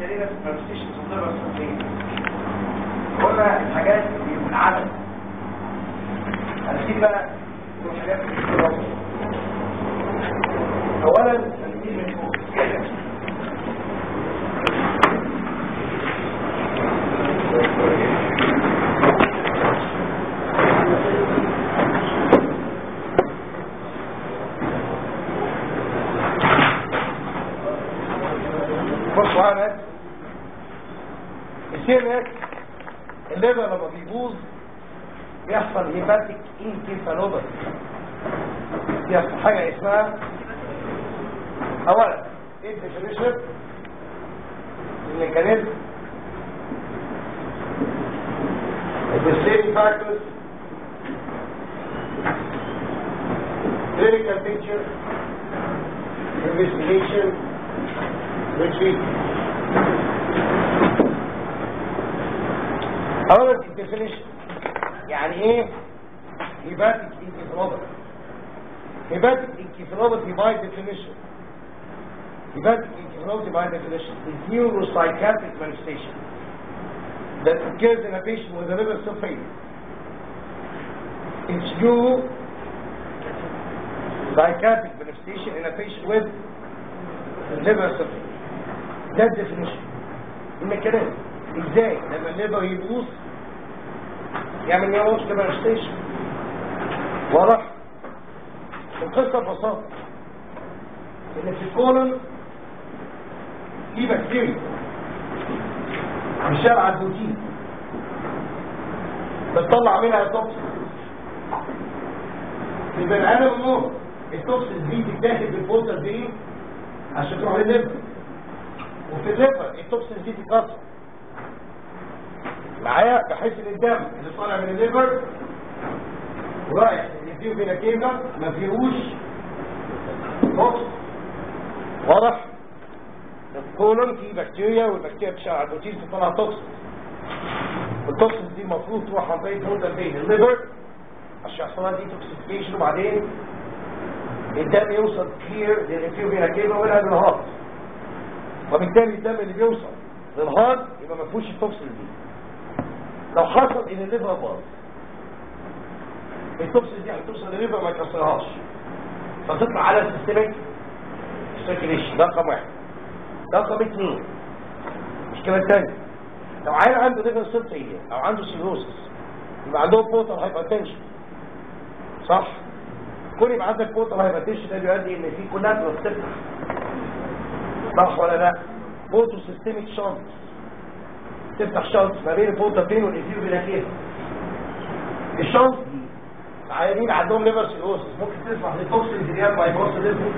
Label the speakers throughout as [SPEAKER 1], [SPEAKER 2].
[SPEAKER 1] لنا مانستيشنز ونيفر سنتين قلنا الحاجات اللي من العدد هنسيب بقى دول حاجات في الدراسة. اولا هنسيب من فوق بصوا معانا السي ام اس الليفر لما بيبوظ بيحصل هيباتيك انكيفالوباثي بيحصل حاجه اسمها اولا ايه الديفينيشن الميكانيزم السيم فاكتورز clinical picture investigation retreat اولا الديفينيشن يعني ايه هيباتيك انكفالوباثي هيباتيك انكفالوباثي باي ديفينيشن هيباتيك انكفالوباثي باي definition is neuropsychiatric manifestation that occurs in a patient with a liver cell failure it's new psychiatric manifestation in a patient with liver cell failure ده الديفينيشن الميكانيزم ازاي لما الليفر يبوظ يعمل نيوروس ليفرستيشن واضح القصه ببساطه ان في الكولون في بكتيريا بتشتغل على البروتين بتطلع منها توكسين في البني ادم النور التوكسين دي بتتاخد بالبوتر دي عشان تروح للليفر وفي الليفر التوكسين دي تتكسر معايا بحيث ان الدم اللي طالع من الليفر رايح يديه بين كيفا ما فيهوش توكسين واضح الكولون فيه بكتيريا والبكتيريا بتشتغل على البروتين تطلع توكسين والتوكسين دي المفروض تروح عن طريق بوتر بين الليفر عشان يحصل لها ديتوكسيفيكيشن وبعدين الدم يوصل كلير للانفيو بين كيفا وينها للهارت وبالتالي الدم اللي بيوصل للهارت يبقى ما فيهوش التوكسين دي لو حصل ان الليفر باظ التوكسين دي هتوصل للليفر ما يكسرهاش فتطلع على السيستميك سيركيليشن ده رقم واحد ده رقم اثنين المشكله الثانيه لو عيل عنده ليفر سيل فيلير او عنده سيروسس يبقى عندهم بوتر هايبرتنشن صح كون يبقى عندك بوتر هايبرتنشن ده بيؤدي ان في كولاترال تفتح صح ولا لا بوتو سيستميك شانت تفتح شانت ما بين البوتر بين والانفيو بين الشانت دي عيانين عندهم ليفر سيروسس ممكن تسمح للتوكسينز اللي هي بايبوس ليفر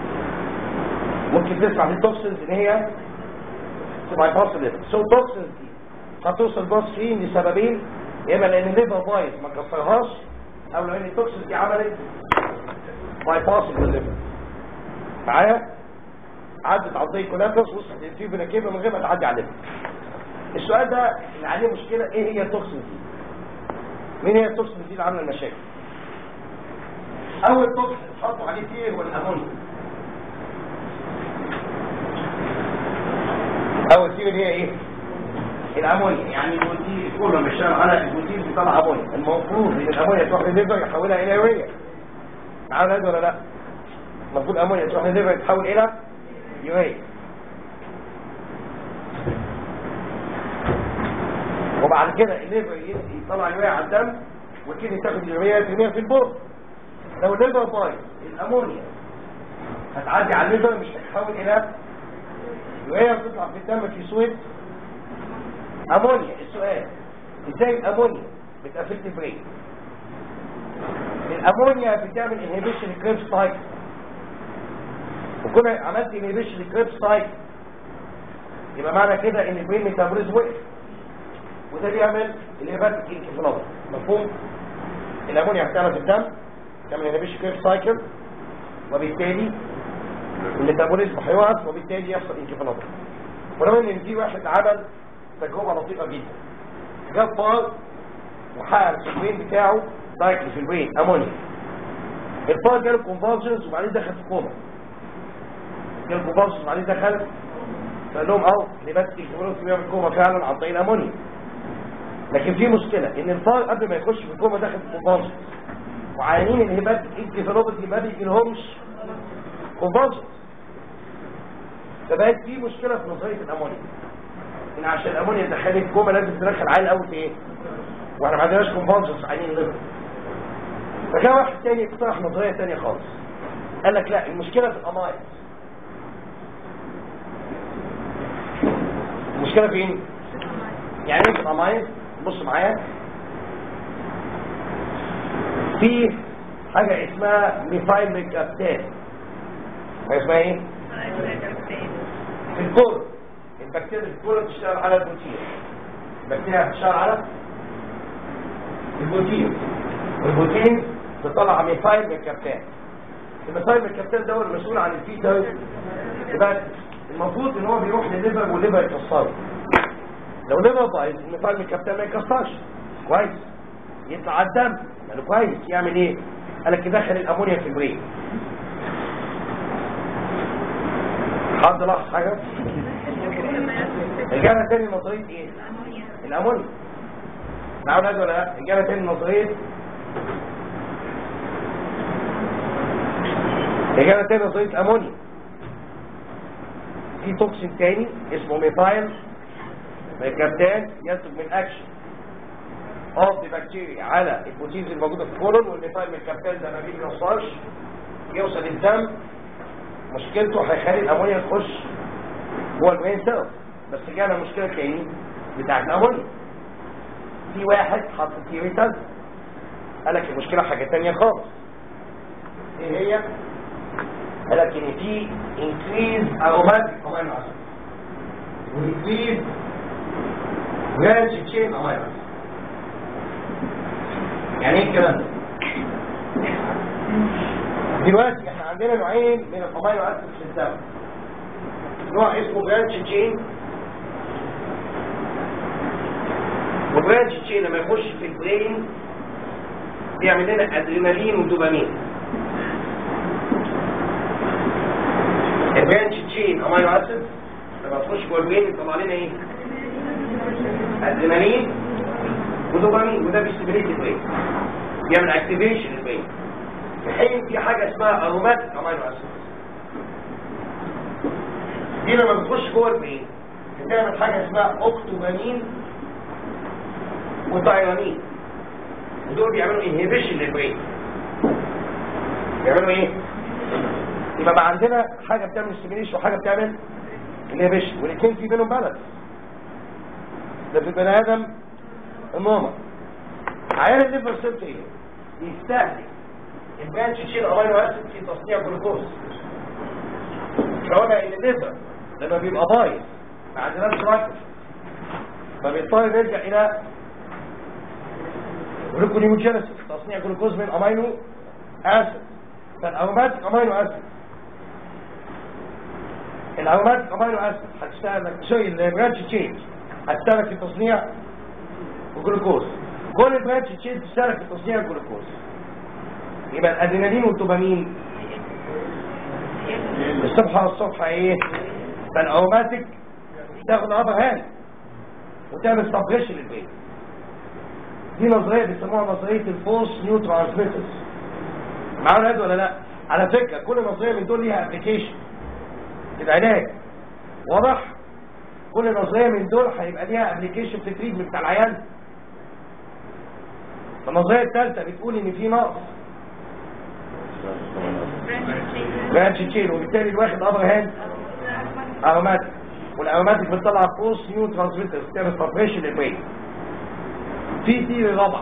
[SPEAKER 1] ممكن تسمح للتوكسينز اللي هي بايبوس ليفر سو التوكسينز دي هتوصل باص فين لسببين يا اما لان الليفر بايظ ما كسرهاش او لان التوكسينز دي عملت بايباس للليفر معايا عدت على الضيق كولابس وصلت للتيوب الكيبه من غير ما تعدي على الليفر السؤال ده اللي عليه مشكله ايه هي التوكسين دي مين هي التوكسين دي اللي عامله المشاكل اول توكسين حطوا عليه فيه هو الامونيا اول فيه هي ايه الامونيا يعني البروتين كله مش على البروتين بيطلع امونيا المفروض ان الامونيا تروح للليفر يحولها الى يوريا معانا هذا ولا لا المفروض الامونيا تروح للليفر يتحول الى يوريا وبعد كده الليفر يطلع يوريا على الدم وكده تاخد اليوريا ترميها في البول لو الليفر بايظ الامونيا هتعدي على الليفر مش هتتحول الى يوريا بتطلع في الدم في صوره امونيا السؤال ازاي الامونيا بتقفلت البرين الامونيا بتعمل انهبيشن كريبس سايكل وكون عملت انهبيشن كريبس سايكل يبقى معنى كده ان البرين ميتابوليزم وقف وده بيعمل الهيباتيك انكفالوباثي مفهوم الامونيا هتعمل في الدم تعمل انهبيشن كريبس سايكل وبالتالي الميتابوليزم هيوقف وبالتالي يحصل انكفالوباثي ولو ان في واحد عمل تجربه لطيفه جدا جاب فار وحقق في البرين بتاعه سايكل في البرين امونيا الفار جاله كونفالجنز وبعدين دخل في كوما جاله كونفالجنز وبعدين دخل فقال لهم اهو نبات الكبروت بيعمل كوما فعلا عن طريق الامونيا لكن في مشكله ان الفار قبل ما يخش في الكوما داخل في كومبانس وعيانين الهبات انكفالوباثي ما بيجيلهمش كومبانس فبقت في مشكله في نظريه الامونيا ان عشان الامونيا تدخل الكوما لازم تدخل عيل قوي في ايه واحنا ما عندناش كومبانس عيانين ليفر فجاء واحد تاني اقترح نظريه تانية خالص قال لك لا المشكله في الامايز المشكله فين يعني ايه في الامايز بص معايا في حاجه اسمها ميثايل ميكابتان حاجه اسمها ايه في الكور البكتيريا في الكور بتشتغل على البروتين البكتيريا بتشتغل على البروتين والبروتين تطلع ميثايل ميكابتان الميثايل ميكابتان ده هو المسؤول عن الفيتا يبقى المفروض ان هو بيروح للليفر والليفر يكسره لو ليفر ضعيف الميثايل ميكابتان ما يكسرش كويس يطلع على الدم يعني كويس يعمل ايه قال لك يدخل الامونيا في البرين حد لاحظ حاجه رجعنا تاني نظريه ايه الامونيا نعم ولا لا رجعنا تاني نظريه رجعنا تاني نظريه الامونيا في توكسين تاني اسمه ميثايل ميكابتان ينتج من اكشن اوف دي بكتيريا على البروتينز الموجوده في الكولون والميثايل ميكابتان ده ما بيوصلش يوصل الدم مشكلته هيخلي الامونيا تخش جوه البرين سيلز بس جانا مشكله تاني بتاعت الامونيا في واحد حط كيميكال قال لك المشكله حاجه تانية خالص ايه هي قال لك ان في increase aromatic amino acid وincrease branch chain amino acid يعني ايه الكلام ده دلوقتي احنا عندنا نوعين من الامينو اسيد في الدم نوع اسمه برانش تشين والبرانش تشين لما يخش في البرين بيعمل لنا ادرينالين ودوبامين البرانش تشين امينو اسيد لما تخش جوه البرين يطلع لنا ايه ادرينالين ودوبامين وده بيستمريت البرين بيعمل اكتيفيشن البرين في حين في حاجه اسمها اروماتيك امينو اسيد دي لما بتخش جوه البرين بتعمل حاجه اسمها اوكتوبامين وتايرامين ودول بيعملوا انهبيشن للبرين بيعملوا ايه يبقى بقى عندنا حاجه بتعمل ستيميليشن وحاجه بتعمل انهبيشن والاثنين في بينهم بالانس ده في البني ادم النورمال عيان الليفر سيل ايه بيستهلك البرانش تشيل امينو اسيد في تصنيع جلوكوز فقلنا ان الليفر لما بيبقى بايظ ما عندناش راكب فبيضطر يرجع الى جلوكونيوجينيسيس تصنيع جلوكوز من امينو اسيد فالاروماتيك امينو اسيد الاروماتيك امينو اسيد هتشتغل سوري البرانش تشينج هتشتغل في تصنيع الجلوكوز كل البرانش تشينج بتشتغل في تصنيع الجلوكوز يبقى الادرينالين والدوبامين الصبح على الصبح ايه فالاروماتيك تاخد ابر هاند وتعمل سبريشن للبيت دي نظريه بيسموها نظريه الفورس نيو ترانسميترز معانا هاد ولا لا على فكره كل نظريه من دول ليها ابلكيشن العلاج واضح كل نظريه من دول هيبقى ليها ابلكيشن في التريتمنت بتاع العيان النظريه الثالثه بتقول ان في نقص برانش تشين وبالتالي الواخد ابر هاند اروماتيك والاروماتيك بتطلع فورس نيو ترانسميترز بتعمل سبريشن للبرين في ثيري رابعه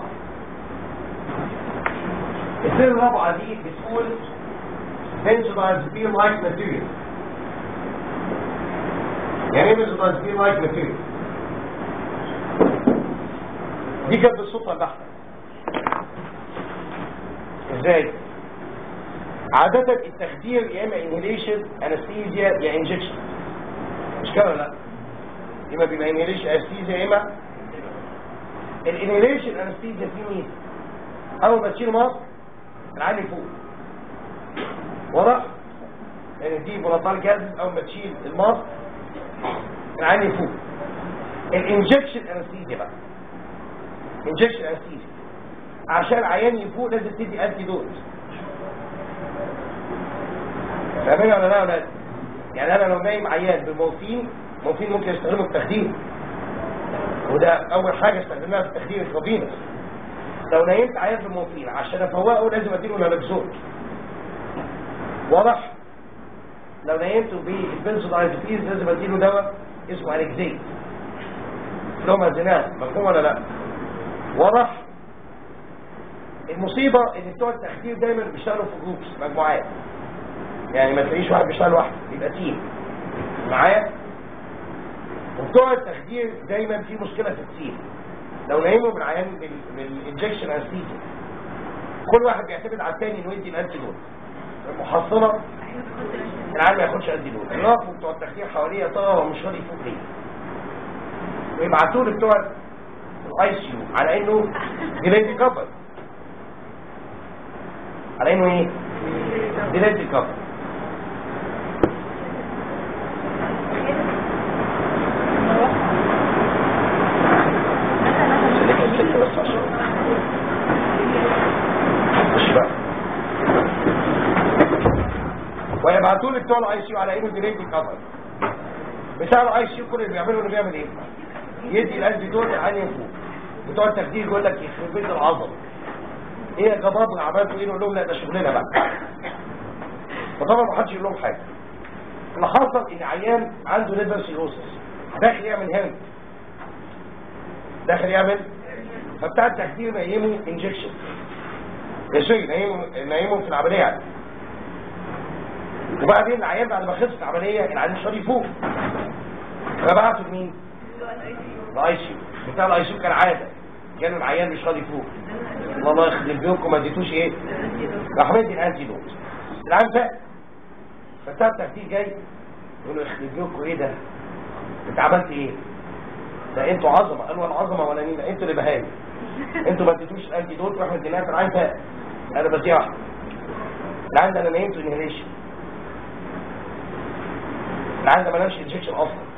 [SPEAKER 1] الثيري الرابعه دي بتقول بنزودازبين لايك ماتيريال يعني ايه بنزودازبين لايك ماتيريال دي كانت بالصدفه البحته ازاي عادة التخدير يا اما انهيليشن انستيزيا يا انجكشن مش كده ولا لا اما بيبقى انهيليشن انستيزيا يا اما الانهيليشن انستيزيا في مين اول ما تشيل مصر العالي فوق واضح يعني دي بولاتال جاز اول ما تشيل المصر العين يفوق الانجكشن انستيزيا بقى انجكشن انستيزيا عشان عيان يفوق لازم تدي انتي دوز فاهمين ولا لا ولا يعني انا لو نايم عيان بمورفين مورفين ممكن يستخدمه في التخدير وده اول حاجه استخدمناها في التخدير الفضيلة لو نيمت عيان بمورفين عشان افوقه لازم اديله نالكزون واضح لو نيمته بالبنسودايزابيز لازم اديله دواء اسمه الكزيت لو زناه مفهوم ولا لا واضح المصيبة ان بتوع التخدير دايما بيشتغلوا في جروبس مجموعات يعني ما تلاقيش واحد بيشتغل لوحده بيبقى تيم معايا وبتوع التخدير دايما في مشكلة في التيم لو نايموا بالعيان بالانجكشن انستيزيا كل واحد بيعتمد على الثاني انه يدي الانتي دول المحصلة العيان ما ياخدش انتي دول الرافوا بتوع التخدير حواليه يا ترى هو مش راضي يفوق ليه ويبعتوا له بتوع الاي سي يو على انه ديليت كفر على انه ايه ديليت كفر ويبعتوا لي بتوع الاي سي يو على انه ديليت كفر بتاع الاي سي يو كل اللي بيعمله انه بيعمل ايه يدي القلب دول عين يفوق بتوع التخدير يقول لك يخرب بيت العظم ايه يا جباب عملتوا ايه نقول لهم لا ده شغلنا بقى فطبعا ما حدش يقول لهم حاجه اللي حصل ان عيان عنده ليفر سيروسس داخل يعمل هند داخل يعمل فبتاع التخدير نيمه انجكشن يا شيء نيمه نيمه في العمليه يعني وبعدين العيان بعد ما خلص العمليه العيان مش راضي يفوق فبعته لمين؟ الاي سي بتاع الاي سي كالعاده كانوا العيان مش راضي يفوق والله يخرب بيومكم ما اديتوش ايه راح مدي الانتي دوت العيان فاق فبتاع التخدير جاي يقول له يخرب بيومكم ايه ده انت عملت ايه ده انتوا عظمه قالوا العظمه ولا مين انتوا اللي بهايم انتوا ما اديتوش الانتي دوت واحنا اديناها في العيان فاق انا بديها واحده العيان ده انا نيمته انهيليشن العيان ده ما نامش انجكشن اصلا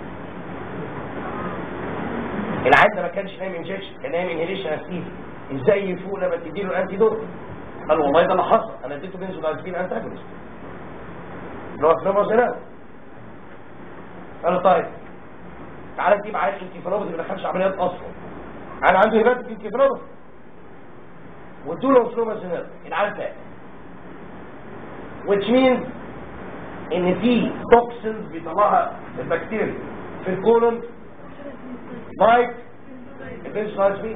[SPEAKER 1] العيان ده ما كانش نايم انجكشن كان نايم انهيليشن اسيد ازاي يفوق لما تديله الانتي دوت قال والله ده اللي حصل انا اديته بنزودازبين انتاجونست اللي هو فلومازينال قال له طيب تعالى تجيب عيان انكفالوباثي ما دخلش عمليات اصلا انا عنده هبات انكفالوباثي وادوا له فلومازينال العيان فاق which means ان في توكسينز بيطلعها البكتيريا في الكولون لايك البنزودازبين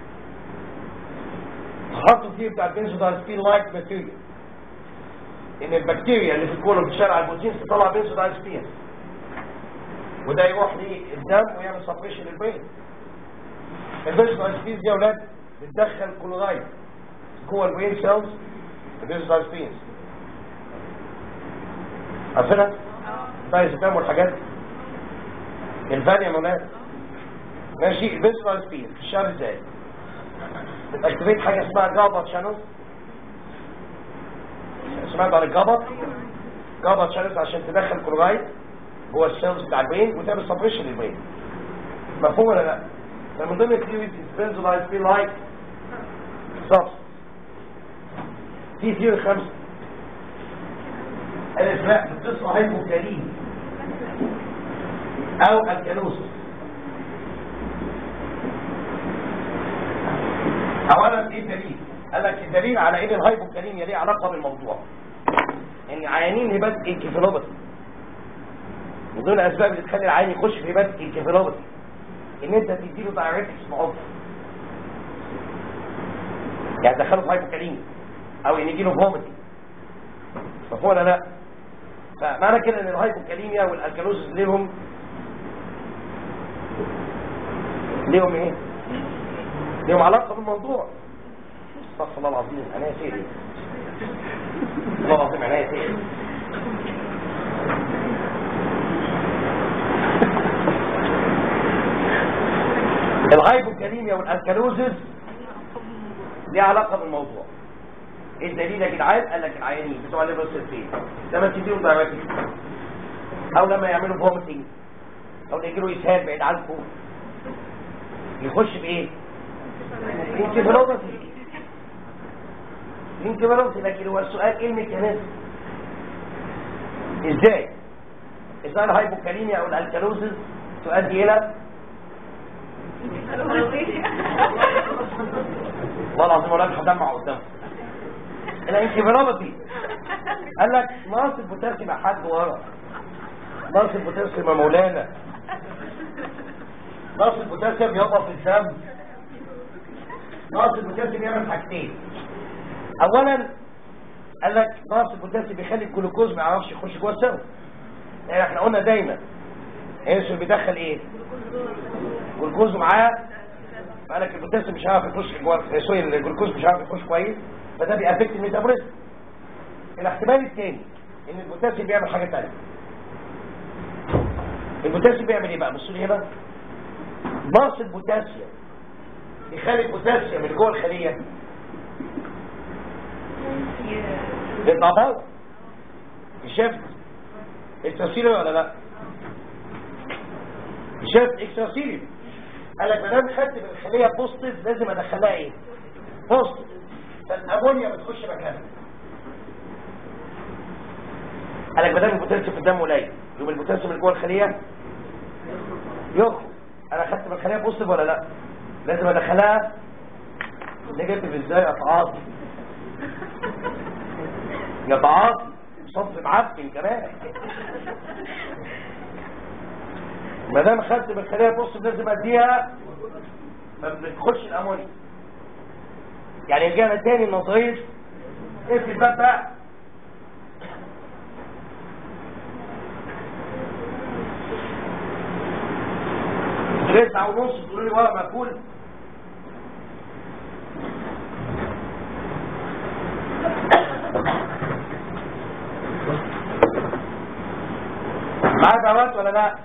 [SPEAKER 1] حطوا فيه بتاع البنزودازبين لايك ماتيريال ان البكتيريا اللي في الكولون بتشتغل على البروتين تطلع بنزودازبين وده يروح للدم ويعمل سبريشن للبين البنزودازبين دي يا اولاد بتدخل كلورايد جوه البين سيلز البنزودازبين عارفينها؟ دايزيبام والحاجات الفاليوم يا اولاد ماشي البنزودازبين في الشهر ازاي؟ بتاكتيفيت حاجه اسمها جابا شانل سمعت عن الجابا جابا شانل عشان تدخل كلورايد هو السيلز بتاع البين وتعمل سبريشن للبين مفهوم ولا لا؟ ده من ضمن الثيوريز البنزودازبين لايك بالظبط في ثيوري خمسه الاسماء بتصل هايبوكالين او الكالوسس اولا ايه الدليل قال لك الدليل على ان الهايبوكاليميا ليه علاقه بالموضوع ان عيانين هبات انكفالوباثي من ضمن الاسباب اللي تخلي العيان يخش في هبات انكفالوباثي ان انت تديله دايركتس معوف يعني تدخله في هايبوكاليميا او ان يجيله فوميتنج مفهوم ولا لا فمعنى كده ان الهايبوكاليميا والالكالوزز ليهم ليهم ايه ليهم علاقه بالموضوع استغفر الله العظيم انا يا سيدي الله العظيم انا يا سيدي الهايبوكاليميا والالكالوزز ليها علاقه بالموضوع ايه الدليل يا جدعان قال لك العيانين بتوع الليفر سيلفين لما تديهم دايركتيك او لما يعملوا فوميتنج او يجيله اسهال بعيد عنكم يخش بايه انكفالوباثي انكفالوباثي لكن هو السؤال ايه الميكانيزم ازاي ازاي الهايبوكاليميا او الالكالوزز تؤدي الى والله العظيم ولا هدمع قدام الانكفالوباثي قال لك ناقص البوتاسيوم يا حاج ورا ناقص البوتاسيوم يا مولانا ناقص البوتاسيوم يقف في الدم ناقص البوتاسيوم يعمل حاجتين اولا قال لك ناقص البوتاسيوم بيخلي الجلوكوز ما يعرفش يخش جوه السم يعني احنا قلنا دايما الانسولين بيدخل ايه جلوكوز معاه فقال لك البوتاسيوم مش هيعرف يخش جوه سوري الجلوكوز مش هيعرف يخش كويس فده بيأفكت الميتابوليزم الاحتمال الثاني ان البوتاسيوم بيعمل حاجه ثانيه البوتاسيوم بيعمل ايه بقى بصوا لي هنا نقص البوتاسيوم يخلي البوتاسيوم اللي جوه الخليه يطلع بره يشفت اكستراسيلر ولا لا يشفت اكستراسيلر قال لك ما دام خدت من الخليه بوزيتيف لازم ادخلها ايه بوزيتيف فالامونيا بتخش مكانها قال لك ما دام البوتاسيوم في الدم قليل يبقى البوتاسيوم اللي جوه الخليه يخرج انا خدت من الخليه بوزيتيف ولا لا لازم ادخلها نيجاتيف ازاي اتعاطي يتعاطي صف معفن كمان ما دام خدت من الخليه بوزيتيف لازم اديها ما بتخش الامونيا يعني رجعنا تاني النظريه اقفل الباب بقى تسعة ونص تقولوا لي ورق مقفول معاك دعوات ولا لا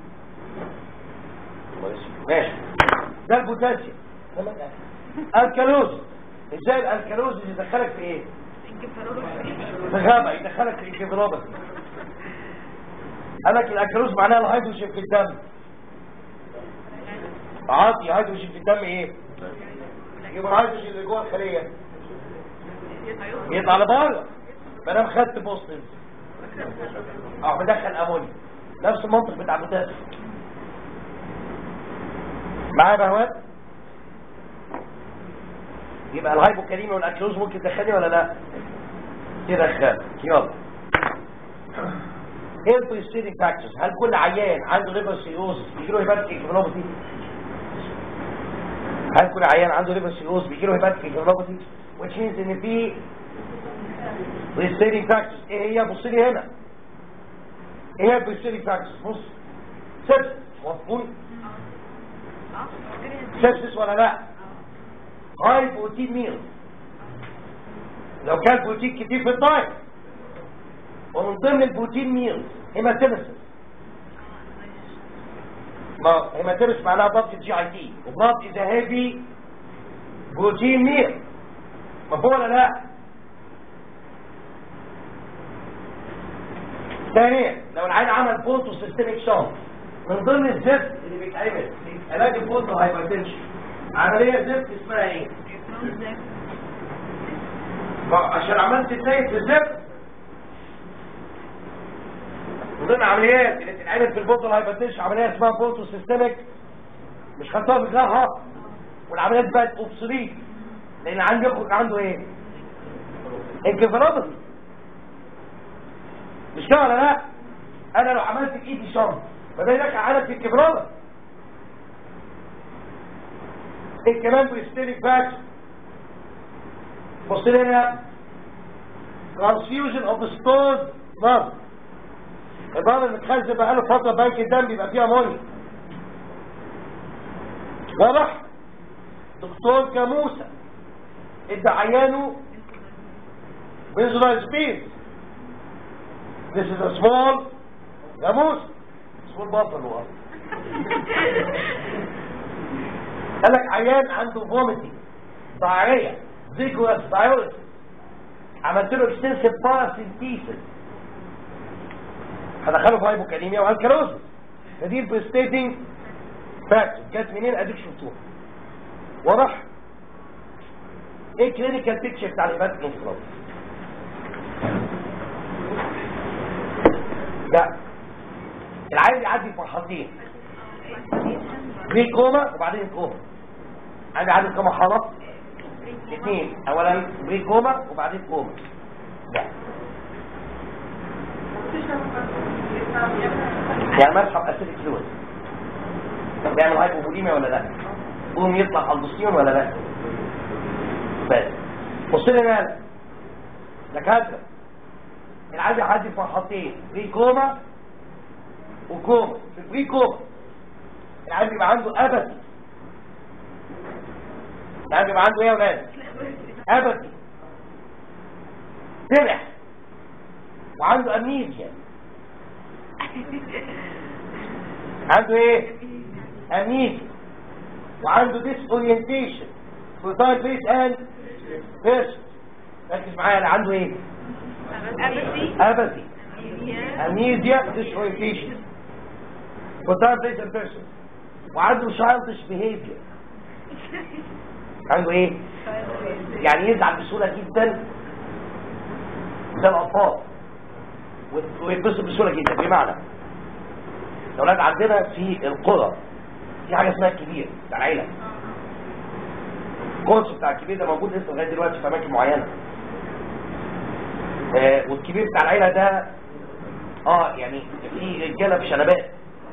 [SPEAKER 1] ماشي ده البوتاسيوم الكالوز ازاي الالكالوز يدخلك في ايه في غابة يدخلك في انكفالوباثي قال لك الالكالوز معناها الهيدروجين في الدم عاطي هيدروجين في الدم ايه يبقى الهيدروجين اللي جوه الخليه يطلع لبره ما دام خدت بوزيتيف اروح مدخل امونيا نفس المنطق بتاع البوتاسيوم معايا بهوات يبقى الهايبوكاليميا والاكلوز ممكن تدخلني ولا لا تدخل يلا ايه البريستيريك فاكتورز هل كل عيان عنده ليفر سيروز بيجي له هيباتيك انكفالوباثي هل كل عيان عنده ليفر سيروز بيجي له هيباتيك انكفالوباثي which means ان في بريستيريك فاكتورز ايه هي بص لي هنا ايه هي البريستيريك فاكتورز بص سبس مفهوم سبسس ولا لا هاي بروتين ميل لو كان بروتين كتير في الدايت ومن ضمن البروتين ميل هيماتيمسس ما هيماتيمس معناها ضغط الجي اي تي وضغط اذا هيفي بروتين ميل مفهوم ولا لا ثانيا لو العيان عمل بوتو سيستميك شوك من ضمن الزفت اللي بيتعمل في علاج البوتو هايبرتنشن عمليه زفت اسمها ايه ما عشان عملت تنيت في الزفت من ضمن العمليات اللي بتتعمل في البوتو هايبرتنشن عمليه اسمها بوتو سيستميك مش خدتها في جراحه والعمليات بقت اوبسوليت لان عندي يخرج عنده ايه انكفالوباثي مش كده ولا لا انا لو عملت بايدي شر ما بالك عملت الكبرات ايه كمان بريستيريك باك بص لي هنا transfusion of the stored blood البلد اللي متخزن بقاله فتره بنك الدم بيبقى فيها امونيا واضح دكتور جاموسه ادى عيانه بنزودازبين This is a small جاموس small buffalo قال لك عيان عنده vomiting diarrhea vigorous diuresis عملت له extensive paracentesis هدخله في هايبوكاليميا والكالوزس فدي البريستيتنج فاكتور جت منين اديك شفتوها واضح ايه الكلينيكال بيكتشر بتاع الهيباتيك انفلام لا العيل يعدي فرحتين بري كوما وبعدين كوما عندي عدد كم حالة اثنين اولا بري كوما وبعدين كوما لا يعني مسحب اسيدك فلويد بيعمل هايبوفوليميا ولا لا قوم يطلع البوستيون ولا لا بس بص لي هنا دكاتره العادي عادي فرحتين بري كوما وكوما في البري كوما العيال بيبقى عنده ابدي العيال بيبقى عنده ايه يا ولاد ابدي فرح وعنده امنيزيا عنده ايه امنيزيا وعنده ديس اورينتيشن فوتايل بيس اند بيرسون ركز معايا اللي عنده ايه ابدي امنيزيا ديس اورينتيشن فوتايل بيس اند بيرسون وعنده شايلدش بيهيفير عنده ايه يعني يزعل بسهوله جدا زي الاطفال ويتبسط بسهوله جدا بمعنى الاولاد عندنا في القرى في حاجه اسمها الكبير بتاع العيله الكورس بتاع الكبير ده موجود لسه لغايه دلوقتي في اماكن معينه آه والكبير بتاع العيله ده اه يعني في رجاله بشنبات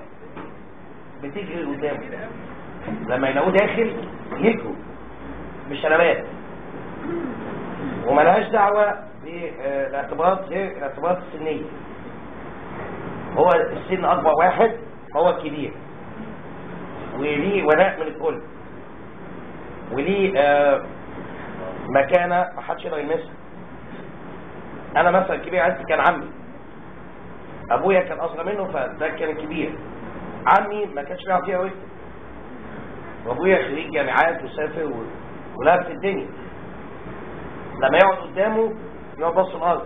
[SPEAKER 1] بتجري قدامه لما يلاقوه داخل يجروا بالشنبات وملهاش دعوة بالاعتبارات غير الاعتبارات السنية هو السن أكبر واحد هو الكبير وليه ولاء من الكل وليه آه مكانة محدش يقدر يلمسها أنا مثلا الكبير عندي كان عمي أبويا كان أصغر منه فده كان الكبير عمي ما كانش بيعرف فيها وقت وابويا خريج جامعات وسافر و... ولعب في الدنيا لما يقعد قدامه يقعد بص الارض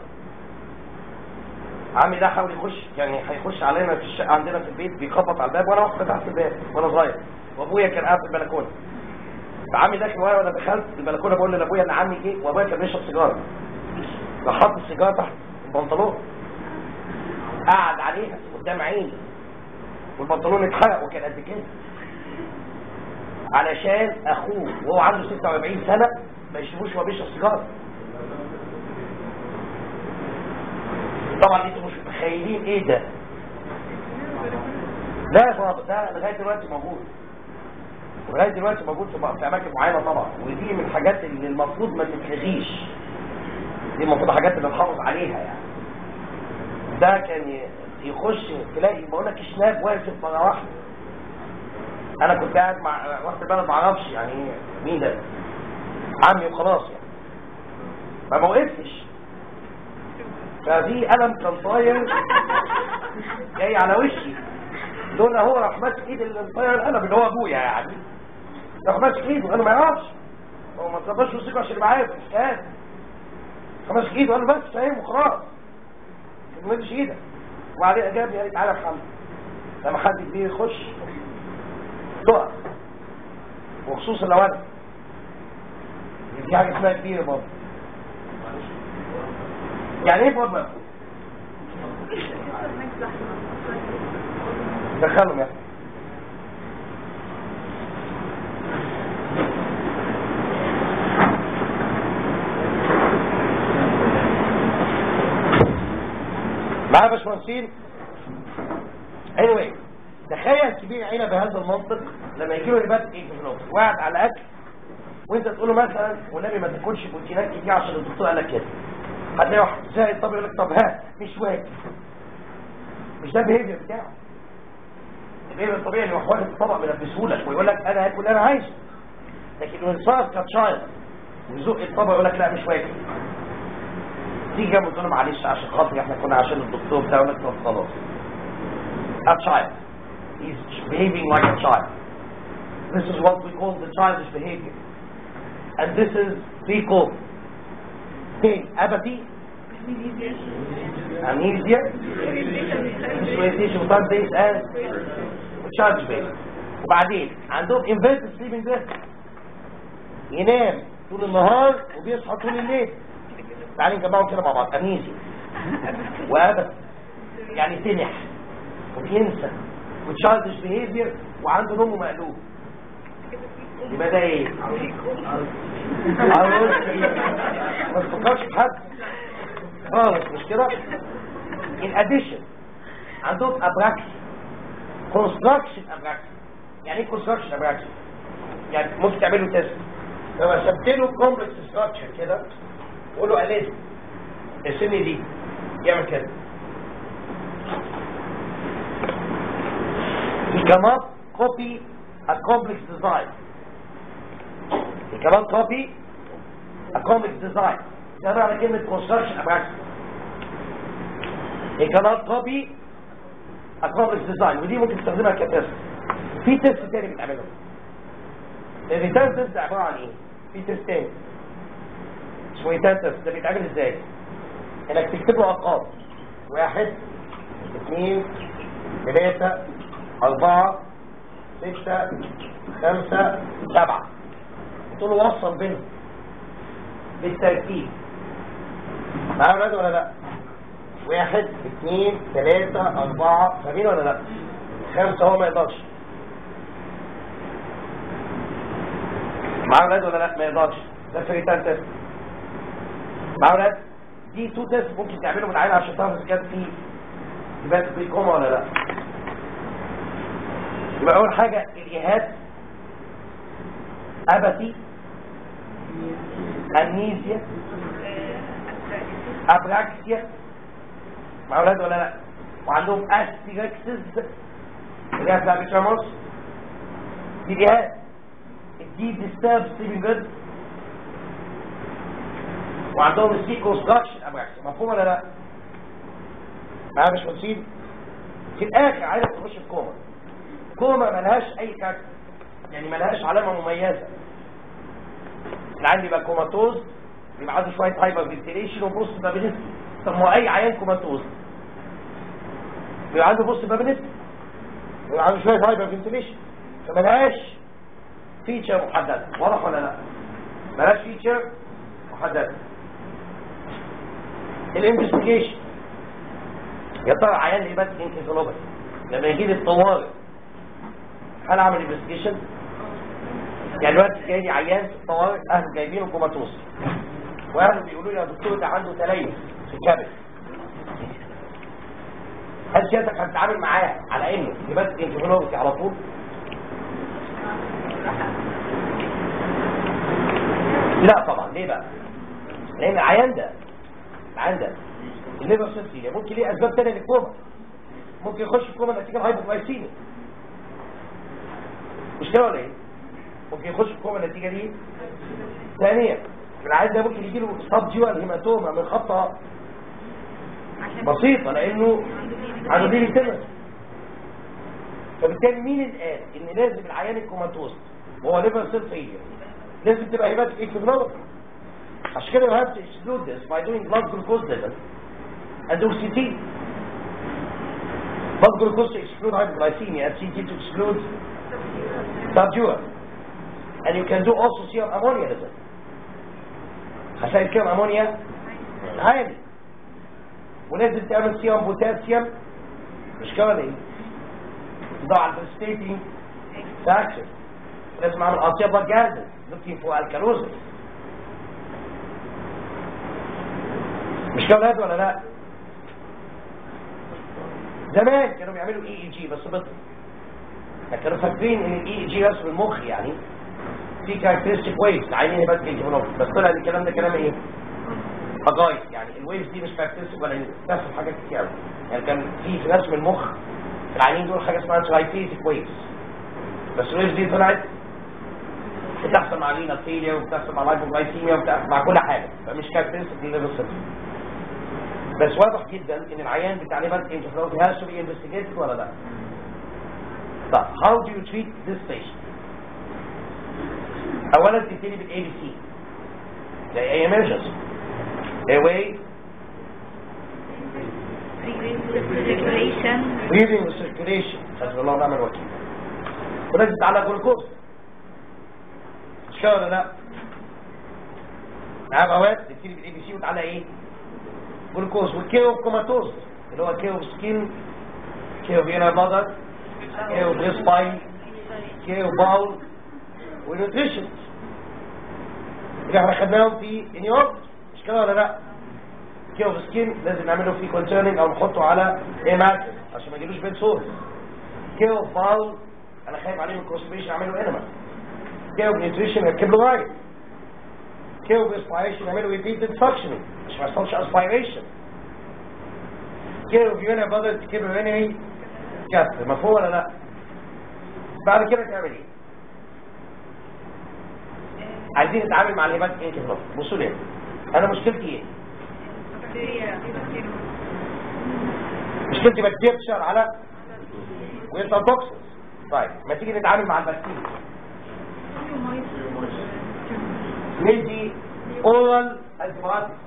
[SPEAKER 1] عمي ده حاول يخش يعني هيخش علينا في الشقه عندنا في البيت بيخبط على الباب وانا واقف فتحت الباب وانا صغير وابويا كان قاعد في البلكونه فعمي داخل ورايا وانا دخلت البلكونه بقول لابويا ان عمي جه وابويا كان بيشرب سيجاره راح حط السيجاره تحت البنطلون قعد عليها قدام عيني والبنطلون اتحرق وكان قد كده علشان اخوه وهو عنده 46 سنة ما يشوفوش وهو بيشرب سيجاره طبعا انتوا مش متخيلين ايه ده لا يا بابا ده لغايه دلوقتي موجود لغايه دلوقتي موجود في اماكن معينه طبعا ودي من الحاجات اللي المفروض ما تتلغيش دي المفروض حاجات اللي نحافظ عليها يعني ده كان يخش تلاقي بقول لك شناب واقف مره واحده انا كنت قاعد مع رحت البلد ما اعرفش يعني مين ده عمي وخلاص يعني فما وقفتش ففي قلم كان طاير جاي على وشي دول هو راح ماسك ايد اللي طاير القلم اللي هو ابويا يعني راح ماسك ايده انا ما يعرفش هو ما تظبطش وسيكه عشان يبقى عارف مش فاهم ماسك ايده انا بس فاهم وخلاص ما مدش ايدك وبعدين جاب قال تعالى يا محمد لما حد كبير يخش تقف وخصوصا لو انا في حاجه اسمها كبيره برضه يعني ايه برضه مقفول دخلهم يا معايا يا باشمهندسين anyway تخيل كبير عينه بهذا المنطق لما يجي له رباط ايه في النص وقعد على الاكل وانت تقول له مثلا والنبي ما تاكلش بروتينات كتير عشان الدكتور قال لك كده هتلاقي واحد زائد طب يقول لك طب ها مش واكل مش ده البيهيفير بتاعه البيهيفير الطبيعي انه واخد الطبق ملبسه لك ويقول لك انا هاكل اللي انا عايزه لكن لو انصاف كتشايلد ويزق الطبق يقول لك لا مش واكل تيجي جنبه تقول له معلش عشان خاطري احنا كنا عشان الدكتور بتاعه يقول لك طب خلاص a child is behaving like a child this is what we call the childish behavior and this is we call pain apathy amnesia meditation وتايم بيس and تشارج بيس وبعدين عندهم inverted sleeping pattern ينام طول النهار وبيصحى طول الليل تعالي نجمعهم كده مع بعض اميزي وابد يعني تنح وبينسى وتشاردش بيهيفير وعنده نومه مقلوب يبقى ده ايه؟ عروس ما تفكرش في حد خالص مش كده؟ in addition عندهم ابراكسي construction ابراكسي يعني ايه construction ابراكسي؟ يعني ممكن تعملوا تيست لو رسمت له كومبلكس ستراكشر كده وقول له اليز السن دي يعمل كده He cannot copy a complex design. He cannot copy a complex design. ده معنى كلمة construction abstract. He cannot copy a complex design ودي ممكن تستخدمها كتست. في تيست تاني بنعمله. الريتان تيست عبارة عن ايه؟ في تيست تاني. اسمه ريتان تيست ده بيتعمل ازاي؟ انك تكتب له ارقام. واحد اثنين ثلاثة أربعة ستة خمسة سبعة تقول له وصل بينهم بالترتيب معايا ولاد ولا لا واحد اثنين ثلاثة أربعة فاهمين ولا لا خمسة هو ما يقدرش معايا ولاد ولا لا ما يقدرش ده فريتان تيست معايا ولاد دي تو تيست ممكن تعملهم العيال عشان تعرف اذا كان في يبقى في كوما ولا لا يبقى اول حاجة الايهاب ابتي امنيزيا ابراكسيا مع اولاد ولا لا وعندهم استيركسز اللي هي بتاع بيتراموس دي الايهاب الدي ديسترب ستيفن جود وعندهم السي كونستراكشن ابراكسيا مفهوم ولا لا معايا مش مصيب في الاخر عايزك تخش في كوما كوما ملهاش اي كارت يعني ملهاش علامه مميزه العيان بيبقى كوماتوز بيبقى عنده شويه هايبر فنتيليشن وبص بابيليتي طب ما هو اي عيان كوماتوز بيبقى عنده بص بابيليتي بيبقى عنده شويه هايبر فنتيليشن فملهاش فيتشر محدده واضح ولا لا ملهاش فيتشر محدده الانفستيجيشن يا ترى عيان اللي بات انكفالوباثي لما يجي لي الطوارئ هل اعمل انفستيجيشن يعني دلوقتي جاي لي عيان في الطوارئ اهله جايبينه كوماتوس واهله بيقولوا لي يا دكتور ده عنده تليف في الكبد هل سيادتك هتتعامل معاه على انه يبات انكفالوباثي على طول لا طبعا ليه بقى لان العيان ده العيان ده الليفر سيل ممكن ليه اسباب تانية للكوما ممكن يخش في كوما نتيجه الهايبوغلايسيميا مش كده ولا ايه ممكن يخش في كوما نتيجه دي ثانيا العيان ده ممكن يجي له سب ديوال هيماتوما من خطه بسيطه لانه عنده دي تنس فبالتالي مين اللي قال ان لازم العيان الكوماتوز وهو ليفر سيل فيلير لازم تبقى هيباتيك اكتيفنولوجي عشان كده you have to exclude this by doing blood glucose level and do CT. Blood glucose to exclude hypoglycemia and CT to exclude subdual. And you can do also serum ammonia level. هتلاقي serum ammonia عالي ولازم تعمل serum بوتاسيوم مش كده ايه؟ تضع على الستيتنج فاكتور لازم اعمل انتيا بلاد جازز looking for alkalosis مش كده ولاد ولا لا زمان كانوا بيعملوا اي اي جي بس بطل كانوا فاكرين ان الاي اي جي رسم المخ يعني في كاركترستيك ويفز عينين بس بس طلع ان الكلام ده كلام ايه فجايز يعني الويفز دي مش كاركترستيك ولا نفس حاجات كتير قوي يعني كان في في رسم المخ في العينين دول حاجه اسمها ترايتيزيك ويفز بس الويفز دي طلعت بتحصل مع الرينا فيليا وبتحصل مع الهايبوغلايسيميا وبتحصل مع كل حاجه فمش كاركترستيك دي ليفل صفر بس واضح جدا ان العيان بتاع ليفر انكفالوباثي has to be investigated ولا لا طب how do you treat this patient اولا تبتدي بالاي بي سي زي اي emergency airway
[SPEAKER 2] كان
[SPEAKER 1] breathing وسيركيليشن حسب الله ونعم الوكيل ولازم تعلق جلوكوز مش كده ولا لا؟ معايا مواد بتبتدي بالاي بي سي وتعلق ايه؟ جلوكوز والكيو كوماتوز اللي هو كيو سكين كيو فينا بادر كيو بريس باين كيو باول ونيوتريشن اللي احنا خدناهم في انيورد مش كده ولا لا؟ كيو سكين لازم نعمله فيه كونسيرنينج او نحطه على ايه ماتر عشان ما يجيلوش بيت سور كيو باول انا خايف عليه من كونستيبيشن اعمله انما كيو نيوتريشن ركب له رايت كيو باسبيريشن اعمله ريبيتد فاكشننج مش ما يحصلش اسبيريشن كيو فيونا بدل تكيب هنا كات مفهوم ولا لا بعد كده تعمل ايه عايزين نتعامل مع الهيبات ايه كده بصوا لي انا مشكلتي ايه مشكلتي بكتير بتشتغل على وانترتوكسس طيب ما تيجي نتعامل مع البكتيريا ندي اورال انتيبيوتيك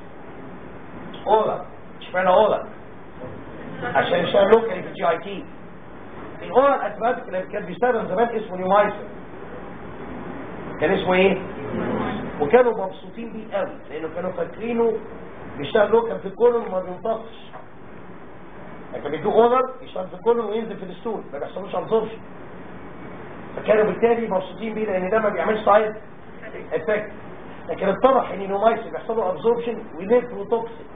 [SPEAKER 1] اورال اشمعنى اورال عشان يشتغل لوكالي في الجي اي تي الاورال انتيبيوتيك اللي كان بيستخدم زمان اسمه نيومايسن كان اسمه ايه وكانوا مبسوطين بيه قوي لانه كانوا فاكرينه بيشتغل لوكال في الكولون وما بينطقش لكن بيدوه اورال يشتغل في الكولون وينزل في الستول ما بيحصلوش ابزوربشن فكانوا بالتالي مبسوطين بيه لان ده ما بيعملش سايد افكت لكن اتضح ان النومايسين بيحصل له ابزوربشن ونيفروتوكسين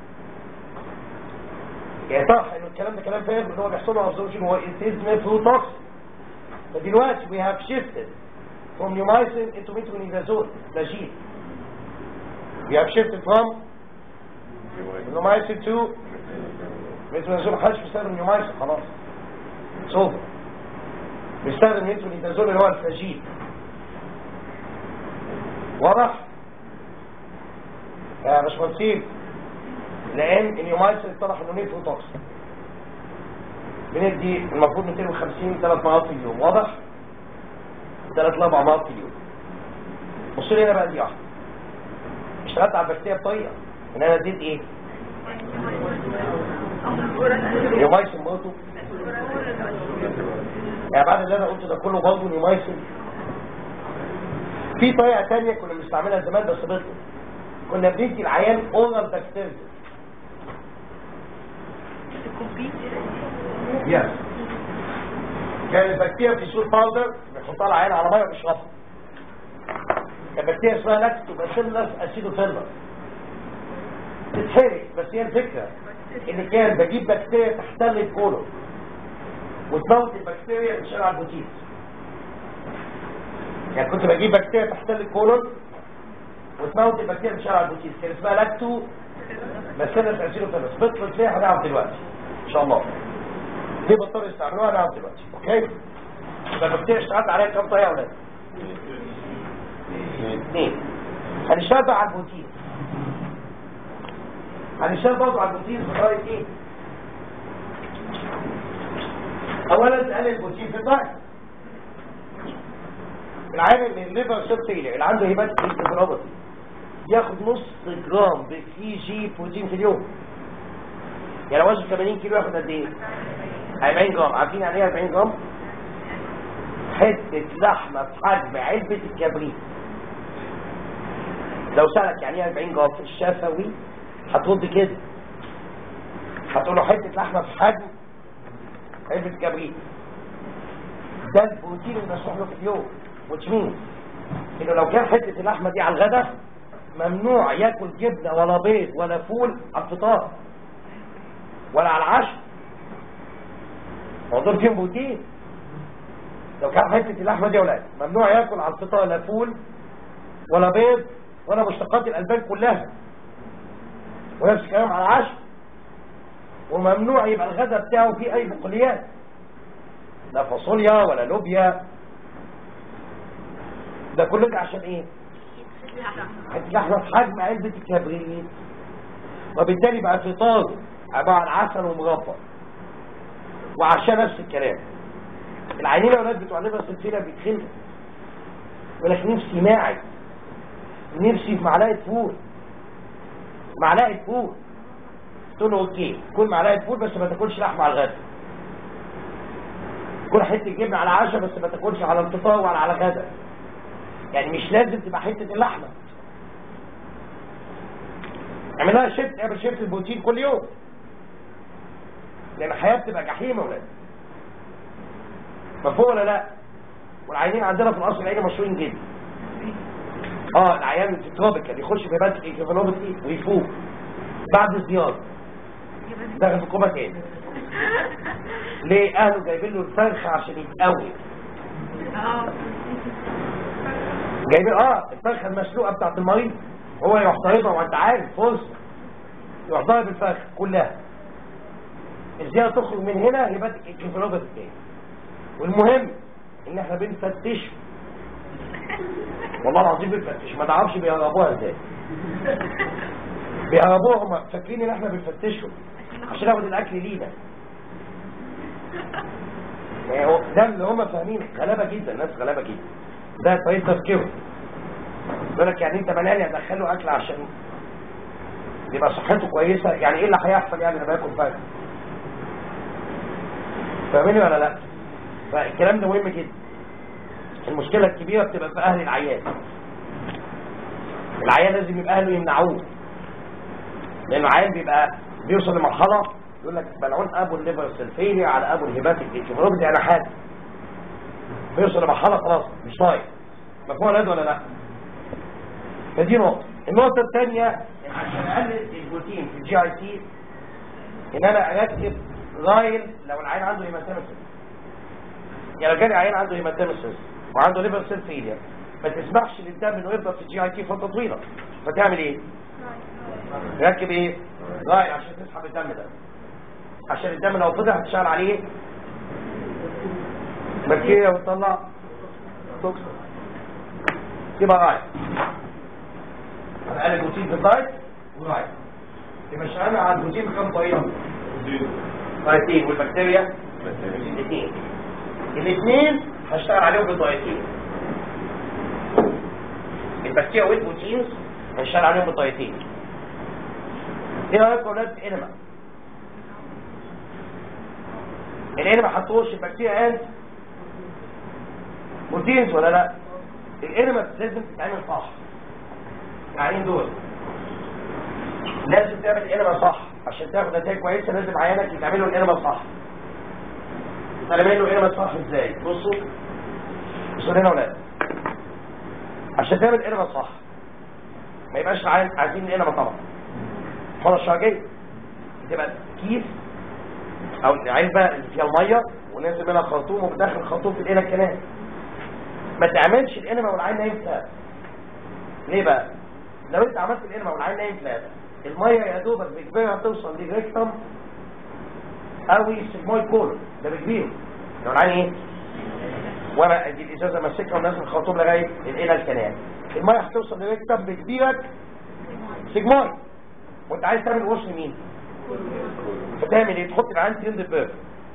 [SPEAKER 1] يعني اتضح ان الكلام ده كلام فاهم ان هو بيحصل له ابزوربشن هو از نيفروتوكسين فدلوقتي we have shifted from pneumycin into metronidazole ده جين we have shifted from pneumycin to metronidazole محدش بيستخدم نيومايسين خلاص صوت بيستخدم مترونيدازول اللي هو الفاجيل واضح يا باشمهندسين لان اليومايسين اتضح انه نيترو توكسين بندي المفروض 250 ثلاث مرات في اليوم واضح ثلاث لاربع مرات في اليوم بصوا لي هنا بقى دي واحده اشتغلت على البكتيريا بطريقه ان انا اديت ايه اليومايسين برضه يعني بعد اللي انا قلته ده كله برضه نيومايسين في طريقه ثانيه كنا بنستعملها زمان بس بطل كنا بندي العيان اورال بكتيريا يس كان البكتيريا في سول باودر بنحطها العيان على ميه وبيشربها كان بكتيريا اسمها لاكتوباسيلس اسيدوفيلر تتحرق بس هي الفكره ان كان بجيب بكتيريا تحتل الكولون وتموت البكتيريا من شارع البوتيس يعني كنت بجيب بكتيريا تحتل الكولون وتموت البكتيريا من شارع البوتيس كان اسمها لاكتو باسيلس اسيدوفيلس بطلت ليه هنعرف دلوقتي ان شاء الله ليه بطلوا يستعملوها هنعرف دلوقتي اوكي يبقى البكتيريا اشتغلت عليها كام طريقه يا اولاد اثنين هنشتغل بقى على البروتين هنشتغل برضه على البروتين بطريقه ايه اولا تقلل البروتين في الدايت العامل من الليفر سيل فيلر اللي عنده هيبات انتجرابتي ياخد نص جرام بكي جي بروتين في اليوم يعني لو وزنه 80 كيلو ياخد قد ايه 40 جرام عارفين يعني ايه 40 جرام حته لحمه في حجم علبه الكبريت لو سألك يعني ايه 40 جرام في الشفوي هترد كده هتقول له حته لحمه في حجم علبه كبريت ده البروتين المسموح له في اليوم which means انه لو كان حته اللحمه دي على الغداء ممنوع ياكل جبنه ولا بيض ولا فول على الفطار ولا على العشاء موضوع فيهم بروتين لو كان حته اللحمه دي يا ولاد ممنوع ياكل على الفطار لا فول ولا بيض ولا مشتقات الالبان كلها ونفس الكلام على العشاء وممنوع يبقى الغداء بتاعه فيه اي بقوليات لا فاصوليا ولا لوبيا ده كله ده عشان ايه حته لحمه في حجم علبه الكبريت وبالتالي بقى فطار عباره عن عسل ومغفر وعشان نفس الكلام العينين يا اولاد بتوع ليفر سلسله بيتخلقوا يقول لك نفسي ماعي نفسي في معلقه فول معلقه فول تقول له اوكي كل معلقه فول بس ما تاكلش لحمه على الغدا كل حته جبنه على العشاء بس ما تاكلش على الفطار ولا على الغدا يعني مش لازم تبقى حته اللحمه اعملها شيفت اعمل شيفت البروتين كل يوم لان الحياه بتبقى جحيم يا ولاد مفهوم ولا لا والعيانين عندنا في القصر العيني مشهورين جدا اه العيان في تروبيكال يخش في بات انكفالوباتي ويفوق بعد الزياره داخل في كوما تاني ليه اهله جايبين له الفرخ عشان يتقوي جايبين اه الفرخه المسلوقه بتاعت المريض هو يروح طايبها وانت عارف فرصه يروح ضارب الفرخ كلها الزياره تخرج من هنا يبقى انكفالوباتي تاني والمهم ان احنا بنفتشه والله العظيم بنفتش ما تعرفش بيهربوها ازاي بيهربوها هم فاكرين ان احنا بنفتشهم عشان ناخد الاكل لينا يعني هو ده اللي هم فاهمين غلابه جدا الناس غلابه جدا ده طريقه تفكيرهم يقول لك يعني انت منالي ادخله اكل عشان يبقى صحته كويسه يعني ايه اللي هيحصل يعني لما ياكل فاكهه فاهميني ولا لا فالكلام ده مهم جدا المشكلة الكبيرة بتبقى في أهل العيان العيان لازم يبقى أهله يمنعوه لأن العيان بيبقى بيوصل لمرحلة يقول لك ملعون أبو الليفر سلفيري على أبو الهباتيك الكبروب دي أنا حاجة بيوصل لمرحلة خلاص مش طايق مفهوم ولا ولا لا فدي نقطة النقطة الثانية عشان أقلل البروتين في الجي اي سي إن أنا أركب غايل لو العيان عنده هيماتيمسيس يعني لو جالي عيان عنده هيماتيمسيس وعنده ليفر سيل فيلير ما تسمحش للدم انه يفضل في الجي اي تي فتره طويله فتعمل ايه ركب ايه راي عشان تسحب الدم ده عشان الدم لو فضل هتشتغل عليه بكتيريا وتطلع توكسين يبقى راي على الاقل البروتين في الدايت وراي يبقى اشتغلنا على البروتين بكام طريقه طريقتين والبكتيريا الاثنين الاثنين هشتغل عليهم بالطريقتين البكتيريا والبروتينز هنشتغل عليهم بالطريقتين ايه رايكم يا ولاد في انما الانما هتخش البكتيريا اند بروتينز ولا لا الانما لازم تتعمل صح العينين دول لازم تعمل الانما صح عشان تاخد نتائج كويسه لازم عيانك يتعملوا الانما صح تعمل له انما صح ازاي بصوا بصوا هنا يا ولاد عشان تعمل انما صح ما يبقاش عايز عايزين الانما طبعا خلاص الشرجيه تبقى كيس او علبه اللي فيها الميه ونازل منها خرطوم وبداخل خرطوم في الانما كمان ما تعملش الانما والعين نايم فلات ليه بقى لو انت عملت الانما والعين نايم فلات الميه يا دوبك بكبيرها توصل للريكتم او السجموي كولون ده بكبير لو العين ايه وانا دي الازازه ماسكها ونازل الخرطوم لغايه الانى الكلام الميه هتوصل للريكتم بكبيرك سجموي وانت عايز تعمل وش مين فتعمل ايه تحط العين ترند بيرف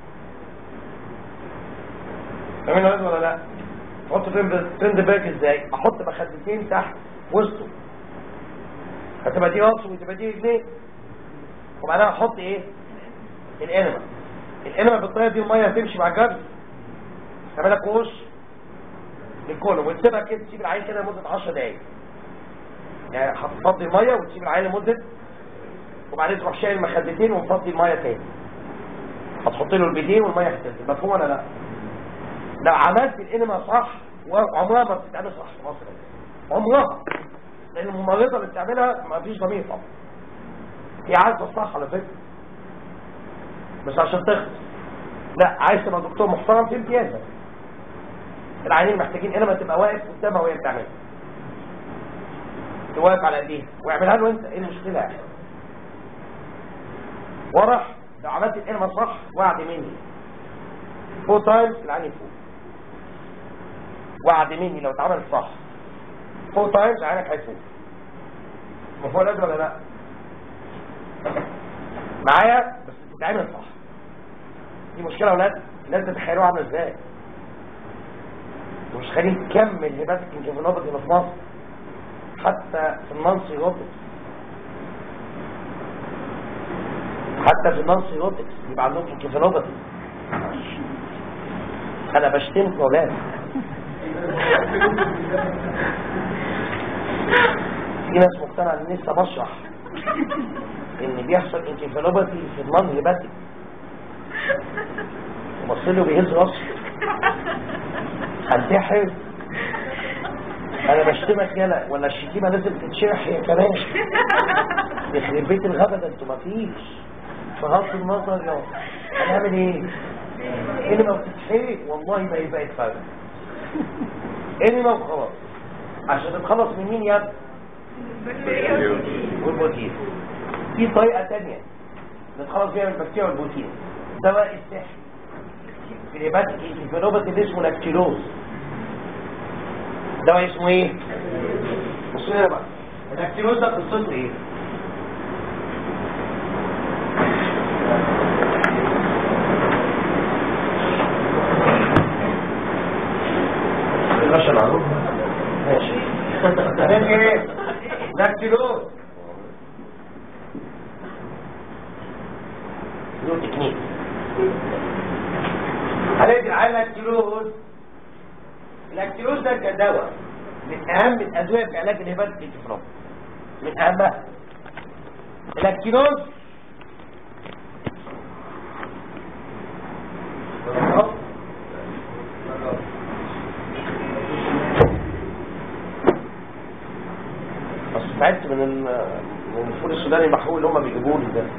[SPEAKER 1] فاهمين ولا ولا لا تحط ترند بيرف ازاي احط مخدتين تحت وسطه هتبقى دي راسه وتبقى دي رجليه وبعدها احط ايه الانما الانما بالطريقه دي الميه هتمشي مع الجرد تعمل لك وش للكولوم وتسيبها كده تسيب العين كده لمده 10 دقايق يعني هتفضي الميه وتسيب العين لمده وبعدين تروح شايل المخدتين ومفضي الميه تاني هتحط له البيدين والميه هتنزل مفهوم ولا لا لو عملت الانما صح وعمرها ما بتتعمل صح في مصر عمرها لان الممرضه اللي بتعملها ما فيش ضمير طبعا هي عايزه الصح على فكره بس عشان تخلص لا عايز تبقى دكتور محترم في امتيازك العيانين محتاجين انما تبقى واقف قدامها وهي بتعملها تواقف على ايديها واعملها له انت ايه المشكله يعني ورح لو عملت الانما صح وعد مني فور تايمز العين يفوق وعد مني لو اتعمل صح فور تايمز عينك هيفوق مفهوم لازم ولا لا معايا بس تتعمل صح دي مشكله يا اولاد الناس تتخيلوها عامله ازاي ومش خليل كم الهباتيك انكفالوباثي اللي في مصر حتى في النانسي روبوت حتى في النون سيروتكس يبقى عندهم انكفالوباثي انا بشتمكم يا ولاد في ناس مقتنعه ان لسه بشرح ان بيحصل انكفالوباثي في النون هيباتيك وبص له بيهز راسه هنتحر انا بشتمك يلا ولا الشتيمه لازم تتشرح هي كمان يخرب بيت الغبا ده انتوا مفيش فغض النظر يا هنعمل ايه؟ انما بتتحرق والله ما يبقى يتفرق انما وخلاص عشان تتخلص من مين يا ابني؟ والبروتين في طريقه تانية نتخلص بيها من البكتيريا والبروتين دواء السحر في الهيباتيك انفلوباتي اللي اسمه لاكتيلوز دواء اسمه ايه؟ بصوا هنا بقى اللاكتيلوز ده قصته ايه؟ عشان اعرف ماشي هنعمل ايه؟ لاكتيلوز له تكنيك هندي على اللاكتيلوز اللاكتيلوز ده كدواء من اهم الادويه في علاج الهبات الانتفاض من اهمها اللاكتيلوز اصل تعبت من ال- من الفول السوداني المحروق اللي هم بيجيبوه لي ده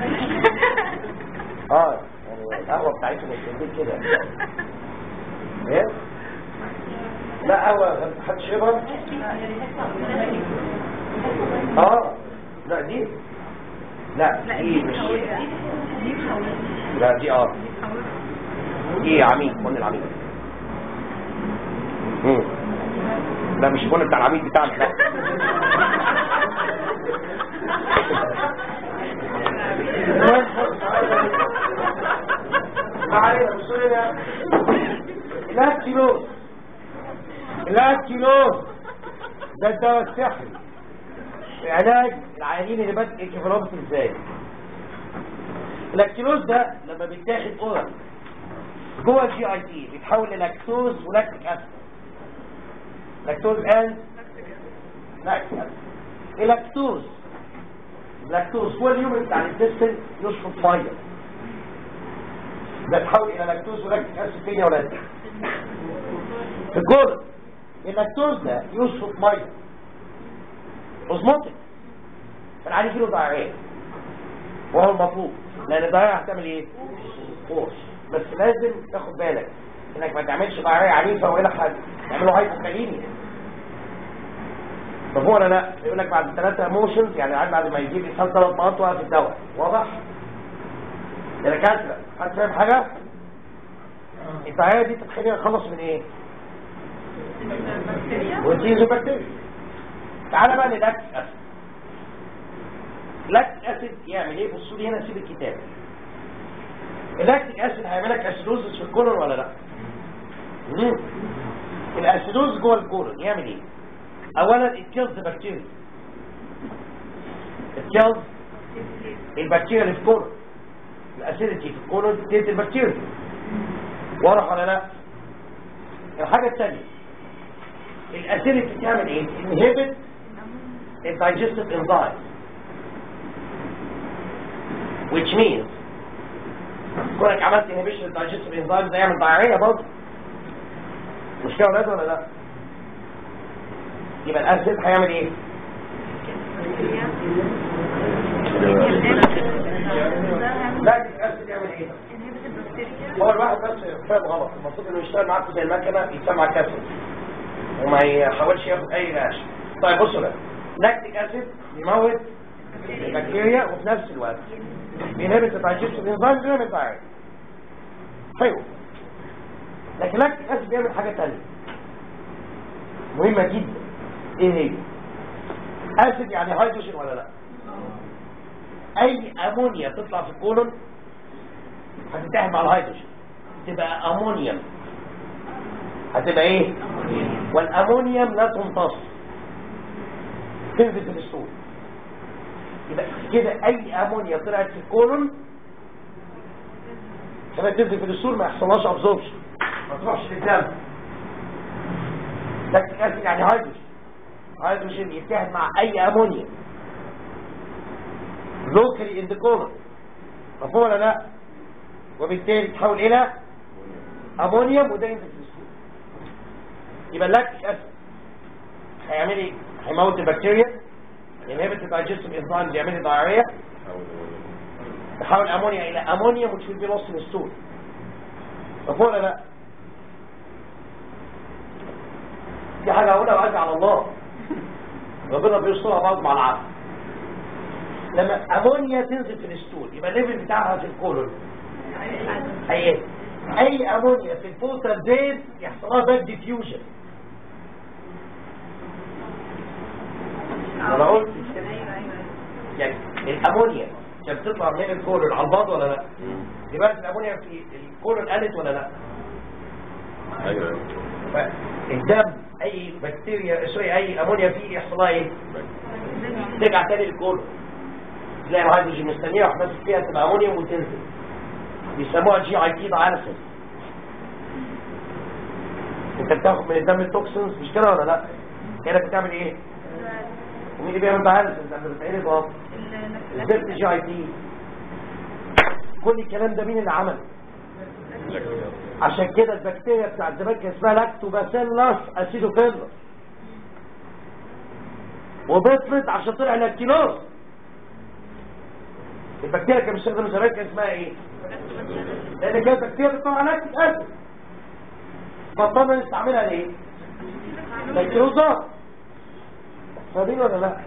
[SPEAKER 1] اه يعني القهوه بتاعتهم السندين كده ايه لا قهوه حد شربها اه لا دي لا دي مش لا دي اه دي عميد بن العميد مم. لا مش بن بتاع العميد بتاعنا لا ما علينا بصوا لنا الاكتيلوز الاكتيلوز ده الدواء السحري في علاج العيانين اللي بدأ انكفالوباثي ازاي الاكتيلوز ده لما بيتاخد اورال جوه الجي اي تي بيتحول للاكتوز ولاكتيك اسيد لاكتوز اند لاكتيك اسيد اللاكتوز اللاكتوز هو اليوم بتاع الانتستين يشفط ميه ده تحول الى لاكتوز ولاكتيك اسيد فين يا ولاد في الجول اللاكتوز ده يشفط ميه اوزموتيك فالعادي يجيله ضياعين وهو المطلوب لان الضياع هتعمل ايه فورس بس لازم تاخد بالك انك ما تعملش ضياعيه عنيفه والا حاجه يعملوا هايبوكاليميا طب هو ولا لا يقول لك بعد ثلاثة موشنز يعني عاد بعد ما يجيب يسال ثلاث مرات وقف الدواء واضح يا دكاتره حد فاهم حاجه الدعايه دي تتخلينا نخلص من ايه بروتينز وبكتيريا تعالى بقى للاكتيك اسيد اللاكتيك اسيد يعمل ايه بصوا لي هنا سيب الكتاب اللاكتيك اسيد هيعمل لك اسيدوزس في الكولون ولا لا مم. الاسيدوز جوه الكولون يعمل ايه اولا الكيلز بكتيريا الكيلز البكتيريا اللي في الكولون الاسيديتي في الكولون بتقتل البكتيريا واضح ولا لا الحاجه الثانيه الاسيديتي بتعمل ايه inhibit الدايجستيف enzymes which means كونك عملت inhibition الدايجستيف enzymes ده يعمل ضياعيه برضه مش كده ولاد ولا لا يبقى الاسيد هيعمل ايه لا الاسيد يعمل ايه هو الواحد بس فاهم غلط المفروض انه يشتغل معاك زي المكنه يسمع كاسيد وما يحاولش ياخد اي رياكشن طيب بصوا بقى لاكتيك اسيد بيموت البكتيريا وفي نفس الوقت بينهبت الدايجستيف انزيم بيعمل ضياعيه حلو لكن لاكتيك اسيد بيعمل حاجه ثانيه مهمه جدا ايه هي اسيد يعني هيدروجين ولا لا اي امونيا تطلع في الكولون هتتحد مع الهيدروجين تبقى امونيوم هتبقى ايه والامونيوم لا تمتص تنزل في الصوت يبقى كده اي امونيا طلعت في الكولون كما تنزل في الدستور ما يحصلهاش ابزوربشن ما تروحش للدم لاكتيك اسيد يعني هيدروجين هيدروجين يتحد مع اي امونيا لوكالي ان ذا كولون مفهوم ولا لا وبالتالي تحول الى امونيوم وده ينزل في الدستور يبقى اللاكتيك اسيد هيعمل ايه هيموت البكتيريا ينهبت الدايجستيف انزيمز يعمل لي دايريا تحول امونيا الى امونيا which will be lost in the stool مفهوم ولا لا دي حاجه هقولها وعايز على الله ربنا بيسترها برضه مع العقل لما امونيا تنزل في الستول يبقى الليفل بتاعها في الكولون اي اي امونيا في الفوتر زيت يحصل لها باك ديفيوجن انا قلت يعني الامونيا كانت بتطلع من الكولون على الباض ولا لا دلوقتي الامونيا في الكولون قلت ولا لا
[SPEAKER 2] ايوه
[SPEAKER 1] فالدم اي بكتيريا سوري اي امونيا فيه يحصل لها ايه ترجع تاني للكولون تلاقي الهيدروجين مستنيه واحد ماسك فيها تبقى امونيوم وتنزل بيسموها جي اي تي دايلسيس انت بتاخد من الدم التوكسينز مش كده ولا لا كده بتعمل ايه ومين اللي بيعمل دايلسيس لما بتعمل اه الزفت جي اي تي كل الكلام ده مين اللي عمله عشان كده البكتيريا بتاعت زمان كان اسمها لاكتوباسيلس اسيدوفيلس وبطلت عشان طلع لاكتيلوز البكتيريا كان بيستخدم زمان كان اسمها ايه لان كانت بكتيريا بتطلع لاكتيك اسيد بطلنا نستعملها ليه لاكتيلوزات فاهمين ولا لا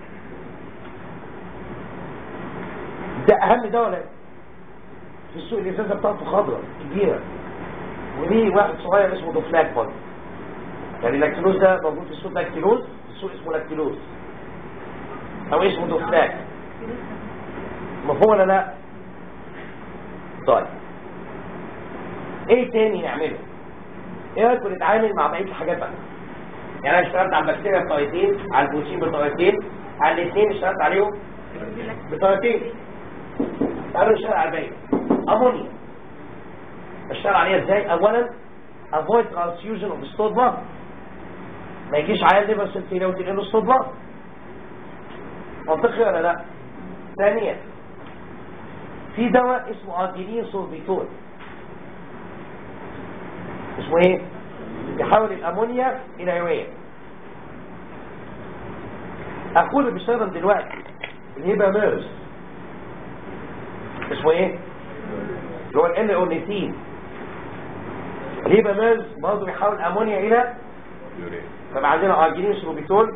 [SPEAKER 1] ده اهم دواء ولا في السوق الازازه بتاعته خضراء كبيره وليه واحد صغير اسمه دوفلاك برضه يعني اللاكتيلوز ده موجود في السوق لاكتيلوز في السوق اسمه لاكتيلوز او اسمه دوفلاك مفهوم ولا لا طيب ايه تاني نعمله ايه رايكم نتعامل مع بقيه الحاجات بقى يعني انا اشتغلت على البكتيريا بطريقتين على البروتين بطريقتين على الاثنين اشتغلت عليهم بطريقتين تعالوا نشتغل على الباقي امونيا اشتغل عليها ازاي اولا avoid transfusion of stored blood ما يجيش عيال ليفر سيل وتنقل له stored blood منطقي ولا لا ثانيا في دواء اسمه ارجينين سولفيتول اسمه ايه يحول الامونيا الى يوريا اخوه اللي بيشتغل دلوقتي الهيبا ميرز اسمه ايه اللي هو ال اورنيثين الهيبا ميرز برضه بيحول الامونيا الى فبقى عندنا ارجينين سولفيتول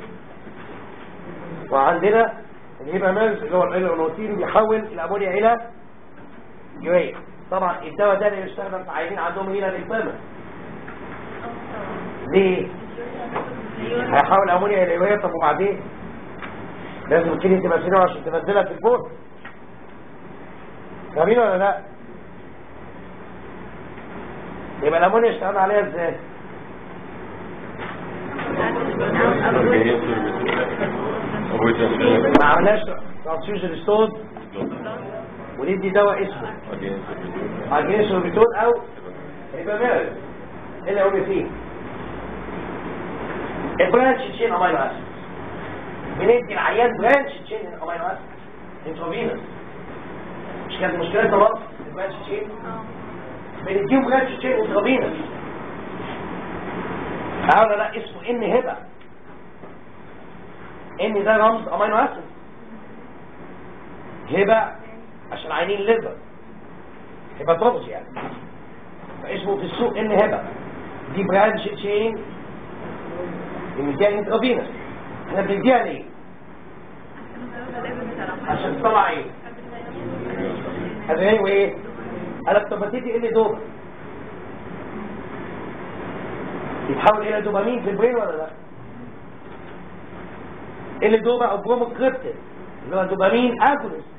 [SPEAKER 1] وعندنا الهيبا ميرز اللي هو ال اورنيثين بيحول الامونيا الى يوريا طبعا الدواء ده اللي بيستخدم في عيانين عندهم هنا للفم ليه هيحاول امونيا الى يوريا طب وبعدين لازم الكليه تبقى سينوه عشان تنزلها في البول فاهمين ولا لا يبقى الامونيا اشتغلنا عليها ازاي ما عملناش ترانسفيوجن ستون وندي دواء اسمه اجينسوربيتول او ريباميرز اللي هو فيه البرانش تشين امينو اسيد بندي العيان برانش تشين امينو اسيد انتروفينوس مش كانت مشكلة خلاص البرانش تشين بنديهم برانش تشين انتروفينوس ولا لا اسمه ان هبه ان ده رمز امينو اسيد هبه عشان عينين ليفر هيباتولوجي يعني فاسمه في السوق ان هبه دي برانش تشين بنديها انترافينوس احنا بنديها ليه؟ عشان تطلع ايه؟ هذا ايه وايه؟ قالك طب ما تدي اللي دوبا يتحول الى دوبامين في البرين ولا لا؟ اللي دوبا او بروموكريبتين اللي هو دوبامين اجونست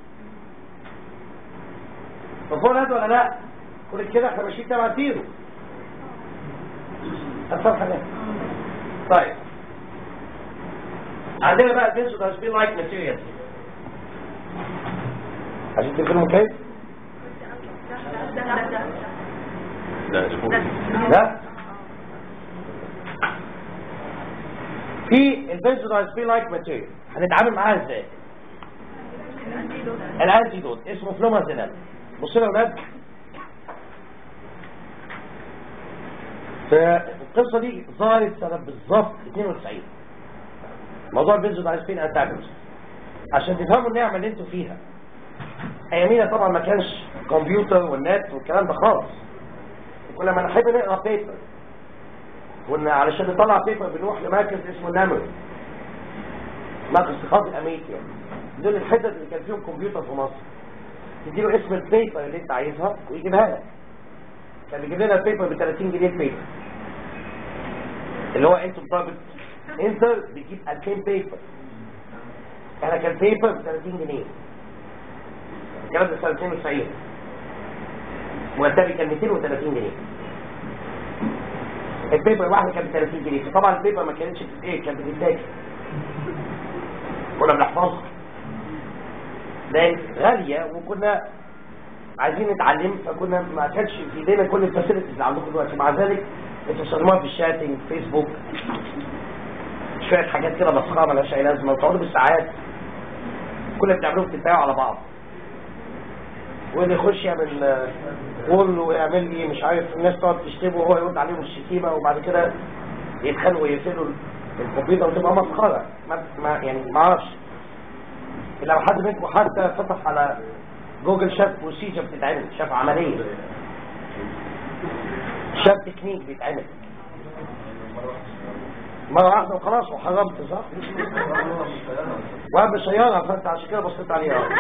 [SPEAKER 1] مفهوم هذا ولا لا؟ كل كده احنا ماشيين تبع زيرو الصفحه ده طيب عندنا بقى بنسو داسبين لايك ماتيريال عشان تقفلوا مكيف
[SPEAKER 2] لا اسمه
[SPEAKER 1] لا في البنزودايزبين لايك ماتيريال هنتعامل معاها ازاي الانتيدوت اسمه فلومازينال بصوا يا اولاد فالقصه دي ظهرت سنه بالظبط 92 موضوع البنزودايزبين انتاجونست عشان تفهموا النعمه اللي انتوا فيها ايامينا طبعا ما كانش كمبيوتر والنت والكلام ده خالص كل ما نحب نقرا بيبر كنا علشان نطلع بيبر بنروح لمركز اسمه نامر مركز ثقافي امريكي يعني. دول الحتت اللي كان فيهم كمبيوتر في مصر تديله اسم البيبر اللي انت عايزها ويجيبها لك كان بيجيب لنا البيبر ب 30 جنيه البيبر اللي هو انتوا بتضرب انت بتجيب 2000 بيبر انا كان بيبر ب 30 جنيه الكلام ده سنه 92 مرتبي كان 230 جنيه البيبر الواحده كانت ب 30 جنيه فطبعا البيبر ما كانتش ايه كانت بتتاكل كنا بنحفظها لان غاليه وكنا عايزين نتعلم فكنا ما كانش في ايدينا كل الفاسيلتيز اللي عندكم دلوقتي مع ذلك انتوا بتستخدموها في الشاتنج فيسبوك شويه حاجات كده مسخره مالهاش اي لازمه وتقعدوا بالساعات كل اللي بتعملوه بتتباعوا على بعض واللي يخش يعمل قول ويعمل لي مش عارف الناس تقعد تشتمه وهو يرد عليهم الشتيمه وبعد كده يتخانقوا ويقفلوا الكمبيوتر وتبقى مسخره ما ما يعني ما اعرفش لو حد منكم حتى فتح على جوجل شاف بروسيجر بتتعمل شاف عمليه شاف تكنيك بيتعمل مرة واحدة وخلاص وحرمت صح؟ وقبل سيارة فانت عشان كده بصيت عليها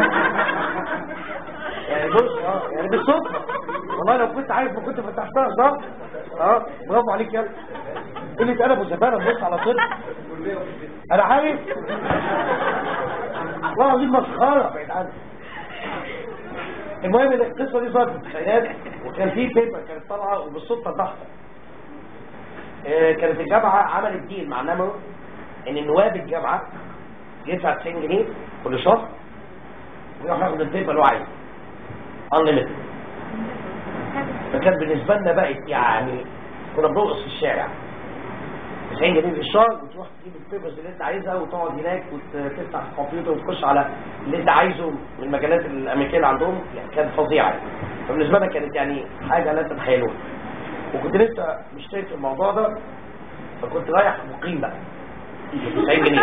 [SPEAKER 1] يعني بص اه يعني بالصدفة والله لو كنت عارف ما كنت فتحتها صح؟ اه برافو عليك يا اللي انا ابو زبالة بص على صدق انا عارف والله العظيم مسخرة بعيد عنك المهم ان القصة دي صارت في التسعينات وكان في بيبر كانت طالعة وبالصدفة البحتة آه، كانت الجامعة عملت ديل مع نمو ان نواب الجامعة يدفع 90 جنيه كل شهر ويروح ياخد البيبر اللي هو عايزه unlimited فكان بالنسبة لنا بقت يعني كنا بنرقص في الشارع 90 جنيه في الشهر وتروح تجيب البيبرز اللي انت عايزها وتقعد هناك وتفتح الكمبيوتر وتخش على اللي انت عايزه من المجالات الامريكيه اللي عندهم يعني كانت فظيعه فبالنسبه لنا كانت يعني حاجه لا تتخيلوها وكنت لسه مشترك في الموضوع ده فكنت رايح مقيم بقى 90 جنيه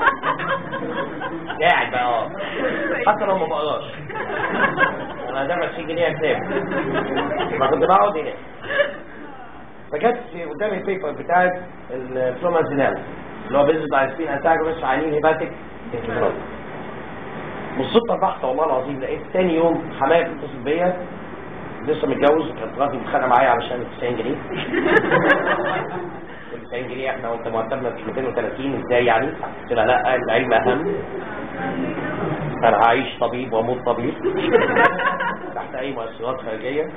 [SPEAKER 1] قاعد بقى اه حتى لو ما بقراش انا دافع 90 جنيه كتاب فكنت بقعد هناك فجت في قدامي البيبر بتاعت الفلومازينال اللي هو بيزد على سبين انتاجونست عينين هيباتيك انكفالوت بالصدفه البحثه والله العظيم لقيت تاني يوم حماية بتتصل بيا لسه متجوز كانت مراتي متخانقه معايا علشان 90 جنيه قلت 90 جنيه احنا وانت مرتبنا 230 ازاي يعني؟ قلت لها لا العلم اهم انا هعيش طبيب واموت طبيب تحت اي مؤثرات خارجيه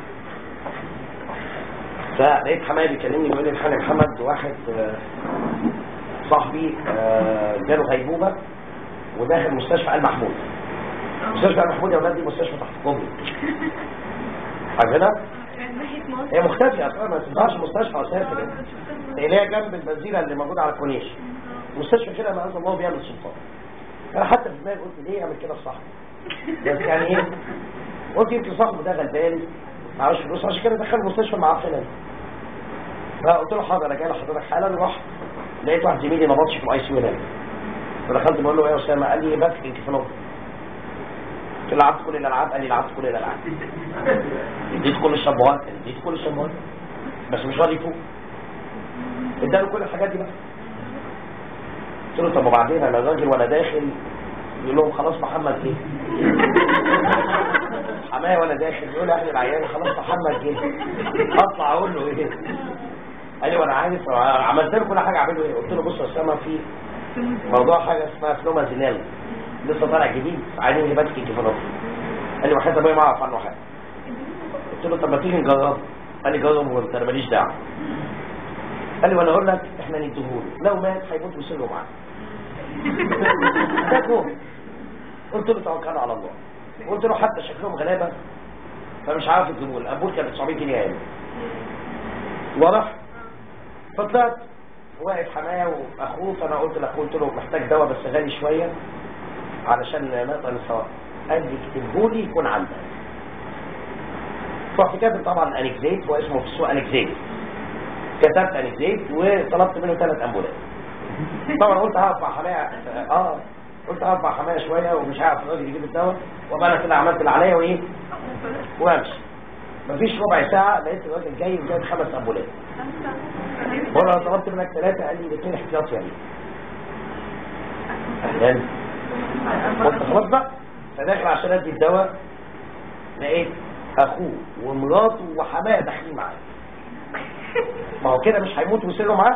[SPEAKER 1] فلقيت حماية بيكلمني بيقول لي الحاج محمد واحد آه، صاحبي آه، جاله غيبوبه وداخل مستشفى ال محمود مستشفى ال محمود يا ولاد دي مستشفى تحت كوبري عارفينها؟ هي مختفية اصلا ما تنفعش مستشفى اساسا يعني. هي اللي هي جنب البنزينة اللي موجودة على الكورنيش مستشفى كده ما انزل الله بيعمل سلطان انا حتى في دماغي قلت ليه يعمل كده في صاحبي بس يعني ايه قلت يمكن صاحبه ده غلبان معهوش فلوس عشان كده دخل المستشفى معفنه فقلت له حاضر انا جاي لحضرتك حالا رحت لقيت واحد زميلي ما بطش في الاي سي هناك فدخلت بقول له ايه يا اسامه قال لي بس انكفالوت قلت له لعبت كل الالعاب قال لي لعبت كل الالعاب اديت كل الشامبوهات اديت كل الشامبوهات بس مش راضي يفوق اداله كل الحاجات دي بقى قلت له طب وبعدين انا راجل وانا داخل يقول لهم خلاص محمد ايه حماية وانا داخل يقول لي اهل العيال خلاص محمد جه اطلع اقول له ايه قال لي وانا عارف عملت له كل حاجه اعمله ايه قلت له بص يا اسامه في موضوع حاجه اسمها فلومازينال لسه طالع جديد عينين هيباتيك انكفالوت قال لي وحياة ابويا ما اعرف عنه حاجه قلت له طب ما تيجي نجربه قال لي جربه وانت انا ماليش دعوه قال لي وانا اقول لك احنا نديهوله لو مات هيموت ويسيبه معاه ده كوم قلت له توكلنا على الله قلت له حتى شكلهم غلابه فمش عارف يجيبوا لي. الامبول كان 900 جنيه يعني واضح فطلعت واقف حماية واخوه فانا قلت لاخوه قلت له محتاج دواء بس غالي شويه علشان نقدر نسواه قال لي اكتبه لي يكون عندك رحت كاتب طبعا انكزيت هو اسمه في السوق انكزيت كتبت انكزيت وطلبت منه ثلاث امبولات طبعا قلت هقف مع حماية اه قلت هقف مع حماية شويه ومش عارف الراجل يجيب الدواء وابقى انا كده عملت اللي عليا وايه وامشي مفيش ربع ساعه لقيت الراجل جاي وجايب خمس امبولات بقول له انا طلبت منك ثلاثه قال لي الاثنين احتياطي يعني اهلا قلت خلاص بقى فداخل عشان ادي الدواء لقيت اخوه ومراته وحماه داخلين معايا ما هو كده مش هيموت ويسيروا معاه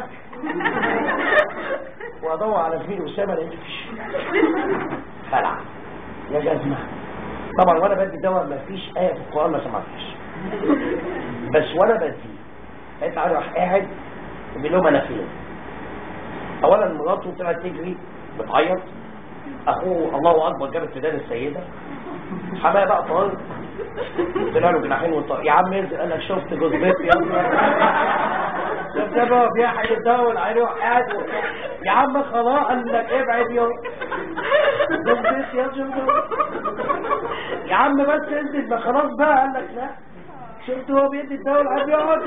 [SPEAKER 1] وادور على زميلي اسامه لقيت مفيش خلع يا جزمه طبعا وانا بدي دواء مفيش ايه في القران ما سمعتهاش بس وانا بدي لقيت علي راح قاعد وبيقول لهم انا فين اولا مراته طلعت تجري بتعيط اخوه الله اكبر جاب ابتدان السيده حمايه بقى طار طلع له جناحين وطار يا عم انزل قال لك شفت جوز بيت يا شفت يا بابا بيحيي الدواء العيني وقاعد يا عم خلاص قال لك ابعد يا جوز بيت يا شفت يا عم بس انزل ما خلاص بقى قال لك لا شفت هو بيدي الدواء العيني يقعد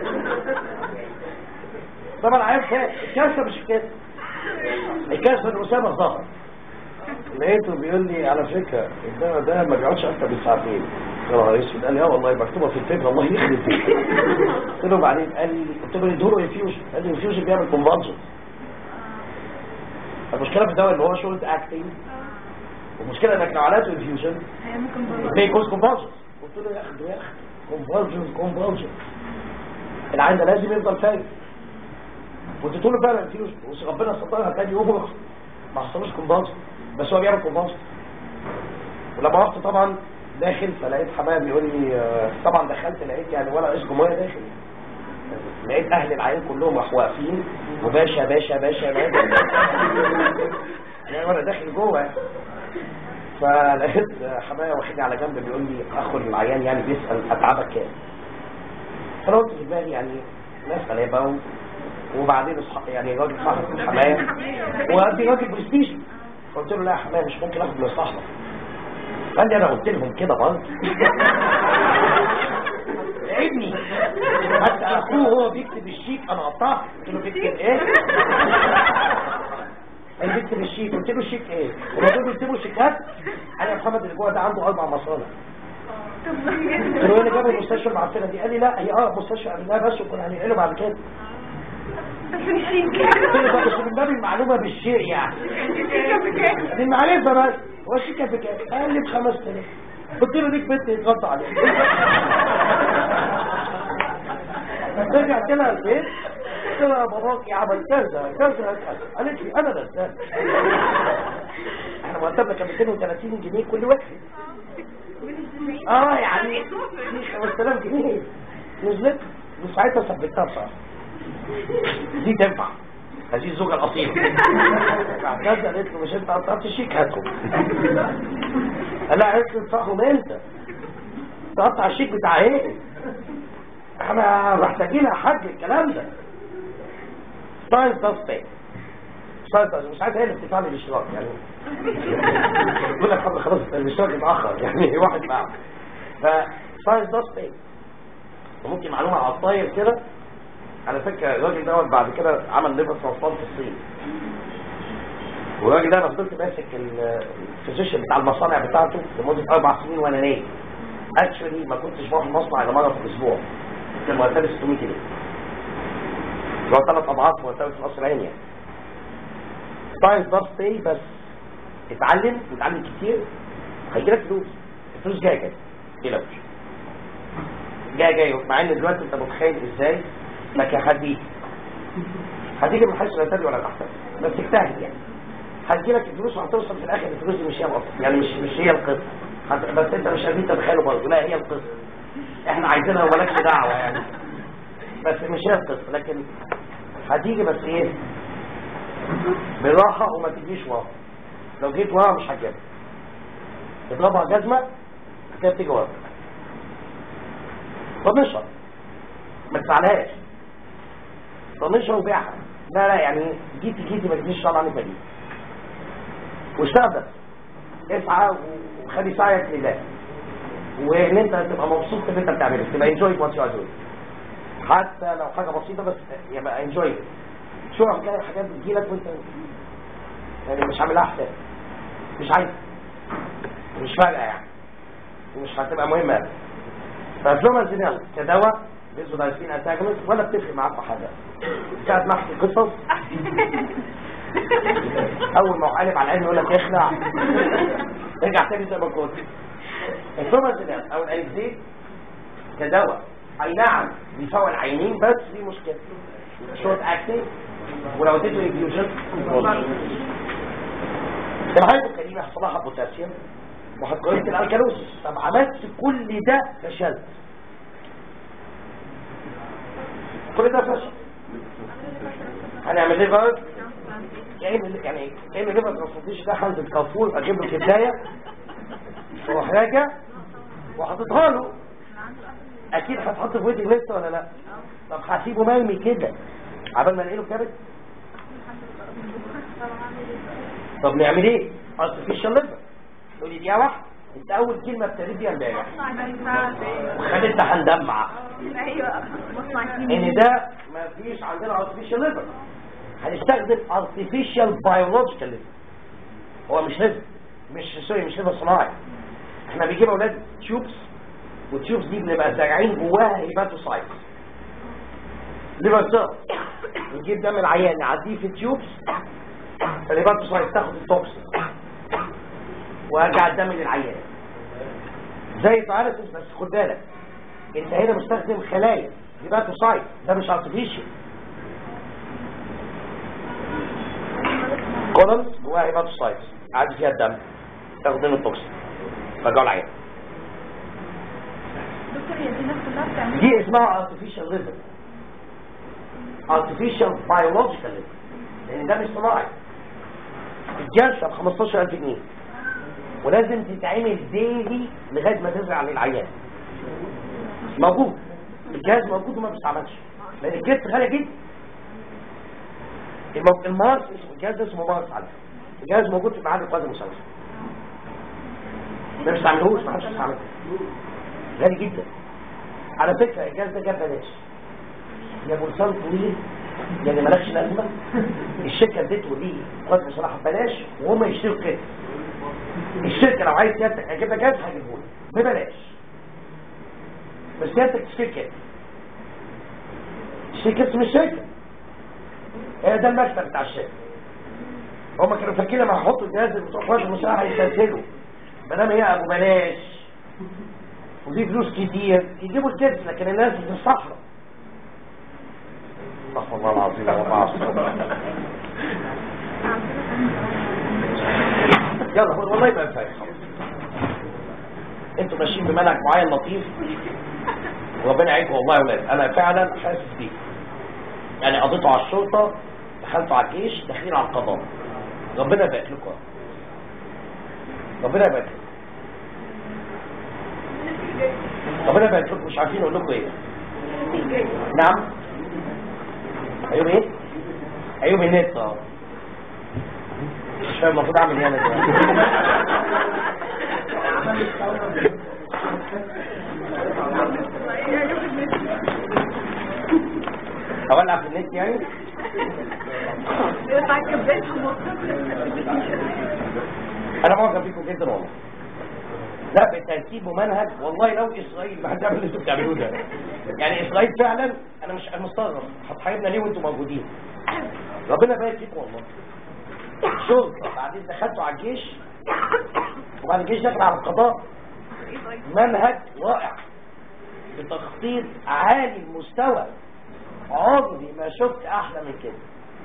[SPEAKER 1] طبعا عارف الكارثه مش في كده الكارثه ان اسامه ظهر لقيته بيقول لي على فكره الدواء ده ما بيقعدش اكتر من ساعتين يا نهار اسود قال لي اه والله مكتوبه في الفكره الله يخرب بيك قلت له بعدين قال لي قلت له اديله انفيوجن قال لي انفيوجن بيعمل كونفالجن المشكله في الدواء اللي هو شورت اكتنج والمشكله انك لو عملت انفيوجن بيكوز كونفالجن قلت له يا اخي يا اخي كونفالجن كونفالجن العين ده لازم يفضل فايق واديت له فعلا انفيوجن وربنا سترها تاني يوم ما حصلوش كونفالجن بس هو بيعمل كونفالجن ولما رحت طبعا داخل فلقيت حماية بيقول لي آه، طبعا دخلت لقيت يعني ولا رئيس جمهورية داخل لقيت اهل العين كلهم راحوا واقفين وباشا باشا باشا باشا يعني وانا داخل جوه فلقيت حماية واخدني على جنب بيقول لي اخو العيان يعني بيسأل اتعبك كام فانا قلت في دماغي يعني ناس غلابه و- وبعدين اصحى يعني راجل صاحب الحماية وقدي راجل برستيج قلت له لا يا حماية مش ممكن اخد من صاحبك قال لي انا قلت لهم كده برضه ابني حتى اخوه هو بيكتب الشيك انا قطعت قلت له بيكتب ايه قال لي بيكتب الشيك قلت له الشيك ايه هما دول بيكتبوا شيكات قال لي يا محمد اللي جوه ده عنده اربع مصانع قلت له ايه اللي جابه المستشفى المعفنه دي قال لي لا هي اه مستشفى قبلها بس وكنا هننقله بعد كده قلت له ده بس من باب المعلومه بالشيء يعني دي المعرفه بس هو الشيكه بكام قال لي ب 5000 قلت له ليك بنت يتغطى عليك رجعت لها البيت قلت لها يا باباكي عمل كذا كذا كذا قالت لي انا غلطان احنا مرتبنا كان 230 جنيه كل واحد اه يعني دي 5000 جنيه نزلت وساعتها ثبتها بصراحه دي تنفع هذه الزوجة الأصيلة بعد قالت له مش انت قطعت الشيك هاتهم قال لها قالت له ادفعهم انت تقطع الشيك بتاع ايه احنا محتاجين يا حاج الكلام ده ساينس داز باي ساينس مش عايز هي اللي بتدفع لي الاشتراك يعني يقول لك طب خلاص الاشتراك اتاخر يعني واحد معاه فساينس داز باي وممكن معلومه على الطاير كده على فكره الراجل دوت بعد كده عمل ليفر ترانسبلانت في الصين والراجل ده انا فضلت ماسك الفيزيشن بتاع المصانع بتاعته لمده اربع سنين وانا نايم اكشولي ما كنتش بروح المصنع الا مره في الاسبوع كان مرتبي 600 جنيه اللي هو ثلاث اضعاف مرتبي في القصر العيني يعني ساينس دار ستي بس اتعلم وتعلم كتير هيجي لك فلوس الفلوس جايه جايه تقلقش جايه جايه مع ان دلوقتي انت متخيل ازاي لك هديك هتيجي من حيث لا تدري ولا تحتاج بس اجتهد يعني هتجي لك الفلوس وهتوصل في الاخر الفلوس دي مش هي الاصل يعني مش مش هي القصه هت- بس انت مش قادر تتخيله برضه لا هي القصه احنا عايزينها ومالكش دعوه يعني بس مش هي القصه لكن هتيجي بس ايه بالراحه وما تجيش ورا لو جيت ورا مش هتجيبها تضربها جزمه كده بتيجي ورا طنشها ما تفعلهاش طنشها وبيعها لا لا يعني جيتي جيتي ما تجيش شرع عنك بديل واشتغل بس اسعى وخلي سعيك لله وان انت تبقى مبسوط باللي انت بتعمله تبقى انجوي وات يو دوينج حتى لو حاجه بسيطه بس يبقى انجوي شو كده الحاجات بتجيلك وانت يعني مش عاملها حساب مش عايز مش فارقه يعني ومش هتبقى مهمه أبدا. ففلومازينال كدواء بيزودايسين انتاجونست ولا بتفرق معاك في حاجه ساعه ما احكي قصص اول ما اقلب على العين يقول لك اخلع ارجع تاني زي ما كنت الفلومازينال او الالكزيد كدواء اي نعم بيفوق العينين بس في مشكله شورت اكتنج ولو اديته انفيوجن الحاجه الكريمه يحصل لها بوتاسيوم وهتقارنت الالكالوسيس طب عملت كل ده فشلت كل ده فشل هنعمل ايه بقى يعني يعني ايه اللي ما ترانسبورتيشن ده هنزل كافور اجيب له كبدايه واروح راجع وحاططها له اكيد هتحط في ويتنج لسه ولا لا طب هسيبه مرمي كده عبال ما الاقي له كبد طب نعمل ايه ارتفيشال ليفر تقول لي دي واحده انت اول كلمه ابتديت بيها امبارح وخدتها هندمع
[SPEAKER 3] ايوه مصنع
[SPEAKER 1] ان
[SPEAKER 3] كيميائي
[SPEAKER 1] ده ما فيش عندنا ارتفيشال ليفر هنستخدم ارتفيشال بيولوجيكال ليفر هو مش ليفر مش سوري مش ليفر صناعي احنا بنجيب اولاد تيوبس والتيوبس دي بنبقى زارعين جواها هيباتوسايت ليفر سيل نجيب دم العيان نعديه في التيوبس فالهيباتوسايت تاخد التوكسين وارجع الدم للعيان زي الداياليسيس بس خد بالك انت هنا مستخدم خلايا هيباتوسايت ده مش ارتفيشال كولونز جواها هيباتوسايت عادي فيها الدم تاخد منه التوكسين رجعوا العيان
[SPEAKER 3] دكتور هي دي الناس كلها بتعمل
[SPEAKER 1] دي اسمها artificial liver artificial biological liver لان ده مش صناعي الجلسه ب 15000 جنيه ولازم تتعمل ديلي لغايه ما تزرع للعيان موجود الجهاز موجود وما بيستعملش لان الجهاز غالي جدا المو- المارس اسمه الجهاز ده اسمه مارس على فكرة. الجهاز موجود في معهد القوات المسلحه ما بيستعملوش ما حدش بيستعمله غالي جدا على فكرة الجهاز ده جاب بلاش يا بلسان طويل يا اللي مالكش لازمة الشركة اديته ليه قوات بصراحة ببلاش وهم يشتروا كده الشركة لو عايز سيادتك اجيب لك جهاز هجيبه لك ببلاش بس سيادتك تشتري كده الشركة اسم الشركة هي ده المكتب بتاع الشركة هم كانوا فاكرين لما هيحطوا الجهاز بتوع قوات المسلحة هيستسهلوا ما دام هي ابو بلاش ودي فلوس كتير يجيبوا الكرس لكن الناس في الصحراء استغفر الله العظيم يا رب يلا خد والله يبقى كفايه خلاص انتوا ماشيين بمنهج معين لطيف وربنا يعينكم والله يا ولاد انا فعلا حاسس بيكم يعني قضيتوا على الشرطه دخلتوا على الجيش داخلين على القضاء ربنا يبارك لكم ربنا يبارك لكم ربنا يبارك لكم مش عارفين اقول لكم ايه نعم ايوه ايه ايوه النت اه مش فاهم المفروض اعمل ايه انا دلوقتي اولع في النت يعني
[SPEAKER 3] يقطع كبدتهم
[SPEAKER 1] انا معجب بيكم جدا والله لا بترتيب ومنهج والله لو اسرائيل ما هتعمل اللي انتوا بتعملوه ده يعني اسرائيل فعلا انا مش أنا مستغرب هتحاربنا ليه وانتوا موجودين ربنا يبارك فيكم والله شرطه بعدين دخلتوا على الجيش وبعد الجيش دخل على القضاء منهج رائع بتخطيط عالي المستوى عمري ما شفت احلى من كده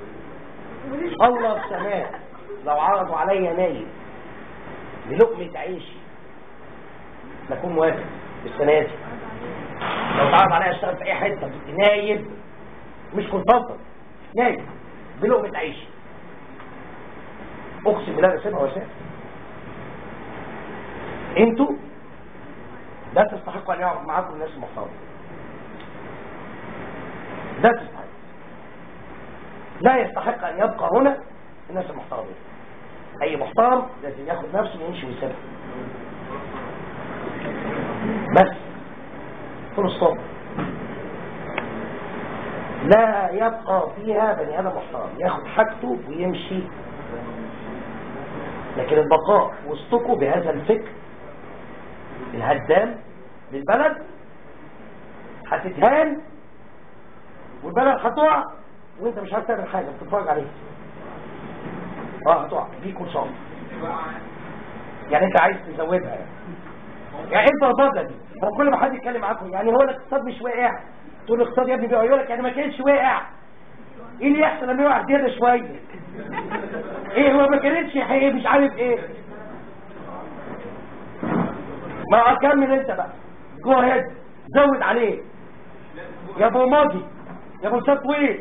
[SPEAKER 1] الله السماء لو عرضوا عليا نايم بلقمة عيشي لكون موافق السنة دي لو تعرض عليا اشتغل في اي حتة نايب مش كونتنطر نايب بلقمة عيشي اقسم بالله اسيبها واسيبها انتوا لا تستحقوا ان يقعد معاكم الناس المحترمه لا تستحق لا يستحق ان يبقى هنا الناس المحترمين اي محترم لازم ياخد نفسه ويمشي ويسيبها بس فول ستوب لا يبقى فيها بني ادم محترم ياخد حاجته ويمشي لكن البقاء وسطكم بهذا الفكر الهدام للبلد هتتهان والبلد هتقع وانت مش عارف تعمل حاجه بتتفرج عليها اه هتقع دي كورسات يعني انت عايز تزودها يعني يعني انت البطله دي هو كل ما حد يتكلم معاكم يعني هو الاقتصاد مش واقع تقول الاقتصاد يا ابني بيقع يقول لك يعني ما كانش واقع ايه اللي يحصل لما يقع زياده شويه ايه هو ما كانتش ايه مش عارف ايه ما اكمل انت بقى جو هيد زود عليه يا ابو ماضي يا ابو تطويل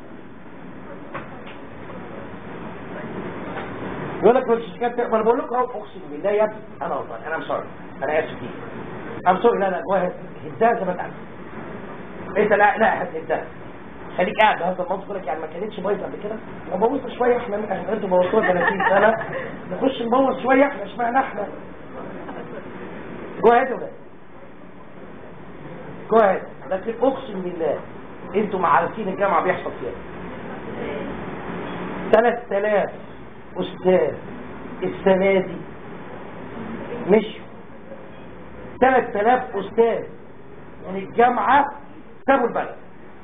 [SPEAKER 1] يقول لك مش كانت ما انا بقول لكم اهو اقسم بالله يا ابني انا غلطان انا سوري انا اسف ليك ام سوري لا لا جو هيد هدها زي ما انت عايز انت لا لا هتهدها خليك قاعد بهذا المنطق يقول لك يعني ما كانتش بايظه قبل كده لو بوظت شويه احنا احنا انتوا بوظتوها 30 سنه نخش نبوظ شويه احنا اشمعنى احنا جو هيد ولا جو هيد لكن اقسم بالله انتوا ما عارفين الجامعه بيحصل فيها 3000 استاذ السنه دي مشوا 3000 استاذ يعني الجامعه سابوا البلد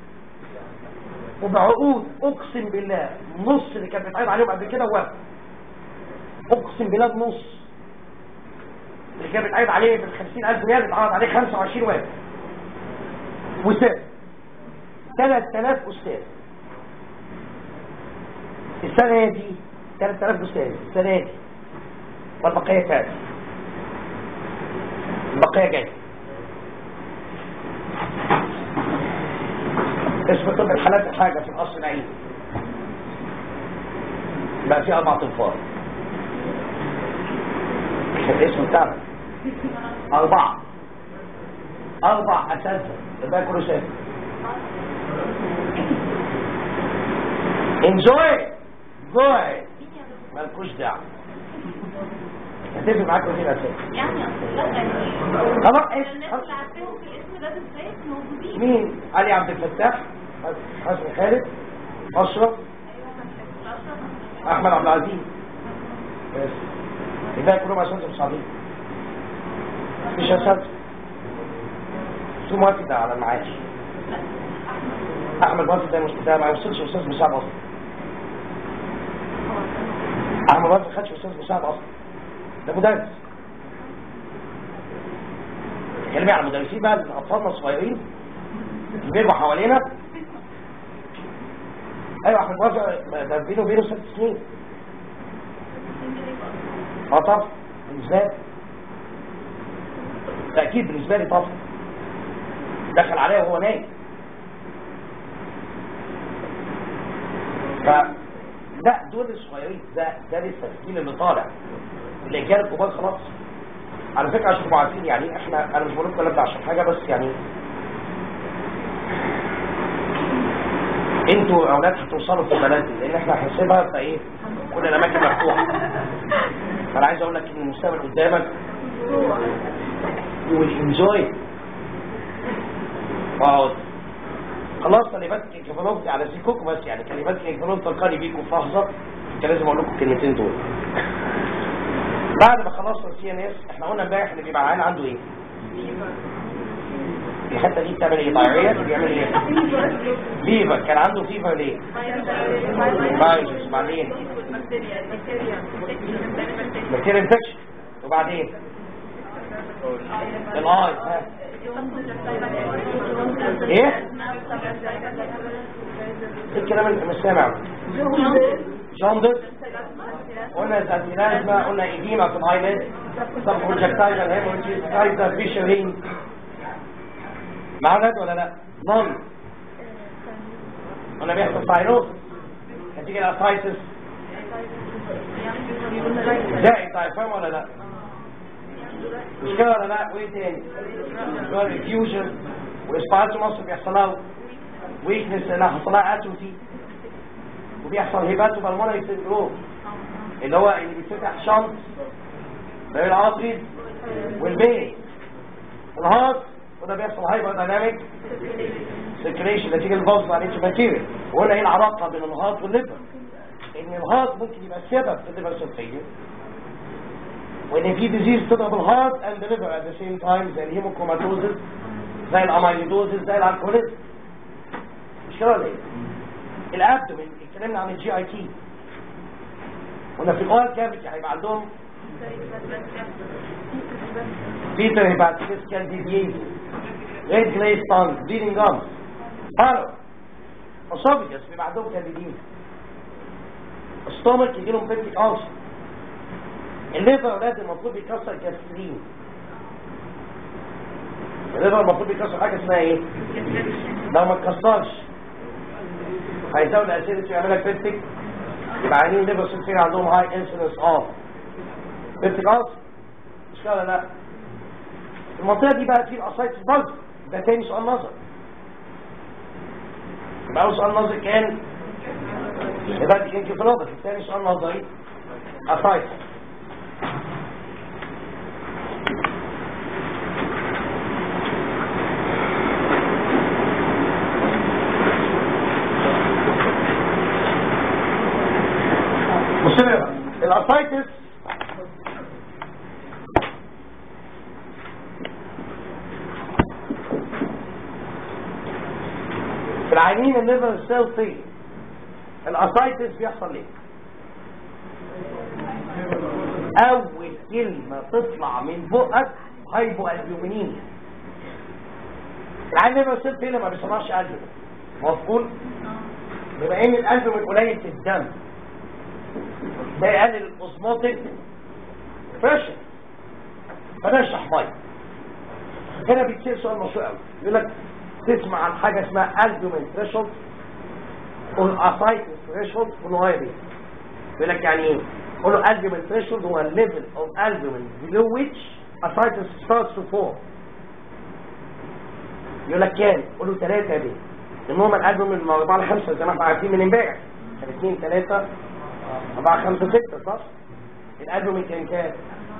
[SPEAKER 1] وبعقود اقسم بالله نص اللي كان بيتعرض عليهم قبل كده وقف اقسم بالله نص اللي كان بيتعرض عليه بال 50000 ريال اتعرض عليه 25 واحد وساب 3000 استاذ السنه دي 3000 استاذ السنه دي والبقيه تاتي البقيه جايه اسم طب الحالات الحاجة في القصر العيد بقى في أربع تنفار الاسم بتاعنا أربعة أربع أساسا الباقي كله سافر انجوي جوي مالكوش دعوة هتفق معاك وزير الأساس
[SPEAKER 3] يعني اصل لا يعني
[SPEAKER 1] خلاص ايش
[SPEAKER 3] الناس اللي عارفاهم في الاسم ده بالذات موجودين
[SPEAKER 1] مين علي عبد الفتاح حسن خالد أشرف أحمد عبد العزيز بس الباقي كلهم أساتذة مصابين مش أساتذة شو موافق ده على المعاش أحمد موافق ده مش بتاع ما يوصلش أستاذ مساعد أصلا أحمد موافق خدش أستاذ مساعد أصلا ده مدرس تكلمي على المدرسين بقى الأطفال الصغيرين اللي بيربوا حوالينا ايوه احمد موافق ده بينه وبينه ست سنين اه طبعا بالنسبه لي تاكيد بالنسبه لي طبعا دخل عليا وهو نايم ف لا دول الصغيرين ده ده لسه الجيل اللي طالع الاجيال الكبار خلاص على فكره عشان تبقوا عارفين يعني احنا انا مش بقول لكم الكلام ده عشان حاجه بس يعني انتوا اولاد هتوصلوا في البلد دي لان احنا هنسيبها فايه كل الاماكن مفتوحه فانا عايز اقول لك ان المستقبل قدامك you will enjoy واقعد خلاص كلمات كيفالوف على سيكوك بس يعني كلمات كيفالوف تلقاني بيكم في لحظه كان لازم اقول لكم الكلمتين دول بعد ما خلصنا السي ان اس احنا قلنا امبارح ان بيبقى عيان عنده ايه؟ الحته دي بتعمل ايه؟ ضيعيه بيعمل ايه؟ فيفر كان عنده فيفر ليه؟ فيروس بعدين بكتيريا انفكشن وبعدين الاي ها ايه؟ ايه الكلام اللي مش سامع؟ جوندس قلنا زازيلازما قلنا ايديما في الهايلاند سب بروجكتايل هيموريجيز كايزر فيشرين معانا ولا لا؟ نون قلنا بيحصل سايروس هتيجي الاسايتس زائد دايفرام ولا لا؟ مش كده ولا لا وايه تاني الفيوجن والاسبارتو مصر بيحصل لها ويكنس لانها حصل لها اتروفي وبيحصل هيباتو بالمونري سيندروم اللي هو اللي بيتفتح شنط بين العاطري والبين الهارت وده بيحصل هايبر دايناميك سيركيليشن نتيجه الفاز مع الاتش ماتيريال وهنا ايه العلاقه بين الهارت والليفر ان الهارت ممكن يبقى سبب في الليفر سيرفيلير وان في ديزيز تضرب الهارت اند ليفر ات ذا سيم تايم زي الهيموكروماتوزس زي الاميلويدوزس زي الالكوليزم مش كده ولا ايه؟ الابدومين اتكلمنا عن الجي اي تي قلنا في الاول كافيتي هيبقى عندهم بيتر هيباتيتس كانديديز ريد جليز تانج بليدنج جامز هالو اسوفيجس بيبقى عندهم كانديديز الستومك يجي لهم بيبتيك ألسر الليفر اولاد المفروض بيكسر كاسترين الليفر المفروض بيكسر حاجه اسمها ايه؟ لو ما اتكسرش هيزود اسيدتي ويعمل لك بيبتيك يبقى عينين ليفر سيلفين عندهم هاي انسولينس اوف بيبتيك ألسر مش كده ولا لا؟ المنطقه دي بقى فيه الاسايتس برضه ده تاني سؤال نظر يبقى اول سؤال نظري كان يبقى دي انكفالوباثي تاني سؤال نظري اسايتس بص لي بقى الاسايتس في العينين الليفر سيل سي الاسايتس بيحصل ليه اول كلمه تطلع من بقك هايبو البيومينيميا العين الليفر سيل سي ما بيصنعش قلب مفهوم بما ان القلب من قليل في الدم ده يقلل الاوزموتيك بريشر فنشرح ميه هنا بيتصير سؤال مشهور قوي يقول لك تسمع عن حاجه اسمها البومين ثريشولد والاسايتس ثريشولد والنوعيه دي يقول لك يعني ايه؟ قول له البومين ثريشولد هو الليفل اوف البومين below which ascites starts to form يقول لك كام؟ قول له ثلاثه دي المهم الالبومين من 4 ل 5 زي ما احنا عارفين من امبارح كان 2 3 4 5 6 صح؟ الالبومين كان كام؟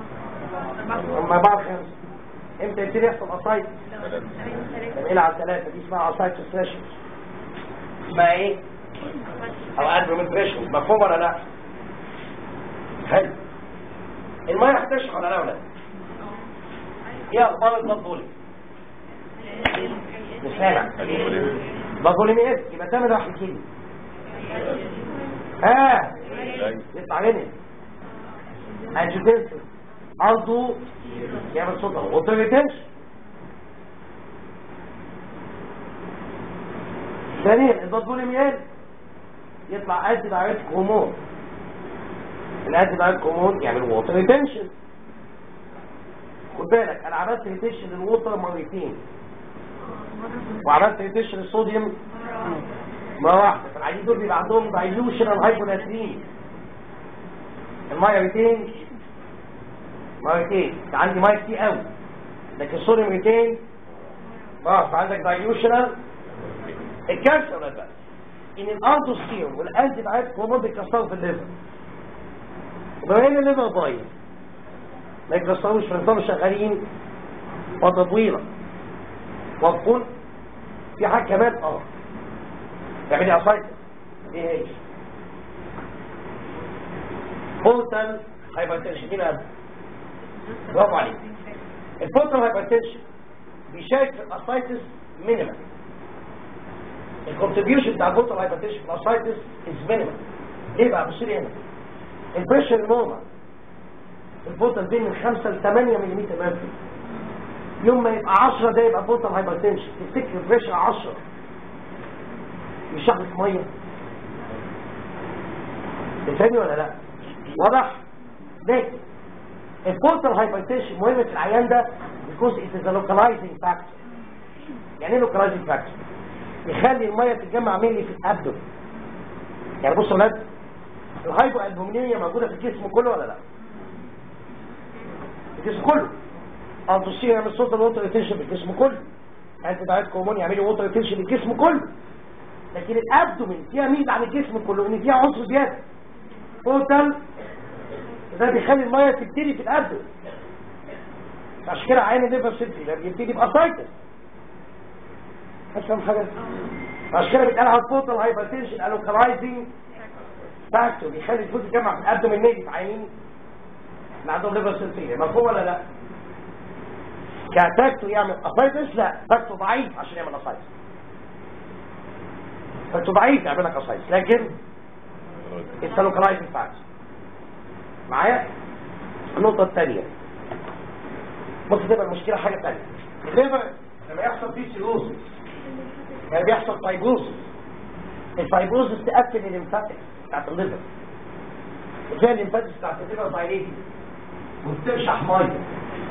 [SPEAKER 1] 4 5 امتى يبتدي يحصل اسايتس؟ طب العب ثلاثة دي اسمها اسايتس ثريشولد اسمها ايه؟ او البومين ثريشولد مفهوم ولا لا؟ حلو الميه هتشرح ولا لا ولا ايه اخبار البطولي؟ مش سامع بطوليميات يبقى تعمل واحد كيلو اه يطلع مني انجيوتنسل ارضه يعمل صوت ووتر ريتنشن ثانيا البطوليميات يطلع قد دايركت هرمون القد دايركت هرمون يعمل ووتر ريتنشن خد بالك انا عملت ريتنشن للووتر مرتين وعملت ريتنشن للصوديوم مرة واحدة فالعيانين دول بيبقى عندهم دايلوشنال هايبوناترين المية ريتين مرتين عندي مية كتير قوي لكن الصوديوم ريتين خلاص عندك دايلوشنال الكارثة ولا بقى ان الاندوستير والانتي بايوتيك هما بيكسروا في الليفر وبما ان الليفر بايظ ما يكسروش فيفضلوا شغالين فترة طويلة مفهوم في حاجة كمان اه تعملي اسايتس ايه هي بورتال هايبرتنشن مين قبل برافو عليك البورتال هايبرتنشن بيشارك في الاسايتس مينيمال الكونتريبيوشن بتاع البورتال هايبرتنشن في الاسايتس از مينيمال ليه بقى بص لي هنا البريشر نورمال البورتال بين من 5 ل 8 ملم ميركوري يوم ما يبقى 10 ده يبقى بورتال هايبرتنشن تفتكر البريشر 10 مش شخص ميه تفهمني ولا لا واضح لكن البورتال هايبرتنشن مهمه في العيان ده because it is a localizing factor يعني ايه localizing factor يخلي الميه تتجمع مني في الابدو يعني بصوا يا ولاد الهايبو البومينيميا موجوده في الجسم كله ولا لا الجسم كله الدوسين يعمل صوت الوتر ريتنشن بالجسم كله انت دايت هرمون يعملوا ووتر ريتنشن بالجسم كله لكن الابدومين فيها ميزه عن الجسم كله ان فيها عنصر زياده توتال ده بيخلي الميه تبتدي في الابدومين عشان كده عين الليفر سيلفي لما بيبتدي باسايتس هتفهم حاجه عشان كده بيتقال على التوتال هايبرتنشن الوكالايزنج فاكتور بيخلي الفلوس يتجمع في الابدومين نيجي في عينين اللي عندهم ليفر سيلفي مفهوم ولا لا؟ كفاكتور يعمل اسايتس لا فاكتور ضعيف عشان يعمل اسايتس فاكتور ضعيف يعمل لك اسايتس لكن انت لوكالايز فاكتور معايا النقطه الثانيه بص تبقى المشكله حاجه ثانيه الليفر لما يحصل فيه سيروزس يعني بيحصل فايبروزس الفايبروزس تقفل الليمفاتيك بتاعت الليفر زي الليمفاتيك بتاعت الليفر دايليتد وبترشح ميه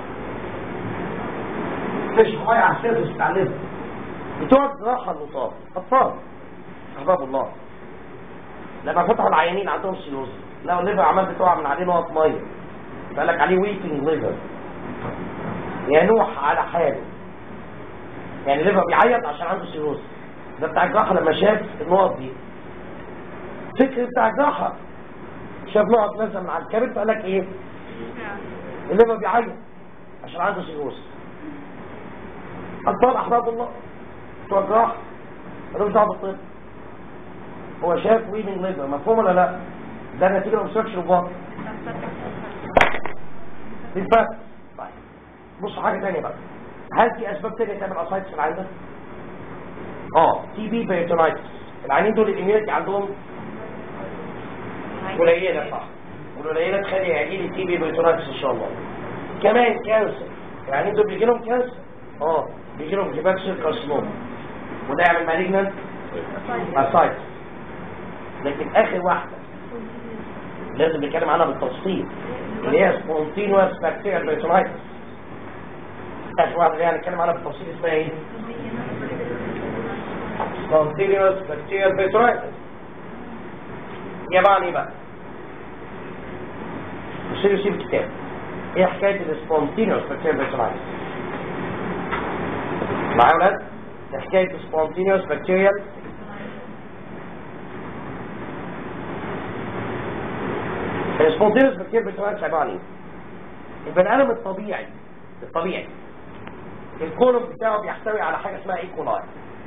[SPEAKER 1] ترشح ميه على السيرفس بتاع الليفر بتقعد راحه المصاب اطفال احباب الله لما فتحوا العيانين عندهم سيروز لو الليفر عمال بتقع من عليه نقط ميه فقال لك عليه ويتنج ليفر ينوح على حاله يعني الليفر بيعيط عشان عنده سيروز ده بتاع الجراحه لما شاف النقط دي فكر بتاع الجراحه شاف نقط نازله من على الكبد فقال لك ايه الليفر بيعيط عشان عنده سيروز اطفال احباب الله بتوع الجراحه مالوش دعوه بالطب هو شاف ويمنج ليفر مفهوم ولا لا ده نتيجه اوبستراكشن اوف دي الفرق طيب بص حاجه ثانيه بقى هل في اسباب ثانيه تعمل اسايتس في العين ده اه تي بي بيرتونايتس العينين دول الاميونيتي عندهم قليله صح والقليله تخلي يجي لي تي بي بيرتونايتس ان شاء الله كمان كانسر العينين دول بيجي لهم كانسر اه بيجي لهم هيباكسيل كارسينوما وده يعمل مالجنانت اسايتس لكن اخر واحده لازم نتكلم عنها بالتفصيل اللي هي سبونتينوس بكتيريا بيرتونايتس اخر واحده اللي هنتكلم عنها بالتفصيل اسمها ايه سبونتينوس بكتيريا بيرتونايتس يبقى ايه بقى بصير يسيب الكتاب ايه حكايه السبونتينوس بكتيريا بيرتونايتس معايا يا ولاد حكايه سبونتينوس بكتيريا السبونتينوس بكتيريا بيرتونايتس عباره عن ايه البني ادم الطبيعي الطبيعي الكولوم بتاعه بيحتوي على حاجه اسمها ايكولاي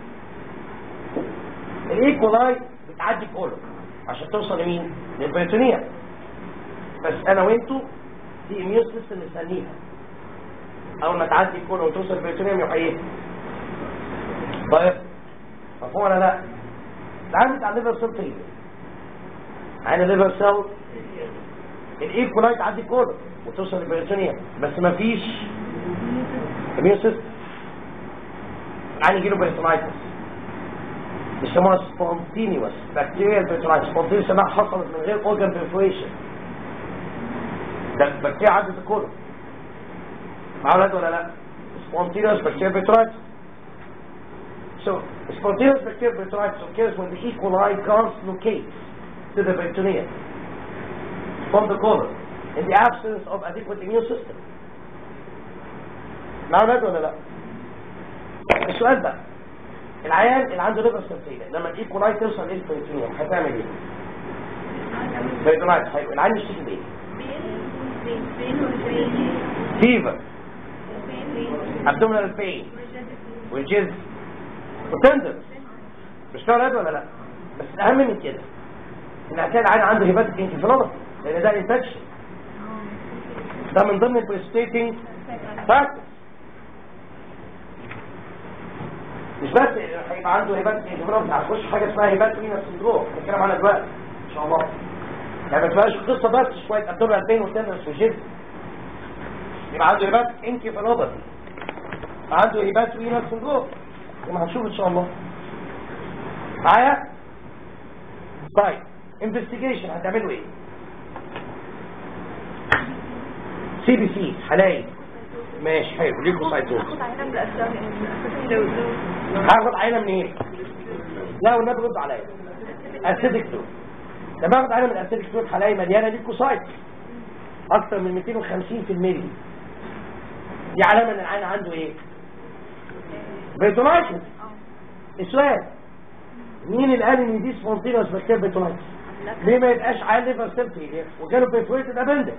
[SPEAKER 1] الايكولاي بتعدي كولوم عشان توصل لمين للبريتونيا بس انا وانتوا في اميون سيستم مستنيها اول ما تعدي كولوم وتوصل للبريتونيا يروح ايه طيب مفهوم ولا لا تعال بتاع الليفر سيل تري عين الليفر سيل الايكولاي تعدي كولوم وتوصل للبريتونيا بس مفيش اميون سيستم يعني يجيله بريتونايتس بيسموها سبونتينيوس بكتيريال بريتونايتس سبونتينيوس انها حصلت من غير اورجان بريفوريشن ده البكتيريا عدت الكولون مع اولاد ولا لا spontaneous bacterial peritonitis so spontaneous bacterial peritonitis occurs when the E. coli translocates to the peritoneum from the colon in the absence of adequate immune system مع اولاد ولا لا السؤال بقى العيان اللي عنده ليفر سيرفيه لما الايكولاي توصل للبريتونيوم هتعمل ايه؟ بريتونايتس هيبقى العيان يشتكي بايه؟ فيفر abdominal pain which is tenderness مش كده ولا لا بس الاهم من كده ان هتلاقي العيان عنده هيباتيك انكفالوباثي لان ده انفكشن ده من ضمن البريستيتنج فاكتورز مش بس هيبقى عنده هيباتيك انكفالوباثي هتخش حاجه اسمها هيباتوينا سندروم هنتكلم عنها دلوقتي ان شاء الله يعني ما تبقاش قصه بس شويه abdominal pain وتندرس وجلد يبقى عنده هيباتيك انكفالوباثي عنده هيبات وينال سندروم زي ما هنشوف ان شاء الله معايا طيب انفستيجيشن هتعملوا ايه سي بي سي حلايب ماشي حلو ليكوسايتوز هاخد عينه منين لا والنبي رد عليا اسيدك فلويد لما اخد عينه من اسيدك فلويد حلايب مليانه ليكوسايت اكتر من 250 في الملي دي علامه ان العين عنده ايه بيتونايتس السؤال مين اللي قال ان دي سبونتينوس بكتيريا بيتونايتس ليه ما يبقاش عيان ليفر سيل فيلير وجاله بيفويتد ابندكس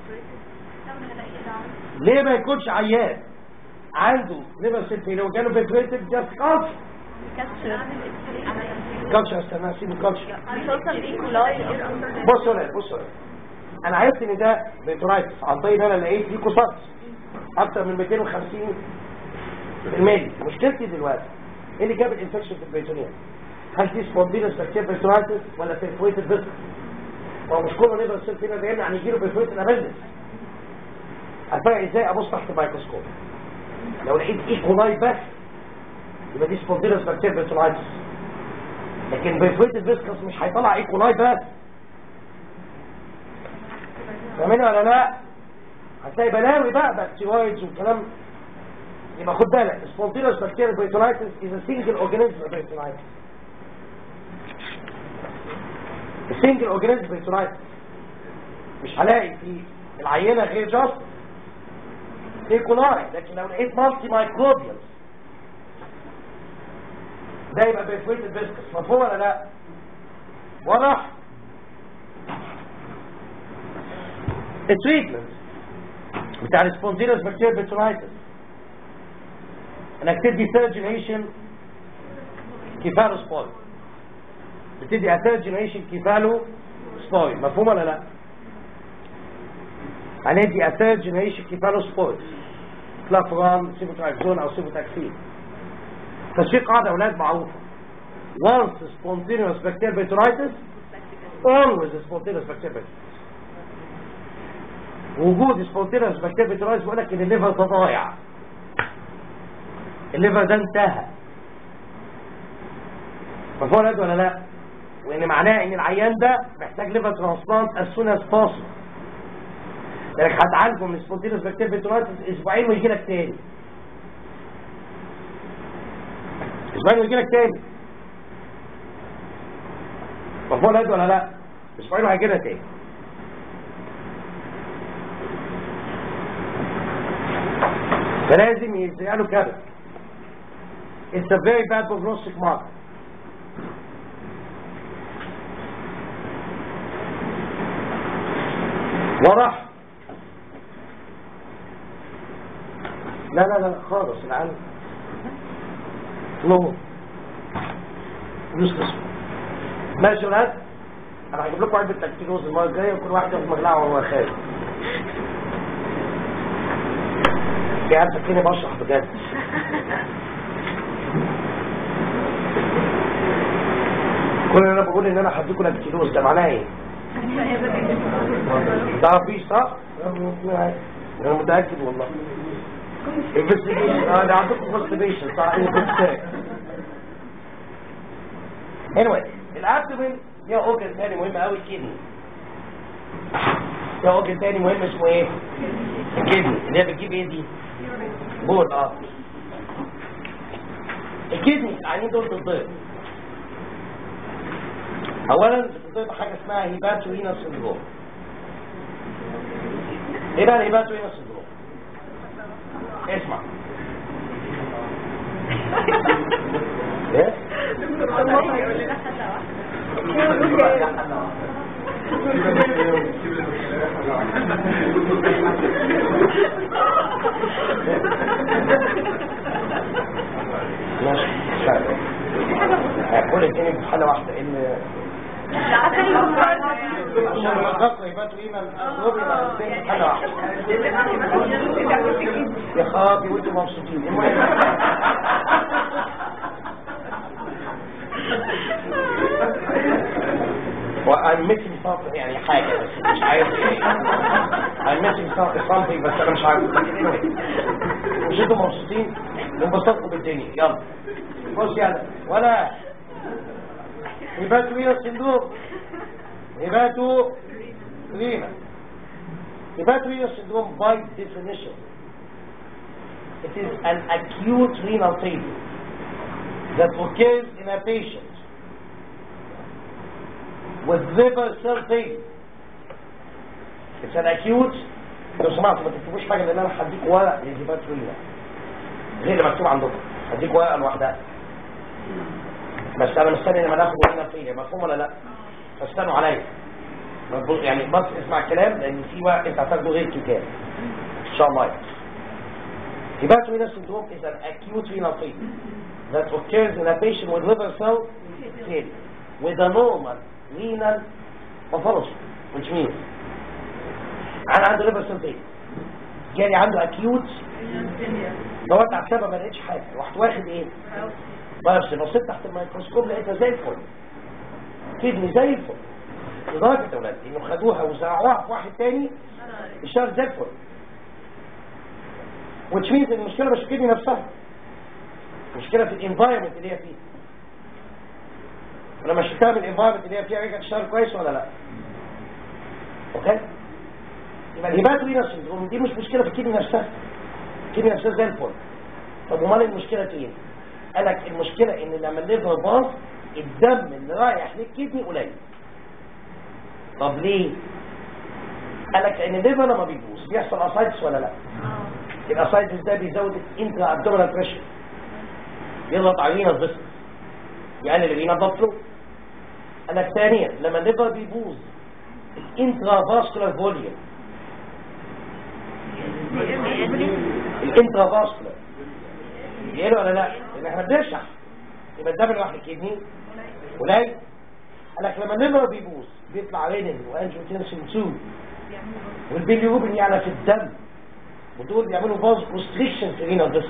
[SPEAKER 1] ليه ما يكونش عيان عنده ليفر سيل فيلير وجاله بيفويتد جاست كالتشر كالتشر استنى سيب الكالتشر بص هنا بص هنا انا عرفت ان ده بيترايتس عن طريق ان انا لقيت فيه كوسات اكتر من 250 الميل مشكلتي دلوقتي ايه اللي جاب الانفكشن في البيتونيا هل دي سبوندينوس بكتيريا بيترايتس ولا بيرفويتد فيسكس هو مش كله ليفر سيل فينا ده يعني يجيله بيرفويتد ابندكس الفرق ازاي ابص تحت الميكروسكوب لو لقيت ايكولاي بس يبقى دي سبوندينوس بكتيريا بيترايتس لكن بيرفويتد فيسكس مش هيطلع ايكولاي بس فاهمين ولا لا هتلاقي بلاوي بقى بكتيرويدز والكلام يبقى خد بالك سبونتينوس بكتيريا بيتونايتس از ا سنجل اورجانيزم بيتونايتس السنجل اورجانيزم بيتونايتس مش هلاقي في العينه غير جاست ايكولاي لكن لو لقيت مالتي مايكروبيالز ده يبقى بيفويتد فيسكس مفهوم ولا لا واضح التريتمنت بتاع السبونتينوس بكتيريا بيتونايتس انك تدي ثيرد جنريشن كيفالو سبويل بتدي ثيرد جنريشن كيفالو سبويل مفهوم ولا لا هندي ثيرد جنريشن كيفالو سبويل فلافران سيبوتراكزون او سيبوتاكسين بس في قاعده اولاد معروفه once spontaneous bacterial peritonitis always spontaneous bacterial peritonitis وجود سبونتينوس بكتيريا بيترايز بيقول لك ان الليفر ده ضايع الليفر ده انتهى مفهوم يا ولا لا وان معناه ان العيان ده محتاج ليفر ترانسبلانت as soon as possible لانك هتعالجه من سبونتينوس بكتيريا بيترايز اسبوعين ويجي لك تاني اسبوعين ويجي لك تاني مفهوم يا ولا لا اسبوعين وهيجي لك تاني فلازم يسأله كده It's a very bad prognostic marker واضح لا لا لا خالص العالم نو يوسلس ماشي يا ولاد انا هجيب لكم علبه تكتيروز المره الجايه وكل واحد ياخد مجلعه وهو خارج في عيال فاكريني بشرح بجد كل اللي انا بقول ان انا هديكم لاكتيلوز ده معناه ايه؟ تعرفيش صح؟ انا متاكد والله انفستيجيشن اه ده عندكم انفستيجيشن صح انفستيجيشن anyway الابدومين ليها اوجن تاني مهم قوي الكدني ليها اوجن تاني مهم اسمه ايه؟ الكدني اللي هي بتجيب ايه دي؟ بول اه الكدني العينين دول ضدين اولا بتضيف حاجه اسمها هيباتورينا سندروم ايه بقى الهيباتورينا سندروم اسمع ايه ماشي مش عارف هقول التاني بحالة واحدة ان عشان الرقاق يباتوا ايه الضرب يبقى التاني بحالة واحدة يا خابي وانتم مبسوطين المهم I'm missing something يعني حاجة بس مش عارف ايه I'm missing something something بس انا مش عارف مش انتم مبسوطين وانبسطوا بالدنيا يلا بص يلا ولا هباتوا ايه الصندوق هباتوا رينا هباتوا ايه الصندوق by definition it is an acute renal failure that occurs in a patient with liver cell failure. It's an acute لو سمحتوا ما تكتبوش حاجه لان انا هديك ورق للهيباتورينا غير اللي مكتوب عندكم هديك ورقه لوحدها بس انا مستني لما ناخد هنا فيه مفهوم ولا لا فاستنوا عليا ما تبص- يعني بس اسمع الكلام لان في وقت انت هتاخده غير كتاب ان شاء الله يعني. Hepatorenal syndrome is an acute renal failure that occurs in a patient with liver cell failure with a normal renal pathology which means انا عنده liver cell failure جالي عنده acute دورت على السبب ما لقيتش حاجه رحت واخد ايه؟ بايوبسي بصيت تحت الميكروسكوب لقيتها زي الفل كدني زي الفل لدرجه يا اولاد انه خدوها وزرعوها في واحد تاني اشتغل زي الفل which means ان المشكله مش في الكدني نفسها المشكله في الانفايرمنت اللي هي فيه ولما شلتها من الانفايرمنت اللي هي فيها رجعت تشتغل كويس ولا لا؟ اوكي؟ يبقى الهيباتورينال سيندروم دي مش مشكله في الكدني نفسها الكدني نفسها زي الفل طب امال المشكله في ايه؟ قال لك المشكله ان لما الليفر باظ الدم اللي رايح للكدني قليل طب ليه؟ قال لك ان الليفر لما بيبوظ بيحصل اسايتس ولا لا؟ الاسايتس ده بيزود الانترا ابدومينال بريشر يضغط علينا الجسم يقلل الرينا بلاد فلو قال لك ثانيا لما الليفر بيبوظ الانترا فاسكولار فوليوم الانترا فاسكولار يقلوا ولا لا؟ لان احنا بنرشح يبقى الدم اللي راح للكدني قليل قال لك لما الليفر بيبوظ بيطلع رينين وانجيوتنسين 2 والبيليروبين يعلى في الدم ودول بيعملوا فاز كونستريكشن في رينا فيسل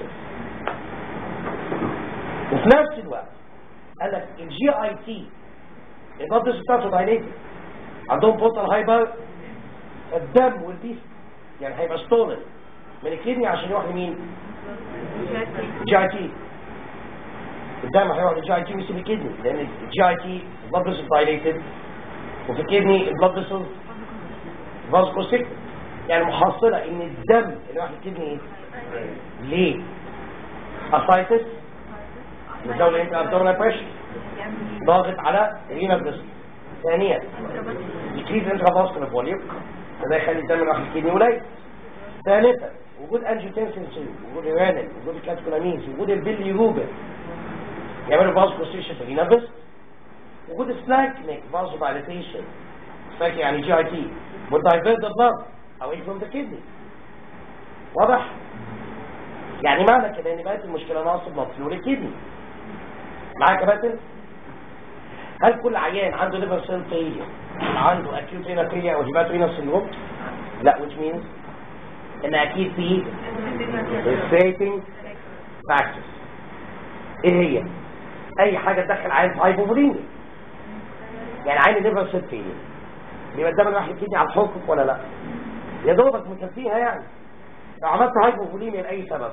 [SPEAKER 1] وفي نفس الوقت قال لك الجي اي تي البلد بتاعته دايليتد عندهم بورتال هايبر الدم والبيس يعني هيبقى ستولن من الكدني عشان يروح لمين؟ جي اي تي الدم هيروح للجي اي تي ويسيب الكدني لان الجي اي تي البلد فيسل دايليتد وفي الكدني البلد فيسل فازكوسيك يعني محصلة ان الدم اللي راح للكدني ايه؟ ليه؟ اسايتس مزاول انت ابدومينال بريشر ضاغط على رينا بريست ثانيا يكريز انترافاسكولار فوليوم فده يخلي الدم راح للكدني قليل ثالثا وجود انجيوتنسين 2 وجود الرانين وجود الكاتكولامينز وجود البيليروبين يعملوا فاسكوسيشن في رينا بريست وجود سلاكنيك فازو دايليتيشن سلاك يعني جي اي تي والدايفيرت بلاد away from the kidney واضح يعني معنى كده ان بقت المشكله ناقص بلاد فلو للكدني معاك يا باسل هل كل عيان عنده ليفر سيل فيلير عنده اكيوت رينال فيلير او هيبات رينال سيندروم لا which means ان اكيد في ريسيتنج فاكتورز ايه هي اي حاجه تدخل عيان في هايبوفوليميا يعني عين الليفر سيل فيلير يبقى الدم راح يبتدي على الحقوق ولا لا يا دوبك مكفيها يعني لو عملت هايبوفوليميا لاي سبب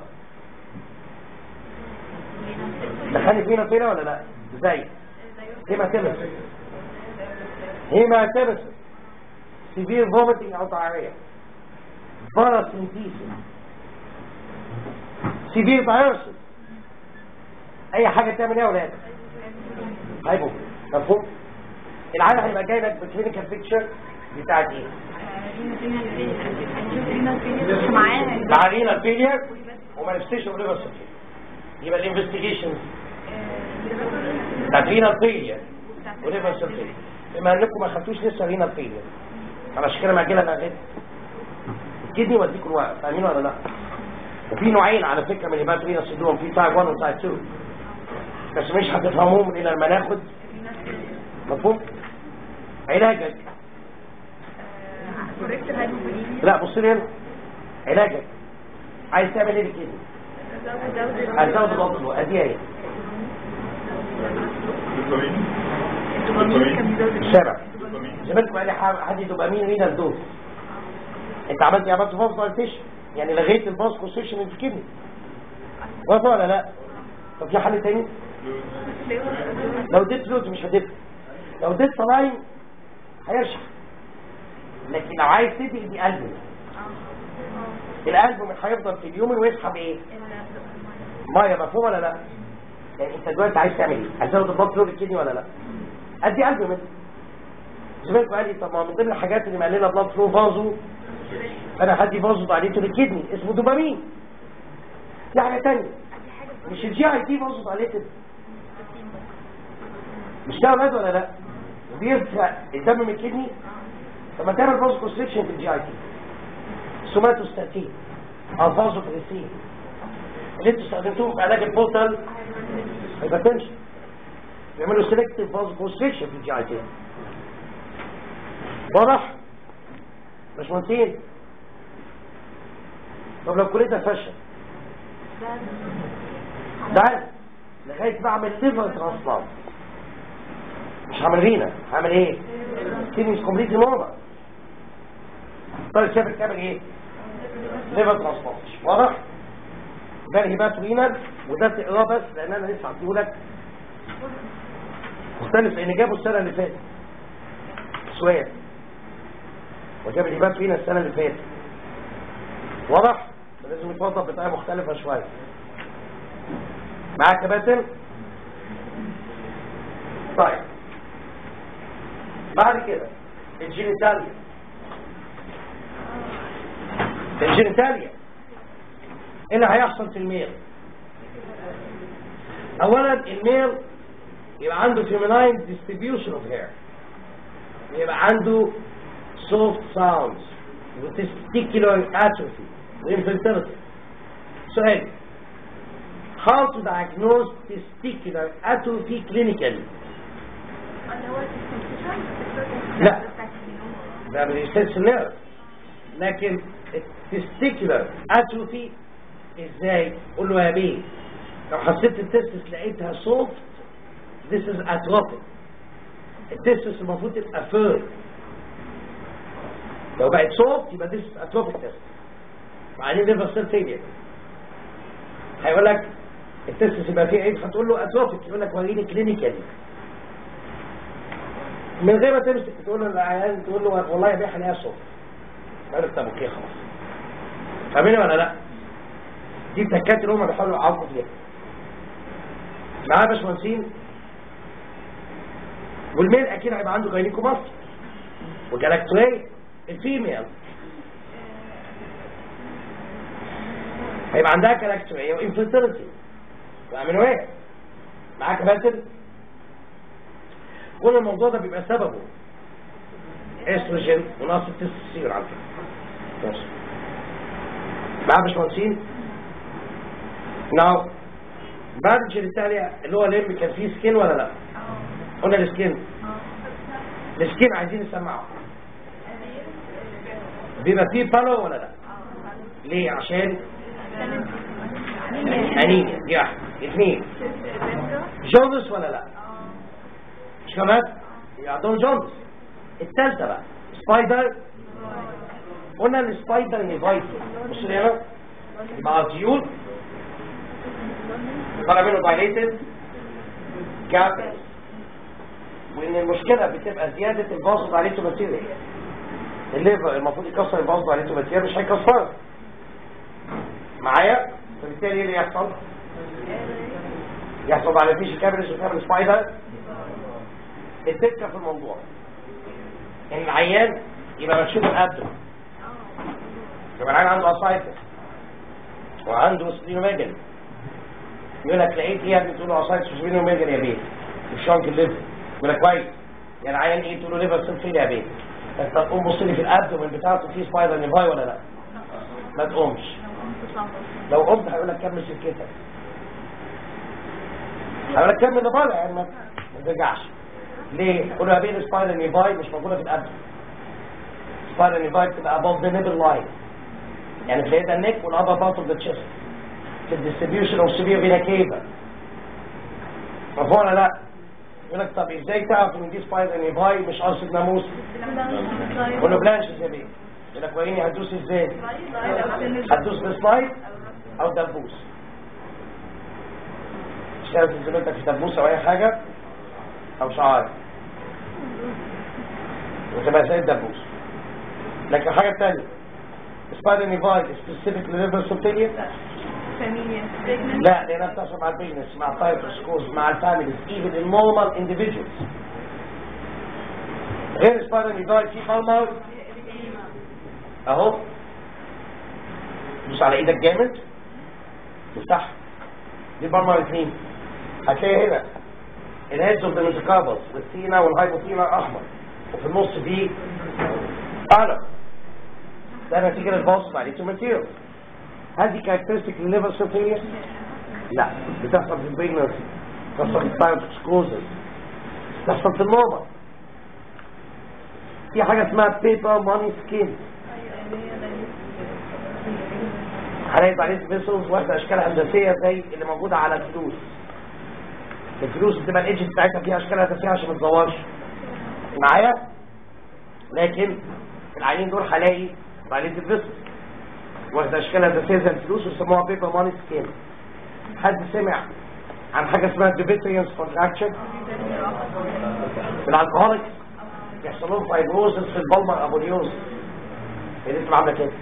[SPEAKER 1] دخلني فينا فينا ولا لا ازاي هيماتيمس هيماتيمس سيفير فوميتنج او diarrhea باراسينثيسيس سيفير بايرسيس اي حاجه تعمل ايه يا ولاد هايبوفوليميا مفهوم العيال هيبقى جاي لك بكلينيكال بيكتشر بتاعت ايه مع رينال فيلير ومانيفستيشن اوف ليفر سيلفير يبقى الانفستيجيشن بتاعت رينال فيلير وليفر سيلفير بما انكم ما خدتوش لسه رينال فيلير علشان كده مأجلها الاغاني الكدني وديكم الورق فاهمين ولا لا وفي نوعين على فكره من الهيبات رينال سيندروم في تايب 1 وتايب 2 بس مش هتفهموهم الا لما ناخد مفهوم علاجك لا بص لي هنا علاجك عايز تعمل ايه بالكدني هتزود الضغط ادي ايه السابع زمانكم قال لي حد دوبامين رينال دوز انت عملت عملت فوز دايتيشن يعني لغيت الباس كونسيشن في الكدني واضح ولا لا طب في حل تاني لو اديت فلوس مش هتدفع لو اديت صلاين هيرشح لكن لو عايز تدي دي قلبه القلب مش هيفضل في اليوم ويسحب ايه ميه مفهوم ولا لا يعني انت دلوقتي عايز تعمل ايه هتزود البلد فلو الكدني ولا لا ادي قلب منه زميلك قال لي طب ما من ضمن الحاجات اللي مقلله بلاد فلو فازو انا هدي فازو عليته للكدني اسمه دوبامين دي حاجه تانية مش الجي اي تي فازو عليته مش ده ولاد ولا لا بيرفع الدم من الكدني طب ما تعمل فازو كونستريكشن في الجي اي تي سوماتوستاتين او فازو بريسين اللي انتوا استخدمتوه في علاج البورتال هايبرتنشن بيعملوا سيلكتيف فازو كونستريكشن في الجي اي تي واضح مش مهندسين طب لو كليتها فشل تعال لغايه ما اعمل ليفر ترانسبلانت مش هعمل رينا هعمل ايه كيدنيز كومبليتلي نورمال طيب شايفك تعمل ايه ليفر ترانسبلانت واضح ده الهبات رينال وده تقراه بس لان انا لسه هديهولك مختلف لان جابه السنه اللي فاتت سؤال وجاب الهبات رينال السنه اللي فاتت واضح لازم يتوضب بطريقه مختلفه شويه معاك يا باسم طيب بعد كده الجينيتاليا الجينيتاليا ايه اللي هيحصل في الميل اولا الميل يبقى عنده feminine distribution of hair يبقى عنده soft sounds وتستيكولار atrophy وinfertility سؤال how to diagnose testicular atrophy clinically لا ده بيستنس النيرف لكن التستيكولار اتروفي ازاي قول له يا بيه لو حسيت التستس لقيتها سوفت this is atrophic التستس المفروض تبقى فير لو بقت سوفت يبقى this is atrophic test بعدين ليفر سيل فيلير هيقول لك التستس يبقى فيه عيب فتقول له اتروفيك يقول لك وريني كلينيكالي من غير ما تمسك تقول له العيان تقول له والله يا بيه هلاقيها صوت يقول لك طب اوكي خلاص فاهمين ولا لا؟ دي التكات اللي هم بيحاولوا يعوقوا فيها معايا يا باشمهندسين والميل اكيد هيبقى عنده جاينيكو مصر وجلاكتوريه الفيميل هيبقى عندها جلاكتوريه وانفيرتيلتي فاهمين ايه؟ معاك يا باسل؟ كل الموضوع ده بيبقى سببه استروجين ونقص التستوستيرون على فكره بس معايا يا باشمهندسين؟ ناو بعد الجينيتاليا اللي هو الليمب كان فيه سكين ولا لا؟ قلنا السكين السكين عايزين نسمعه بيبقى فيه بالو ولا لا؟ ليه؟ عشان انيميا دي واحده اثنين جوندس ولا لا؟ مش كمان؟ عندهم جوندس الثالثه بقى سبايدر قلنا السبايدر نيفايتر بص لي هنا يبقى ارتيول طالع منه دايليتد كابس وان المشكله بتبقى زياده الباص عليه توماتيريا الليفر المفروض يكسر الباص عليه توماتيريا مش هيكسرها معايا فبالتالي ايه اللي يحصل يحصل على فيش كابرس وكابرس سبايدر السكه في الموضوع ان العيان يبقى مكشوف الابدن يبقى العيان عنده اسايتس وعنده سبلينوميجالي يقول لك لقيت ايه يا ابني تقول له اسايتس وسبلينوميجالي يا بيه في شنك الليفر يقول لك كويس يعني عيان ايه تقول له ليفر سيل يا بيه انت تقوم بص لي في الابدن بتاعته فيه سبايدر نيفاي ولا لا ما تقومش لو قمت هيقول لك كمل سكتك هيقول لك كمل نيفاي يعني ما ترجعش ليه؟ قول له يا بيه السبايدر نيفاي مش موجوده في الابدن سبايدر نيفاي بتبقى above the nipple line يعني تلاقي ده النك والابر بارت اوف ذا تشيست في الديستريبيوشن اوف سيفير فينا كيفا مفهوم ولا لا؟ يقول لك طب ازاي تعرف ان دي سبايدر نيفاي مش قرصة ناموس؟ قول له بلانشز يا بيه يقول لك وريني هتدوس ازاي؟ هتدوس بسلايد او دبوس اشتغل زميلتك في دبوس او اي حاجه او شعار وتبقى زي الدبوس لكن الحاجه الثانيه سبايدر نيفاي سبيسيفيك لليفر سوبتيليا لا لانها بتحصل مع البيزنس مع التايبوسكوز مع الفاميليز ايفن النورمال انديفيدوالز غير سبايدر نيفاي في بالمر اهو دوس على ايدك جامد تفتح دي برمى الاثنين هتلاقي هنا الهيدز اوف ذا ميتاكاربس والسينا والهايبوثينا احمر وفي النص فيه قلم ده نتيجه للباص عليه تو ماتيريال هل دي كاركترستيك للليفر سيرفيليا؟ لا بتحصل في البريجنسي بتحصل في البايوتوكسكوزس بتحصل في النوبه في حاجه اسمها بيبر ماني سكين هلاقي عليه فيسلز واحدة اشكال هندسيه زي اللي موجوده على الفلوس الفلوس بتبقى الايدج بتاعتها فيها اشكال هندسيه عشان ما تزورش معايا لكن العينين دول هلاقي عليه الفيسلز واخده اشكال هندسيه زي الفلوس ويسموها بيبر ماني سكين حد سمع عن حاجه اسمها ديبيتريانس كونتراكشن الالكهوليكس يحصل لهم فايبروزس في البلمر ابوليوز هي دي عامله كده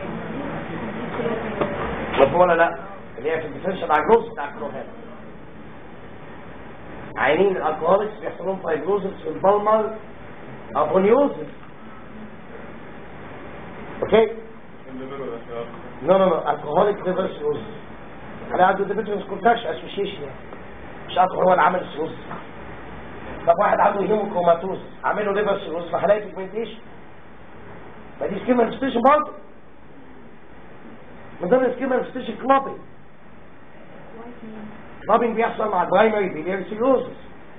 [SPEAKER 1] مفهوم ولا لا اللي هي في الديفرنشال دايجنوز بتاع الكلوهات عينين الالكهوليكس بيحصل لهم فايبروزس في البلمر ابوليوز اوكي نو نو نو الكهوليك ليفر سيروز انا عنده ديبيتريانس كونتراكشن اسوشيشن مش عارف هو اللي عمل السيروز طب واحد عنده هيموكروماتوز عامل له ليفر سيروز فهلاقي بيجمنتيشن ما دي سكيما مانيفستيشن برضه من ضمن السكيما مانيفستيشن كلابنج كلابنج بيحصل مع البرايمري بيلير سيروزس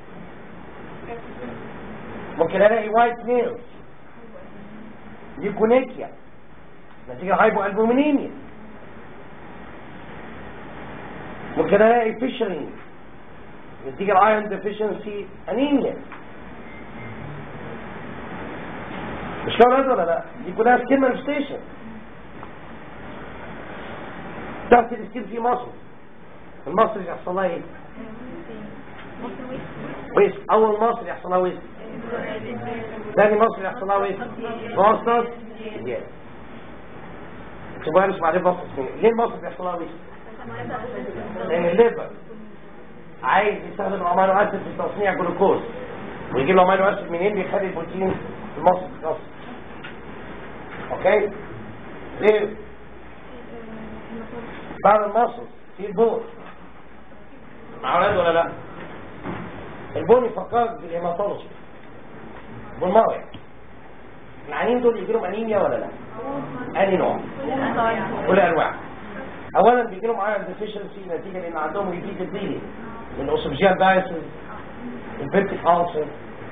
[SPEAKER 1] ممكن الاقي وايت نيلز ليكونيكيا نتيجة هايبو البومينيميا ممكن الاقي فيشرينج نتيجة الايرون ديفيشنسي انيميا مش كده ولا لا دي كلها سكين مانفستيشن تحت السكين في مصر المصر يحصل لها ايه ويست اول مصر يحصل لها ويست ثاني مصر يحصل لها ويست بوستر زيادة تبقى مش معرفة بوستر ليه المصر بيحصل لها ويست لان الليفر عايز يستخدم امينو اسيد في تصنيع جلوكوز ويجيب له امينو اسيد منين بيخلي البروتين في المصل يتكسر اوكي ليه بعد المصل في البول مع اولاد ولا لا البول يفكرك بالهيماتولوجي بالمرض العينين دول يجي لهم انيميا ولا لا انهي نوع كل انواع اولا بيجي لهم ايرون ديفيشنسي نتيجه لان عندهم ريبيت البيلي الاوسوفجيال بايسز البيبتيك ألسر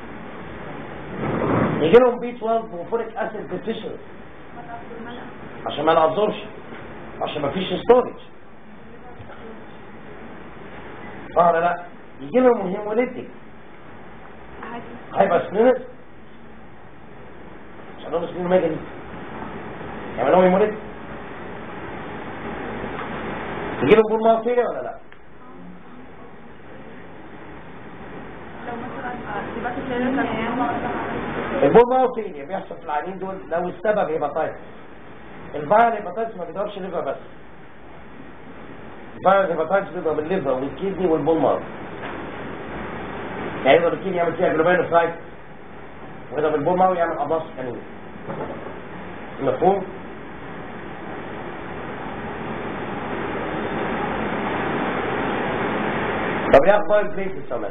[SPEAKER 1] يجي لهم بي 12 وفوريك اسيد ديفيشنسي عشان ما نعذرش عشان ما فيش ستورج اه لا لا يجي لهم هيموليتيك هيبقى سنين عشان لهم سنين ميجا دي يعمل لهم هيموليتيك يجي لهم بول مارفية ولا لا البول مارفية بيحصل في العينين دول لو السبب هيباتايتس الفايرال هيباتايتس ما بيضربش ليفر بس الفايرال هيباتايتس بيبقى بالليفر والكيدني والبول مارف يعني يقدر الكيدني يعمل فيها جلوبينوسايت ويقدر بالبول مارف يعمل اباس كانين مفهوم؟ طب ايه اخبار البليت السماء؟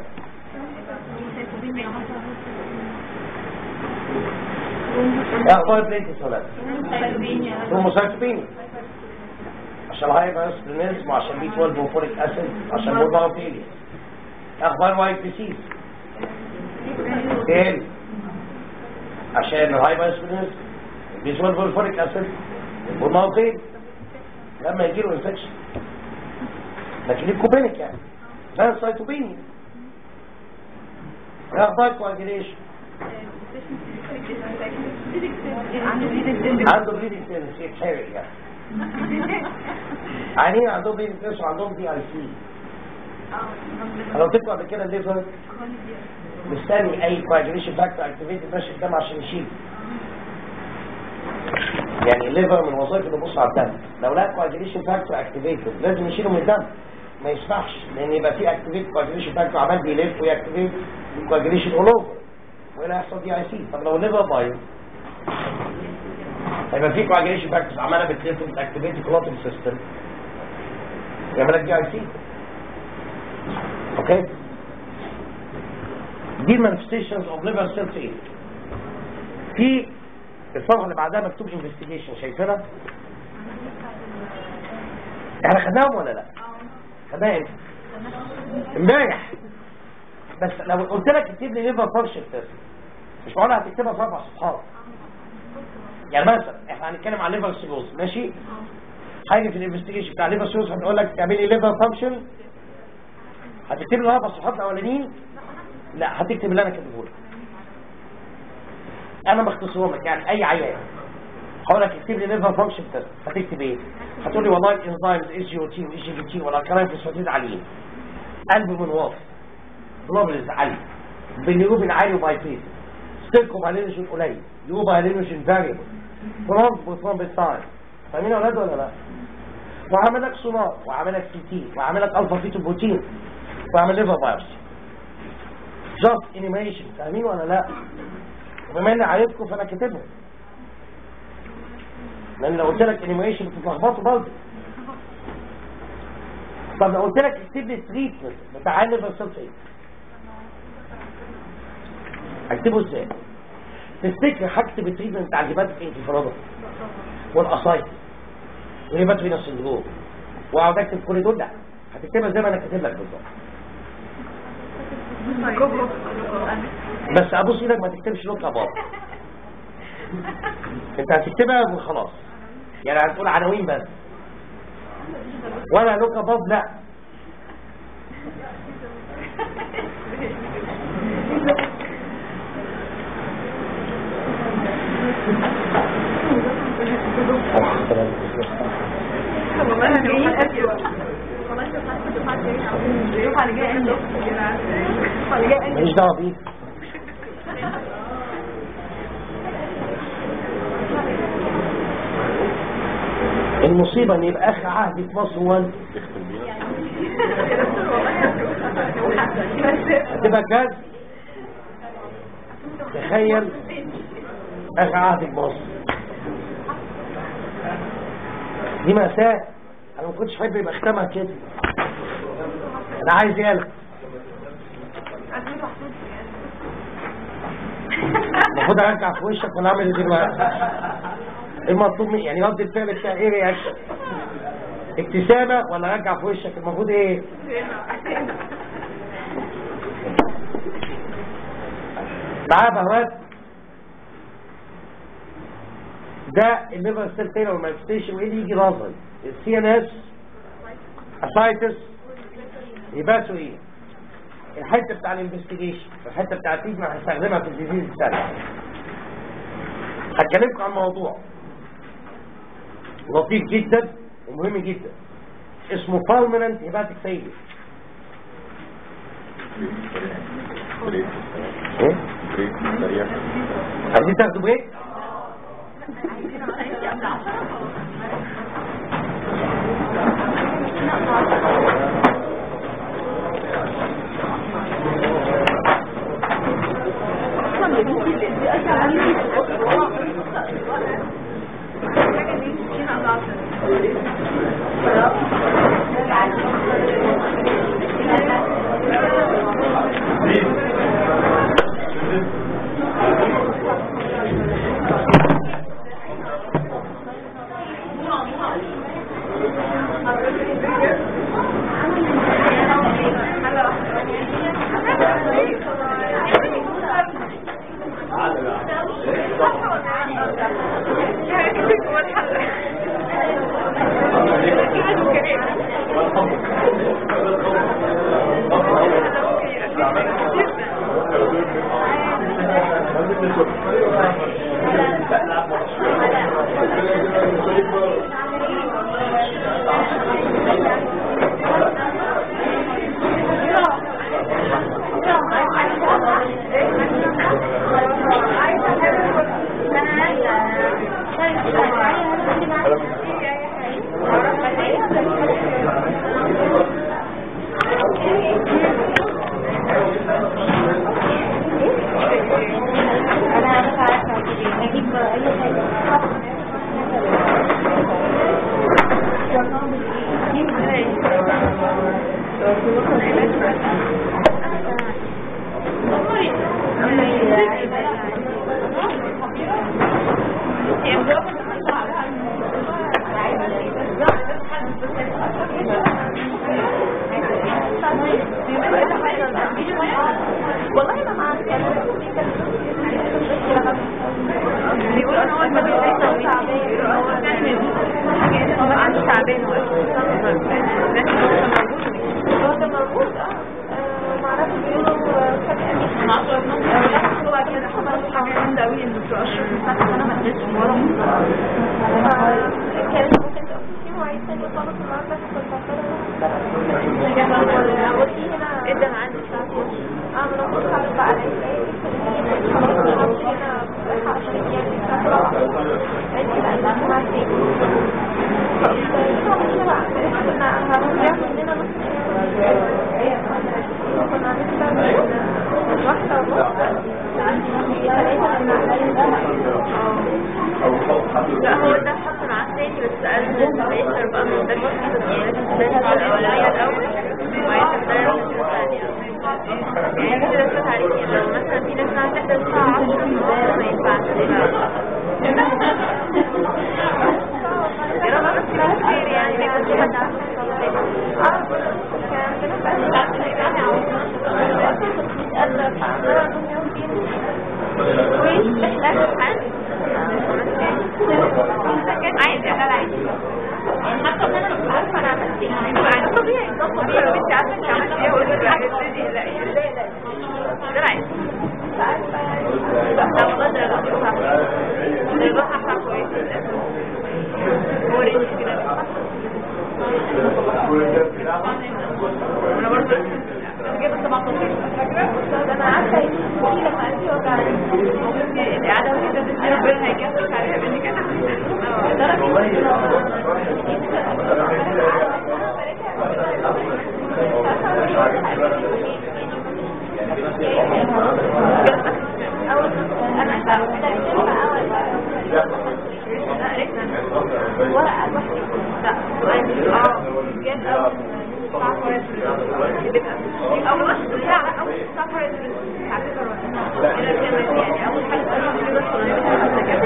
[SPEAKER 1] ايه اخبار البليت السماء؟ ثرومبوسايتوبينيا عشان هايبر اسبرينيزم وعشان بي 12 وفوريك اسيد عشان بولماروبيليا اخبار وايت ديسيز ايه عشان الهايبر اسبرينيزم بي 12 والفوريك اسيد بولماروبيليا لما يجي له انفكشن لكن الكوبينيك يعني ده سايتوبينيا ايه اخبار كواجيليشن عنده بليدنج تنس يتحرق يعني عينين عندهم بليدنج تنس وعندهم دي اي سي انا قلت لكم قبل كده الليفر مستني اي كواجيليشن فاكتور اكتيفيتد ماشي الدم عشان يشيل يعني الليفر من وظائفه انه يبص على الدم لو لقى كواجيليشن فاكتور اكتيفيتد لازم يشيله من الدم ما يسمحش لان يبقى في اكتيفيت كواجيليشن فاكتور عمال بيلف ويكتيفيت الكواجيليشن اول اوفر وهنا يحصل دي اي سي طب لو الليفر بايظ هيبقى في كواجيليشن فاكتورز عماله بتلف بتاكتيفيت كلوتنج سيستم يعمل لك دي اي سي اوكي دي المانيفستيشنز اوف ليفر سيل فيل في الصفحه اللي بعدها مكتوب انفستيجيشن شايفينها احنا خدناهم ولا لا خدناها امتى امبارح بس لو قلت لك اكتب لي ليفر فانكشن تيست مش معقول هتكتبها في اربع صفحات يعني مثلا احنا هنتكلم عن ليفر سيروز ماشي حاجه في الانفستيجيشن بتاع ليفر سيروز هنقول لك تعملي ليفر فانكشن هتكتب لي الاربع صفحات الاولانيين لا هتكتب اللي انا كاتبه لك انا مختصرهم لك يعني اي عيان هقول لك اكتب لي ليفر فانكشن تيست هتكتب ايه هتقول لي والله الانزيمز اي جي او تي واي جي بي تي ولا كلام فوسفاتيد عاليين قلب منواطي جلوبلز عالي بالنيوبين عالي وبايبيت ستيركو بالينوجين قليل يو بالينوجين فاريبل فرونت وفرونت ساين فاهمين يا اولاد ولا لا وعامل لك سونار وعامل لك سي تي وعامل لك الفا فيتو بروتين وعامل ليفر بايوبسي جاست انيميشن فاهمين ولا لا وبما اني عارفكم فانا كاتبهم لان لو قلت لك انيميشن بتتلخبطوا برضه طب لو قلت لك اكتب لي التريتمنت بتاع الليفر سلفيت اكتبه ازاي تفتكر هكتب التريتمنت بتاع الهيباتيك انكفالوباثي والاسايتس والهيباتيك فينوس سندروم واقعد اكتب كل دول لا هتكتبها زي ما انا كاتب لك بالظبط بس ابوس ايدك ما تكتبش لوكا باب انت هتكتبها وخلاص يعني هتقول عناوين بس ولا لوكا باب لا ماليش دعوه بيك المصيبة ان يبقى اخر عهدي في مصر هو انت هتبقى كاز تخيل اخر عهدي في مصر دي مأساة انا ما كنتش احب يبقى ختمها كده انا عايز يالا المفروض ارجع في وشك ولا اعمل ايه دلوقتي إيه المطلوب مني يعني رد الفعل بتاع ايه رياكشن ابتسامه ولا ارجع في وشك المفروض ايه معاه بهوات ده الليفر سيل فيلر والمانفستيشن وايه اللي يجي نظري السي ان اس اسايتس يبقى ايه الحته بتاع الانفستيجيشن الحته بتاع التريتمنت هستخدمها في الديزيز الثاني هتكلمكم عن موضوع لطيف جدا ومهم جدا اسمه بالمننت هيباتيك فيلير
[SPEAKER 2] بريك
[SPEAKER 1] ايه
[SPEAKER 2] بريك سريع
[SPEAKER 1] عايزين تاخدوا بريك
[SPEAKER 4] قوي ان الدكتور اشرف من ساعه انا ما اديتش ولا مره
[SPEAKER 3] كان ممكن تبقى في مواعيد تانية خالص النهارده كنت بفكر هنا
[SPEAKER 4] ادى معانا الساعه 12
[SPEAKER 3] اه ما انا كنت هعرف بقى خلاص هنا رايحة عشان يعني الساعة سبعة قالت لي لا انت هتسمع تاني كنا هنرجع مننا نص كنا هنبدأ من واحدة ونص ثلاثة
[SPEAKER 4] لا هو ده حصل معاه تاني بس قال لازم يقدر بقى من ده يعني لازم تدرس الاولويه الاول وبعدين تدرس الثانيه يعني كده بس عليك لو مثلا في ناس هتحضر الساعه 10 ما ينفعش يلا بس كده كتير يعني ما يكونش حد عارف عايز يا خالة عايز يعني حتى انا مش عارفه انا عملت ايه يعني طبيعي ده طبيعي وانت عارفه انت عملت ايه وقلت لي حاجه تدي لا لا لا ده عايز لا والله درجاتي صعبه درجاتها صعبه كويسه هو رينج كده انا برضه جبت 17 فاكره
[SPEAKER 3] انا عارفه ايه لما قلبي وجعني
[SPEAKER 4] القعده كده انا ربنا هيكفيك عليها منك انا
[SPEAKER 3] اول انا بستخدم اول ورقه
[SPEAKER 4] لا سؤال اه جاب اول اول اول ساعه اول سفر يعني اول حاجه قالوا لي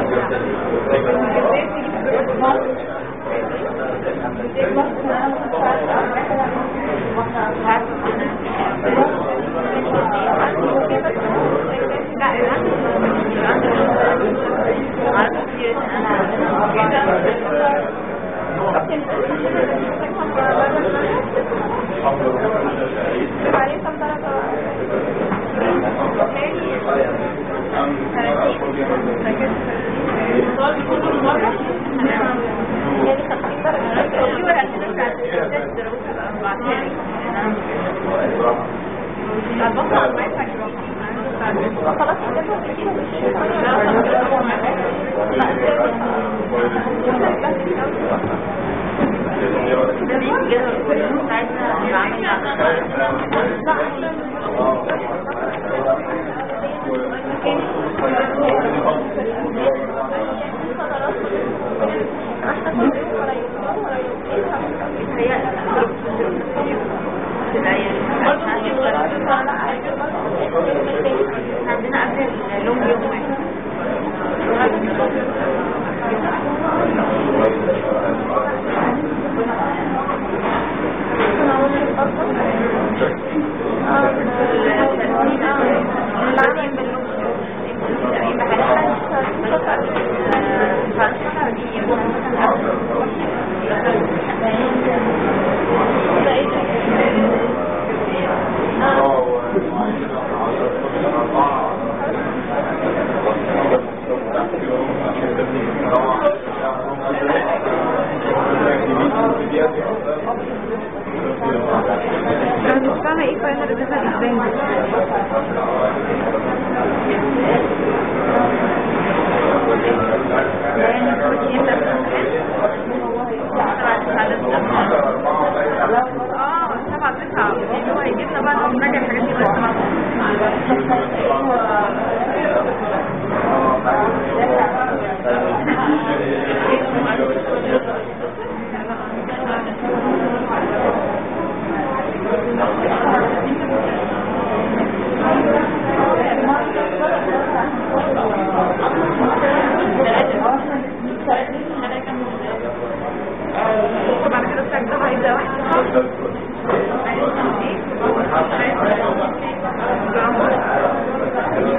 [SPEAKER 3] عليه كم درجه يعني 50 درجه خلاص كده كده
[SPEAKER 4] عندنا قبل اللون يوم واحد انا مش فاهمه ايه فاينل ريزيشن ازاي اه سبعة تسعة يعني هو هيجيبنا بقى نراجع الحاجات دي بس بعد كده الساعة كده هيبدأ واحد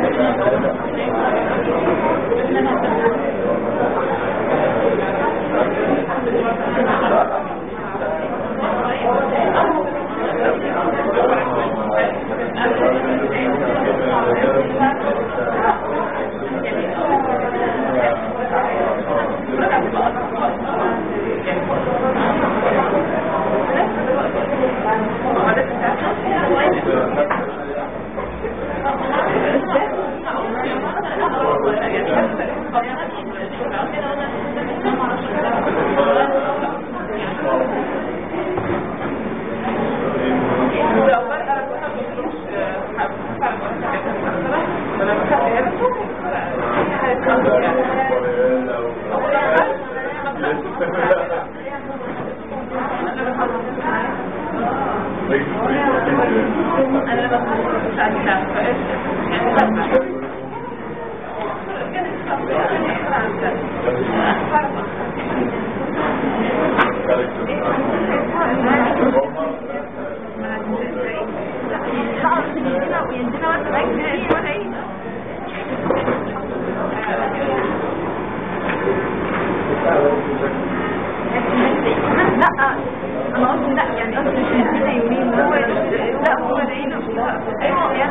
[SPEAKER 3] لا انا قصدي لا يعني قصدي مش هنا يومين هو لا هو دايما ايوه يعني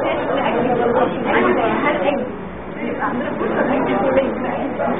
[SPEAKER 3] هل اجي يبقى عندنا فرصه اجي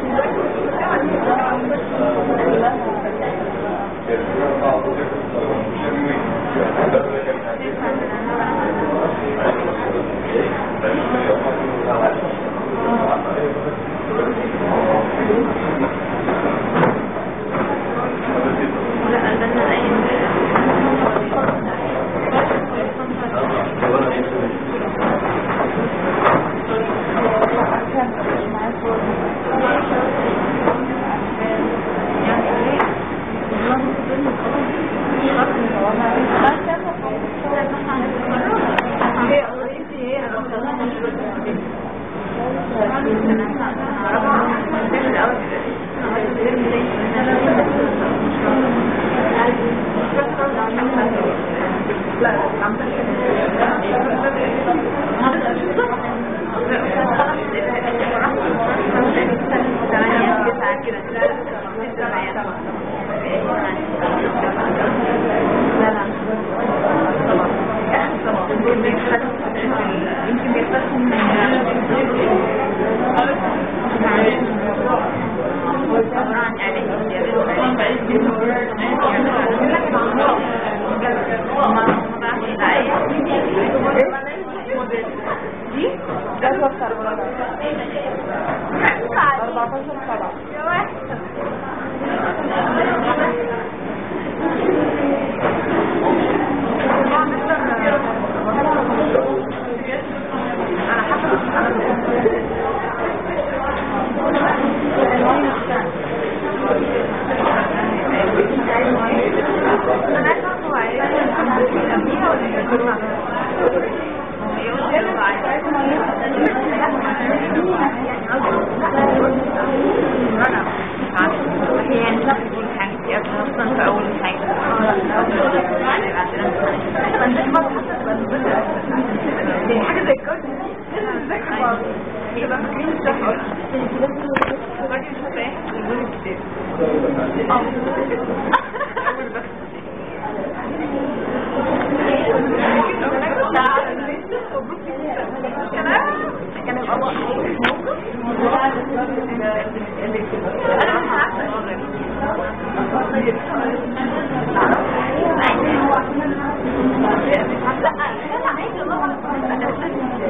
[SPEAKER 4] لا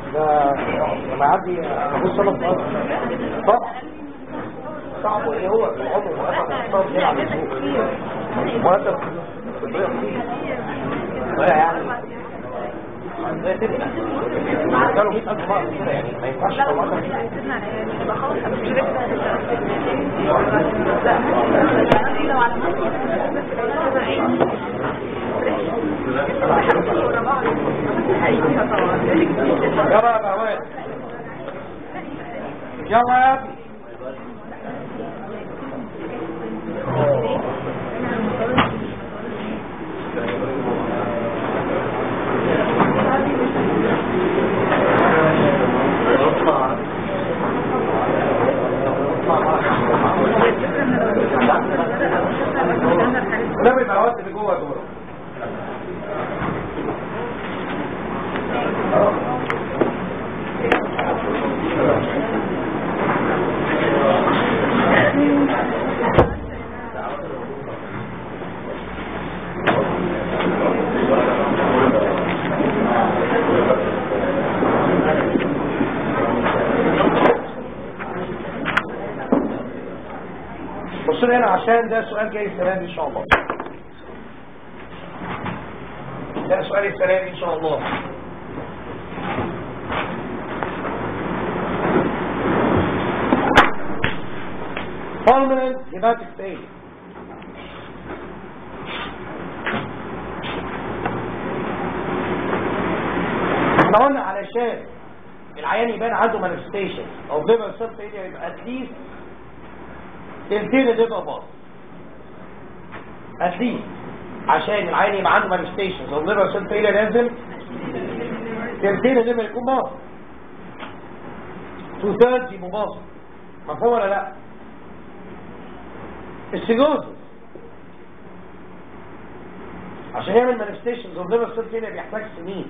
[SPEAKER 1] ده لما يعدي ابص انا في الارض طبعا صعب ايه هو في العمر مرتب الصوت يلعب السوق مرتب بطريقه طريقه يعني زي تبقى كانوا 100000 مرة كده يعني ما ينفعش طبعا يلا يا بهوات يلا يا ابني نبي بهوات اللي جوه دول بص لي هنا عشان ده سؤال جاي السنه دي ان شاء الله ده سؤال السنه دي ان شاء الله permanent hepatic failure احنا قلنا علشان العيان يبان عنده manifestation او liver cell failure يبقى at least تلتين الليفر باظ at least عشان العيان يبقى عنده manifestations او liver cell failure لازم تلتين الليفر يكون باظ two thirds يبقوا باظ مفهوم ولا لا؟ السيجوز عشان يعمل مانيفستيشنز اوف ليفر سيل فيلير بيحتاج سنين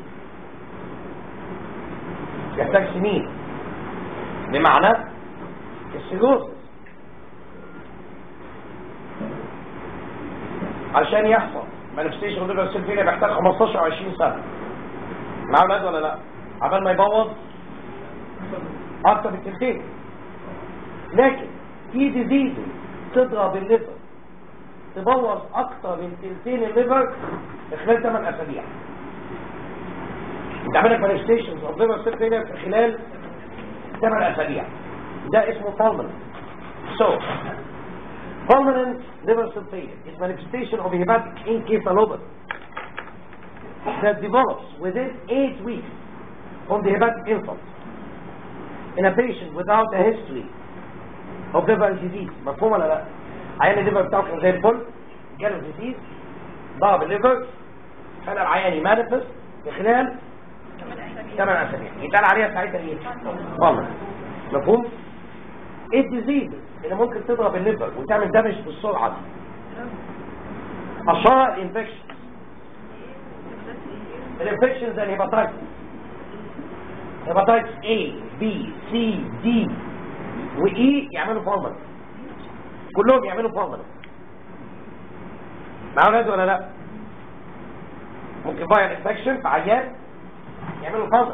[SPEAKER 1] بيحتاج سنين بمعنى السيجوز عشان يحصل مانيفستيشن اوف ليفر سيل فيلير بيحتاج 15 او 20 سنه معاه اولاد ولا لا عبال ما يبوظ اكتر من تلتين لكن في ديزيز تضرب الليفر تبوظ اكتر من تلتين الليفر في خلال 8 اسابيع تعمل لك مانيفستيشنز اوف ليفر سيل فيلير في خلال 8 اسابيع ده اسمه permanent so permanent liver cell failure is manifestation of hepatic encephalopathy that develops within 8 weeks from the hepatic insult in a patient without a history of liver disease مفهوم ولا لا عيان الليفر بتاعه كان زي الفل جاله ديزيز ضرب الليفر خلى العيان يمانفست في خلال 8 اسابيع يتقال عليها ساعتها ايه والله مفهوم ايه الديزيز اللي ممكن تضرب الليفر وتعمل دمج بالسرعه دي اشهر الانفكشن الانفكشن زي الهيباتايتس هيباتايتس A B C D وإي يعملوا فورمال كلهم يعملوا فورمال معاه اولاد ولا لا ممكن فاير انفكشن في عيان يعملوا فورمال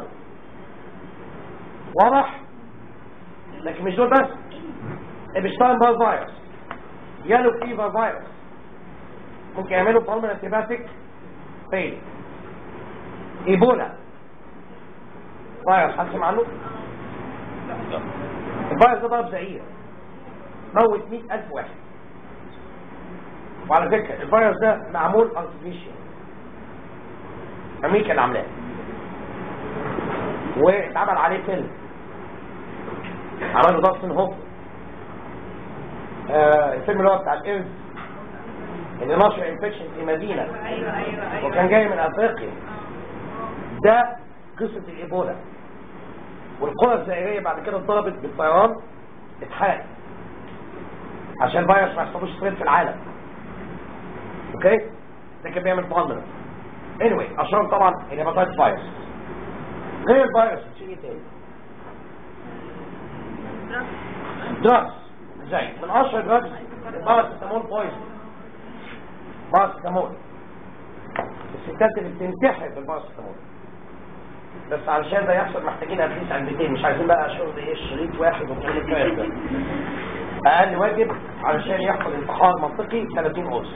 [SPEAKER 1] واضح لكن مش دول بس البشتاين بال فيروس يالو فيفر فيروس ممكن يعملوا فورمال انتباتيك فيل ايبولا فيروس حد سمع عنه الفيروس ده ضرب زئير موت 100000 واحد وعلى فكرة الفيروس ده معمول ارتفيشال امريكا اللي عاملاه واتعمل عليه فيلم عمله داستن هوف آه الفيلم اللي هو بتاع القرد اللي نشر انفكشن في مدينة
[SPEAKER 4] ايوه ايوه ايوه
[SPEAKER 1] وكان جاي من افريقيا ده قصة الايبولا والقرى الزائرية بعد كده اتضربت بالطيران اتحاد عشان الفيروس ما يحصلوش سبريد في العالم اوكي ده كان بيعمل فالنر anyway اشهر طبعا الهيباتايتس فيروس غير الفيروس بتشيل ايه تاني دراجز زي من اشهر دراجز الباراسيتامول بويزن باراسيتامول الستات اللي بتنتحر بالباراسيتامول بس علشان ده يحصل محتاجين اتليست علبتين مش عايزين بقى شغل ايه شريط واحد وكل الكلام ده اقل واجب علشان يحصل انتحار منطقي 30 قرص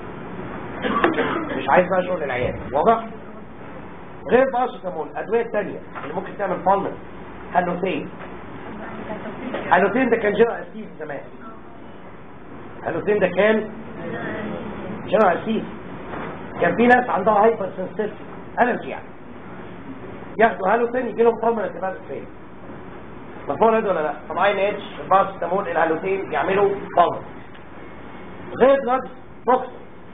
[SPEAKER 1] مش عايز بقى شغل العيال واضح غير باراسيتامول الادويه الثانيه اللي ممكن تعمل فالمن هالوثين هالوثين ده كان جرى اسيس زمان هالوثين ده كان جرى اسيس كان في ناس عندها هايبر سنسيتيف الرجي يعني ياخدوا هالوثين يجي لهم فالمن اتفاق فين مفهوم ده ولا لا طبعا ان اتش الباراسيتامول الهالوثين يعملوا فالمن غير دراجز توكسين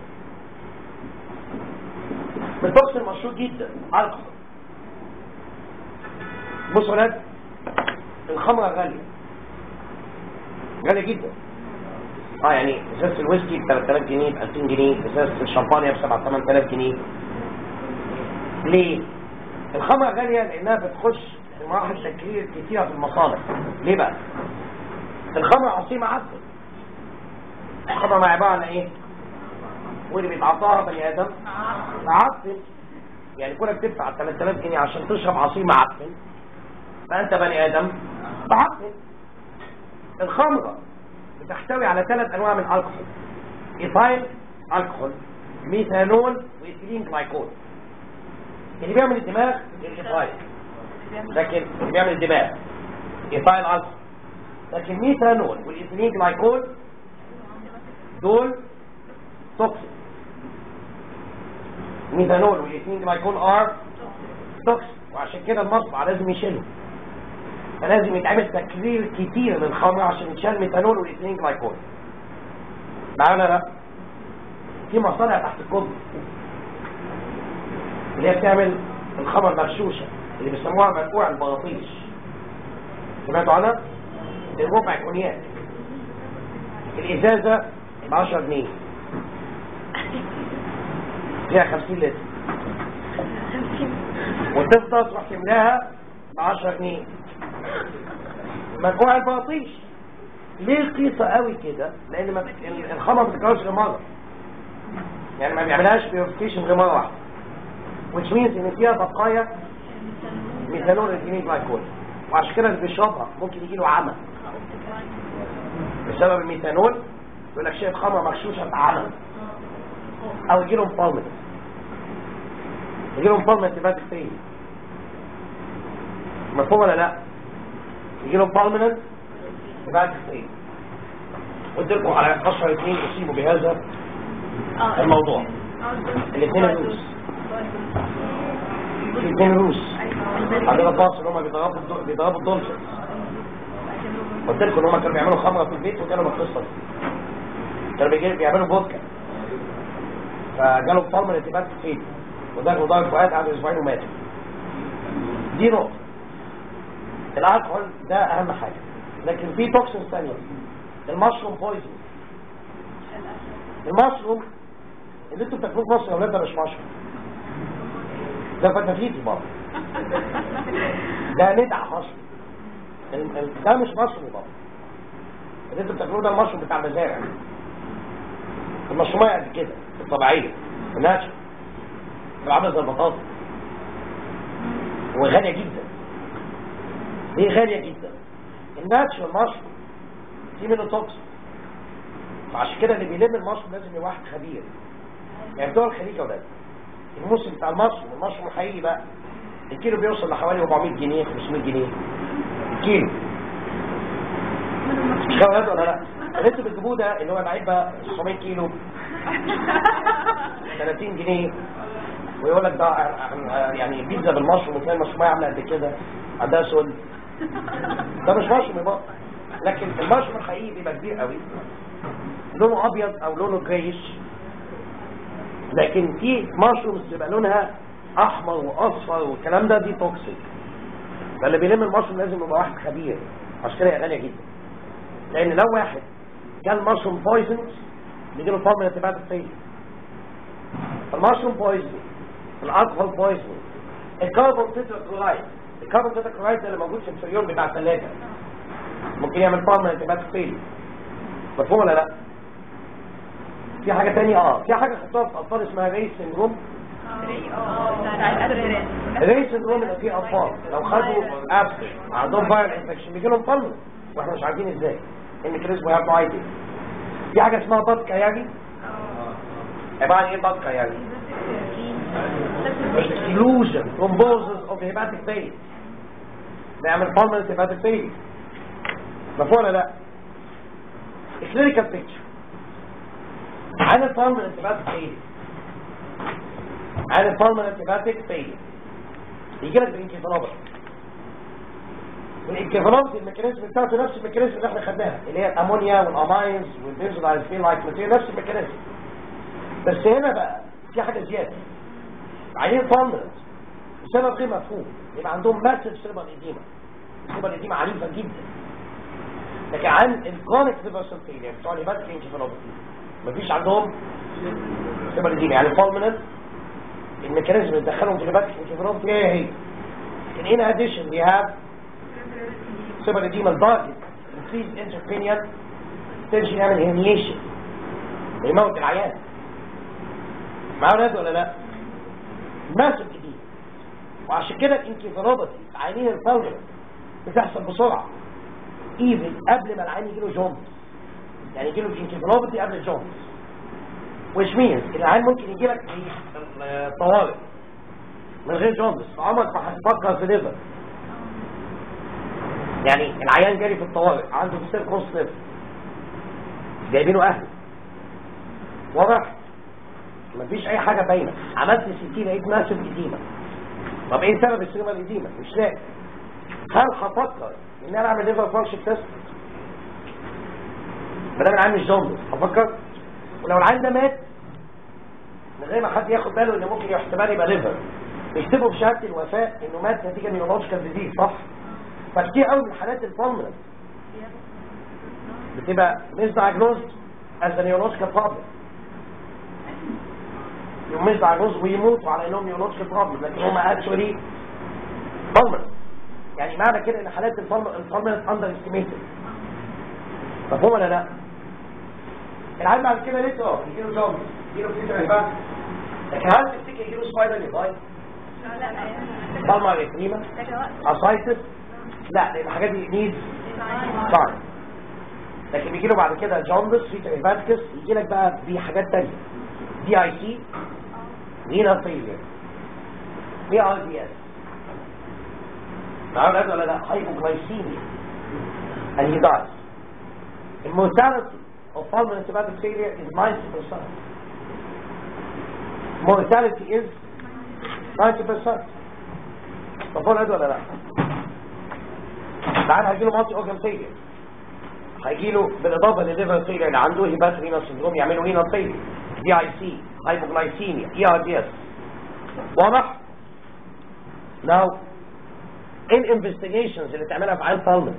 [SPEAKER 1] التوكسين مشهور جدا الكحول بصوا يا ولاد الخمره غاليه غاليه جدا اه يعني ازازه الويسكي ب 3000 جنيه ب 2000 جنيه ازازه الشمبانيا ب 7 8000 جنيه ليه الخمره غاليه لانها بتخش في مراحل تكرير كتيره في المصانع ليه بقى الخمره عصير معفن الخمره ما عباره عن ايه واللي بيتعطاها بني ادم معفن يعني كونك تدفع 3000 جنيه عشان تشرب عصير معفن فانت بني ادم معفن الخمره بتحتوي على ثلاث انواع من الكحول ايثايل الكحول ميثانول وايثيلين جلايكول اللي بيعمل الدماغ الايثايل لكن اللي بيعمل الدماغ ايثايل الكحول لكن ميثانول والايثيلين جلايكول دول توكسيك ميثانول والاثنين جلايكول ار توكسيك وعشان كده المصنع لازم يشيلهم فلازم يتعمل تكرير كتير للخمر عشان يتشال ميثانول والاثنين جلايكول معانا لا في مصانع تحت الكوبري اللي هي بتعمل الخمر مغشوشه اللي بيسموها منقوع البراطيش سمعتوا عنها؟ الربع كونياك الازازه ب 10 جنيه فيها 50 لتر وتفضل تروح تملاها ب 10 جنيه منقوع البراطيش ليه رخيصه قوي كده لان ما الخمر ما بتتكررش غير مره يعني ما بيعملهاش بيورفيكيشن غير مره واحده which means ان فيها بقايا ميثانول الجنين جلايكول وعشان كده اللي بيشربها ممكن يجي له عمى بسبب الميثانول يقول لك شايف خمره مغشوشه بعمى او يجي لهم فالمنت يجي لهم فالمنت بعد الفري مفهوم ولا لا يجي لهم فالمنت بعد الفري قلت لكم على اشهر اثنين اصيبوا بهذا الموضوع الاثنين الروس الاثنين الروس عندنا باص اللي هم بيضربوا الدو- بيضربوا الدولفين قلت لكم ان هم كانوا بيعملوا خمره في البيت وكانوا القصه دي كانوا بيجي- بيعملوا فودكا فجالهم فالمن ارتباط في الفيل وده وضع فؤاد قعدوا اسبوعين وماتوا دي نقطه الالكحول ده اهم حاجه لكن في توكسين ثانيه المشروم بويزن المشروم اللي انتوا بتاكلوه في مصر يا ولاد ده مش مشروم ده فتافيتي بابا ده ندع مشروم ال- ال- ده مش مشروم يا بابا اللي انتوا بتاكلوه ده المشروم بتاع المزارع المشرومية قد كده الطبيعية الناتشر عامله زي البطاطا وغالية جدا ليه غالية جدا الناتشر المشروم في منه توكس فعشان كده اللي بيلم المشروم لازم يبقى واحد خبير يعني بتوع الخليج يا ولاد الموسم بتاع المشروم المشروم الحقيقي بقى الكيلو بيوصل لحوالي 400 جنيه 500 جنيه الكيلو مش كده يا ولاد ولا لا اللي انتوا بتجيبوه ده اللي هو العلبه 900 كيلو 30 جنيه ويقول لك ده آه، يعني بيتزا بالمشروم وتلاقي المشرومية عامله قد كده عندها سل ده مش مشروم يبقى لكن المشروم الحقيقي بيبقى كبير قوي لونه ابيض او لونه جريش لكن في مشروم بيبقى لونها احمر واصفر والكلام ده دي توكسيك فاللي بيلم المشروم لازم يبقى واحد خبير عشان كده هي غاليه جدا لان لو واحد كان مشروم بويزن بيجي له فورم ارتباط السيل المشروم بويزن الالكحول بويزن الكربون تتراكلورايد الكربون تتراكلورايد ده اللي موجود في الفريون بتاع الثلاجه ممكن يعمل فورم ارتباط السيل مفهوم ولا لا في حاجه تانية اه في حاجه خدتوها في اطفال اسمها ريس سندروم الريس سندروم اللي فيه اطفال لو خدوا ابس عندهم فايرال انفكشن بيجي لهم طلق واحنا مش عارفين ازاي الميكانيزم هيعرف عادي في حاجه اسمها بطكه يعني عباره عن ايه بطكه يعني exclusion thrombosis of the hepatic vein نعمل pulmonary hepatic vein مفهوم ولا لا clinical picture عن الpulmonary hepatic vein عن الpulmonary hepatic vein يجي لك بالانكفالوباثي والانكفالوباثي الميكانيزم بتاعته نفس الميكانيزم اللي احنا خدناها اللي هي الامونيا والاماينز والبنزودايزفين لايك ماتيريال نفس الميكانيزم بس هنا بقى في حاجه زياده عينين فالمنت بسبب غير مفهوم يبقى عندهم ماسف سيربر ايديما سيربر ايديما عنيفه جدا لكن عن الكرونيك ريفرسال فيلير بتوع الهيباتيك انكفالوباثي مفيش عندهم سيربر ايديما يعني فالمنت الميكانيزم اللي دخلهم في الهيباتيك انكفالوباثي هي هي لكن in addition we have سيربر ايديما الباقي increased intracranial tension يعمل herniation يموت العيان معاه ولاد ولا لا ماسك جديد وعشان كده الانكفالوباثي عينين الفورة بتحصل بسرعة ايفن قبل ما العين يجيله جونز يعني يجيله الانكفالوباثي قبل الجونز which means العين ممكن يجيلك في طوارئ من غير جونز عمرك ما هتفكر في ليفر يعني العيان جاري في الطوارئ عنده بسير كروس ليفر جايبينه اهله واضح مفيش اي حاجة باينة عملت سي لقيت ماسف اديمة طب ايه سبب السيرما الاديمة مش لاقي هل هفكر ان انا اعمل ليفر فانكشن تيست ما دام العين مش جوندس هفكر ولو العين ده مات من غير ما حد ياخد باله ان ممكن احتمال يبقى ليفر يكتبوا في شهاده الوفاه انه مات نتيجه نيورولوجيكال ديزيز صح فكتير قوي من حالات البالمنت بتبقى مش دايجنوزد از نيورولوجيكال بروبلم يوم مش دايجنوز ويموتوا على انهم نيورولوجيكال بروبلم لكن هم اكشولي بالمنت يعني معنى كده ان حالات البالمنت اندر استيميتد مفهوم ولا لا العيال بعد كده لسه اه يجيله جامب يجيله فيتر هيبات لكن هل تفتكر يجيله سبايدر ليفاي بالمر اتنيما اسايتس لا لان الحاجات دي نيد تايم لكن بيجي له بعد كده جوندس فيتر هيباتكس يجي لك بقى في حاجات تانية دي اي سي رينال فيلير دي ار دي اس تعالوا ولا لا هايبوغلايسيميا and he dies the mortality of pulmonary hepatic failure is 90%. Mortality is 90%. مفهوم هذا ولا لا؟ تعال هيجيله مالتي اورجان فيلير هيجيله بالاضافه للليفر فيلير اللي عنده هيبات رينال سندروم يعملوا رينال فيلير دي اي سي هايبوغلايسيميا اي ار دي اس واضح؟ Now ايه الانفستيجيشنز اللي تعملها في عين بالمن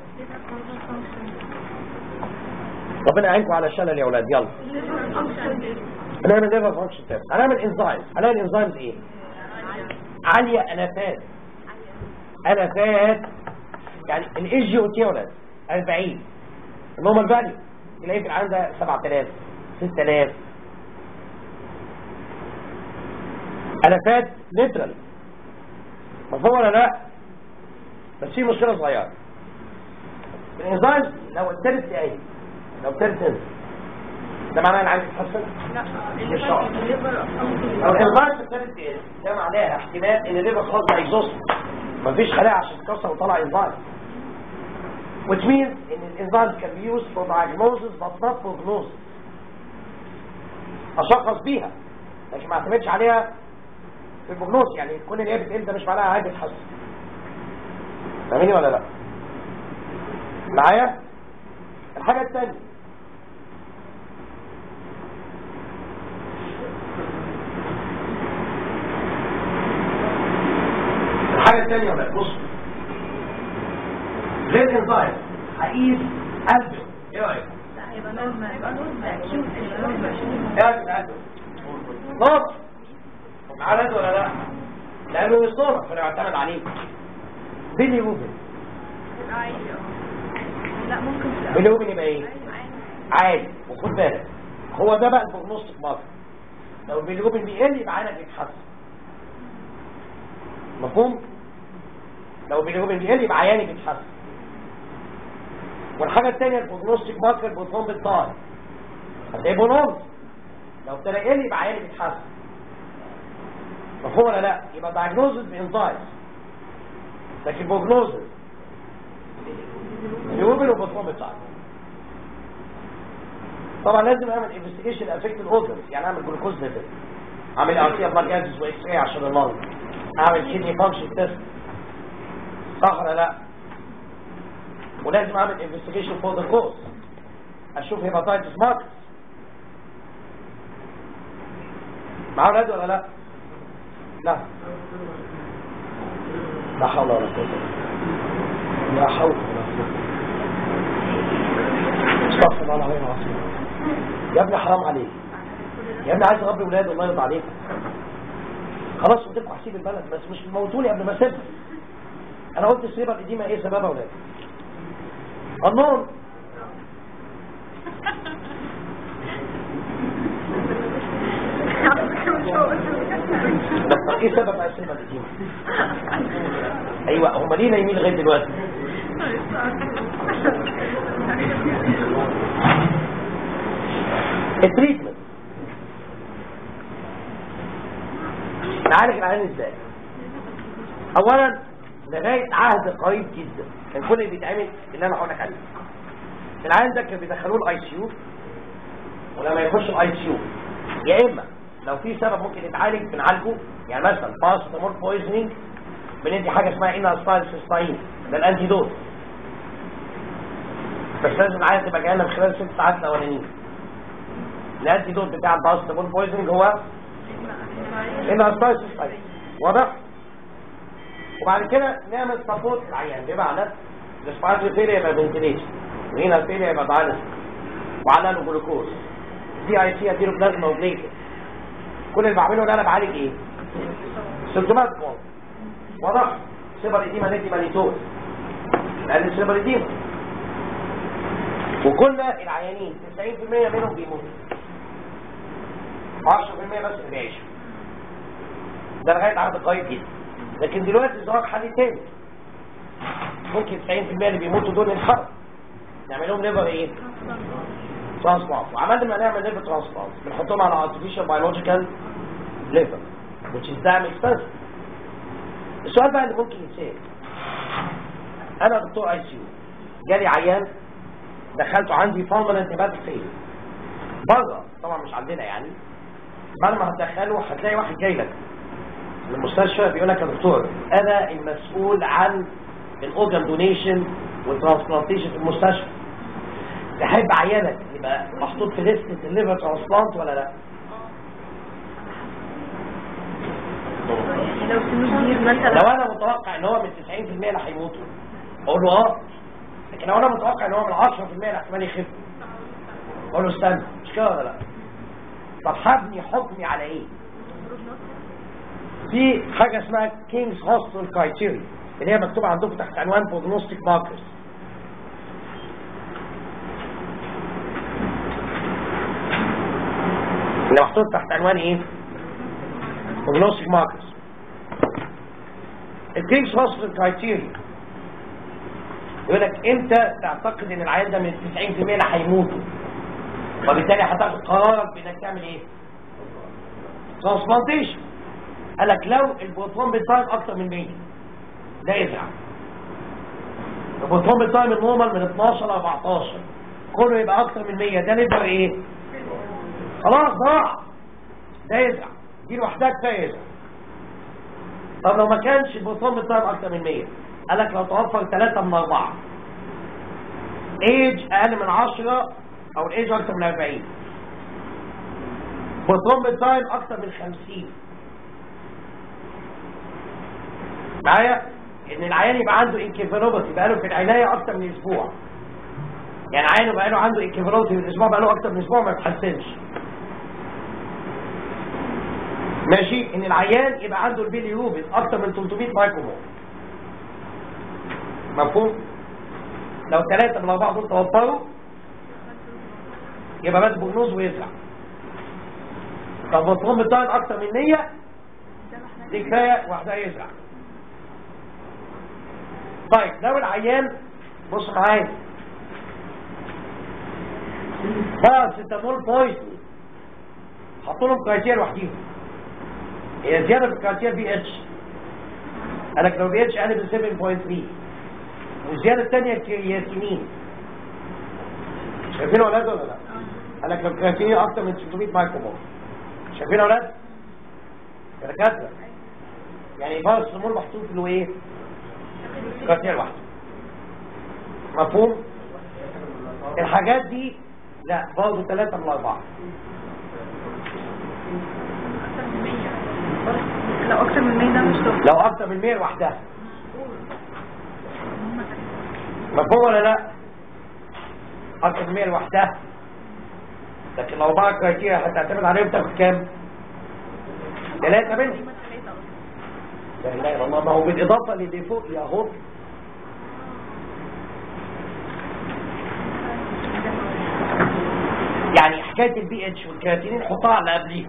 [SPEAKER 1] ربنا يعينكم على الشلل يا اولاد يلا هنعمل ليفر فانكشن تيست هنعمل انزايمز هنعمل انزايمز ايه عاليه الافات الافات يعني الاي جي او تي يا اولاد 40 النورمال فاليو تلاقيه في العين ده 7000 6000 الافات ليترال مفهوم ولا لا بس في مشكله صغيره الانزايمز لو ابتدت تقل لو ابتدت تنزل ده معناه ان عايز تتحسن
[SPEAKER 4] لا
[SPEAKER 1] مش شرط.
[SPEAKER 4] الليفر
[SPEAKER 1] لو الانزايمز ابتدت تقل ده معناها احتمال ان الليفر خلاص بقى يزوست مفيش خلايا عشان تكسر وطلع انزايم which means ان الانزايمز can be used for diagnosis but not prognosis اشخص بيها لكن ما اعتمدش عليها في البروجنوز يعني كل اللي هي بتقل ده مش معناها عادي تتحسن فاهميني ولا لا معايا الحاجة الثانية الحاجة الثانية ولا بص غير الانزايم هقيس قلبه ايه رأيك؟
[SPEAKER 4] هيبقى نورمال يبقى نورمال اكيوت
[SPEAKER 1] قلب قلبه نص معاه رد ولا لا؟ لأنه مش نورمال فانا اعتمد عليه بيلي روبن
[SPEAKER 4] لا ممكن في الأول.
[SPEAKER 1] بيلي روبن يبقى ايه؟
[SPEAKER 4] عادي.
[SPEAKER 1] عادي وخد بالك هو ده بقى البروجنوستيك ماركر لو البيليروبين بيقل يبقى عينك يتحسن مفهوم لو باليوبين بيقل يبقى عياني بيتحسن والحاجه الثانيه البروجنوستيك ماركر بوتون بالطاي هتلاقيه بونوز لو ابتدى يقل يبقى عياني بيتحسن مفهوم ولا لا يبقى دايجنوزز بانزايز لكن بروجنوزز اليوبين وبوتون بالطاي طبعا لازم اعمل انفستيجيشن افكت الاورجنز يعني اعمل جلوكوز ليفل اعمل ار تي ار جازز واكس راي عشان اللنج اعمل كيدني فانكشن تيست صح ولا لا ولازم اعمل انفستيجيشن فور ذا كوز اشوف هيباتايتس ماركس معاه ولاد ولا لا لا لا حول ولا قوه لا حول ولا قوه استغفر الله العظيم العظيم يا ابني حرام عليك يا ابني عايز اربي ولاد الله يرضى عليك خلاص قلت لكم هسيب البلد بس مش موتوني قبل ما اسيبها انا قلت السيبه القديمه ايه سببها ولاد النور بس ايه سبب السيبه القديمه ايوه هم ليه نايمين لغايه دلوقتي التريتمنت نعالج العيان ازاي اولا لغايه عهد قريب جدا كان كل اللي بيتعمل اللي انا هقول لك عليه العيان ده كان بيدخلوه الاي سي يو ولما يخش الاي سي يو يا اما لو في سبب ممكن يتعالج بنعالجه يعني مثلا باستامول بويزنينج بندي حاجه اسمها انا ستايل سيستاين ده الانتي دوت بس لازم العيان تبقى جايه لنا في خلال ست ساعات الاولانيين الانتي دوت بتاع الباستامول بويزنينج هو انا ستايل سيستاين واضح وبعد كده نعمل سبورت العيان بمعنى الاسبايرال فيليا يبقى فنتيليشن وهنا فيليا يبقى دايلس وعلى له جلوكوز دي اي سي اديله بلازما وبليتد كل اللي بعمله ده انا بعالج ايه سيمتومات كون واضح سيبر ايديما ندي مانيتول لان السيبر ايديما وكنا العيانين 90% منهم بيموتوا 10% بس اللي بيعيشوا ده لغايه عهد قريب جدا لكن دلوقتي ظهر حل تاني ممكن 90% اللي بيموتوا دول ينحرق نعمل لهم ليفر ايه ترانسبلانت وعملنا ما نعمل ليفر ترانسبلانت بنحطهم على artificial biological liver which is damn expensive السؤال بقى اللي ممكن يتسال انا دكتور اي سي يو جالي عيان دخلته عندي permanent hepatic failure بره طبعا مش عندنا يعني بعد ما هتدخله هتلاقي واحد جاي لك من المستشفى بيقول لك يا دكتور انا المسؤول عن الاورجان دونيشن والترانسبلانتيشن في المستشفى تحب عيانك يبقى محطوط في لسته الليفر ترانسبلانت ولا لا
[SPEAKER 4] لو سنه كبير مثلا
[SPEAKER 1] لو انا متوقع ان هو من 90% اللي هيموتوا اقول له اه لكن لو انا متوقع ان هو من 10% اللي احتمال يخف اقول له استنى مش كده ولا لا طب هبني حكمي على ايه في حاجه اسمها كينجز هوستل كرايتيريا اللي هي مكتوبه عندكم تحت عنوان بروجنوستيك ماركرز اللي محطوط تحت عنوان ايه بروجنوستيك ماركرز الكينجز هوستل كرايتيريا يقول لك انت تعتقد ان العيان ده من 90% اللي هيموتوا وبالتالي هتاخد قرارك بانك تعمل ايه ترانسبلانتيشن قال لك لو البروتون بتايم اكتر من 100 ده يزرع البروتون بتايم النورمال من 12 ل 14 كله يبقى اكتر من 100 ده نقدر ايه خلاص ضاع ده يزرع دي لوحدها كفايه يزرع طب لو ما كانش البروتون بتايم اكتر من 100 قال لك لو توفر 3 من 4 ايج اقل من 10 او الايج اكتر من 40 بروتون بتايم اكتر من 50 معايا ان العيان يبقى عنده انكيفالوباثي بقى له في العنايه اكتر من اسبوع يعني عينه بقى له عنده انكيفالوباثي من اسبوع بقى له اكتر من اسبوع ما يتحسنش ماشي ان العيان يبقى عنده البيليروبين اكتر من 300 مايكرومول مفهوم لو ثلاثة من الأربعة دول توفروا يبقى بس بجنوز ويزرع طب مطلوب بتاعت أكتر من 100 دي كفاية واحدة يزرع طيب لو العيان بص معايا باراسيتامول بويزن حطوا لهم كرايتيريا لوحديهم هي زياده في الكرايتيريا بي اتش قال لك لو بي اتش اقل من 7.3 والزياده الثانيه كرياتينين شايفين يا اولاد ولا لا؟ قال لك لو كرياتينين اكتر من 600 مايكرومول شايفين يا اولاد؟ يا دكاتره يعني باراسيتامول محطوط له ايه؟ كرايتيريا لوحده مفهوم؟ الحاجات دي لا برضه ثلاثة من أربعة
[SPEAKER 4] لو اكتر من 100 ده مش دكتور
[SPEAKER 1] لو أكتر من 100 لوحدها مفهوم ولا لا؟ أكتر من 100 لوحدها لكن لو أربعة كرايتيريا هتعتمد عليهم تاخد كام؟ ثلاثة منهم لا إله إلا الله ما هو بالإضافة للي فوق يا هو يعني حكاية البي اتش والكرياتينين حطها على قبليها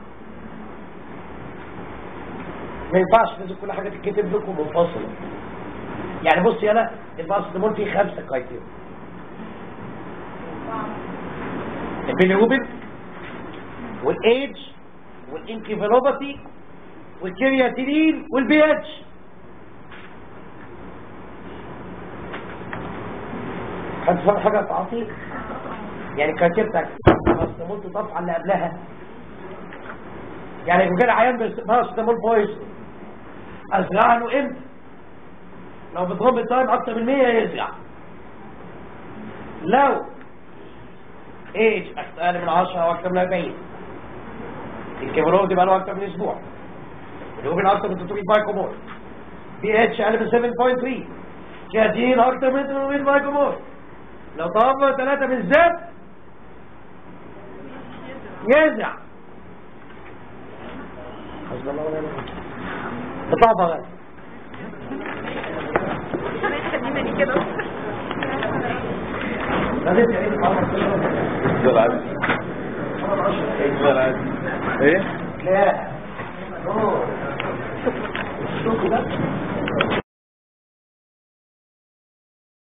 [SPEAKER 1] ما ينفعش لازم كل حاجة تتكتب لكم منفصلة يعني بص يلا الباسدمول فيه خمسة كرايتيريا البيليروبين والايدج والانكيفالوباثي والكرياتينين والبي اتش حد فاهم حاجة تعطيك يعني كاتبتك بارستامول تضاف على اللي قبلها يعني لو كان عيان بارستامول بويز ازرع له امتى لو بتضرب التايم اكتر من 100 يزرع لو ايج اقل من 10 او اكتر من 40 الكبرون دي بقى له اكتر من اسبوع الهوبين اكتر من 300 مايكرومول بي اتش اقل من 7.3 كاتين اكتر من 800 مايكرومول لو ضربنا ثلاثة بالذات يزع حسب الله ونعم الوكيل اطلع بقى
[SPEAKER 4] خلينا دي كده
[SPEAKER 1] لازم تعيد محمد
[SPEAKER 2] ده العادي ده العادي ايه
[SPEAKER 1] لا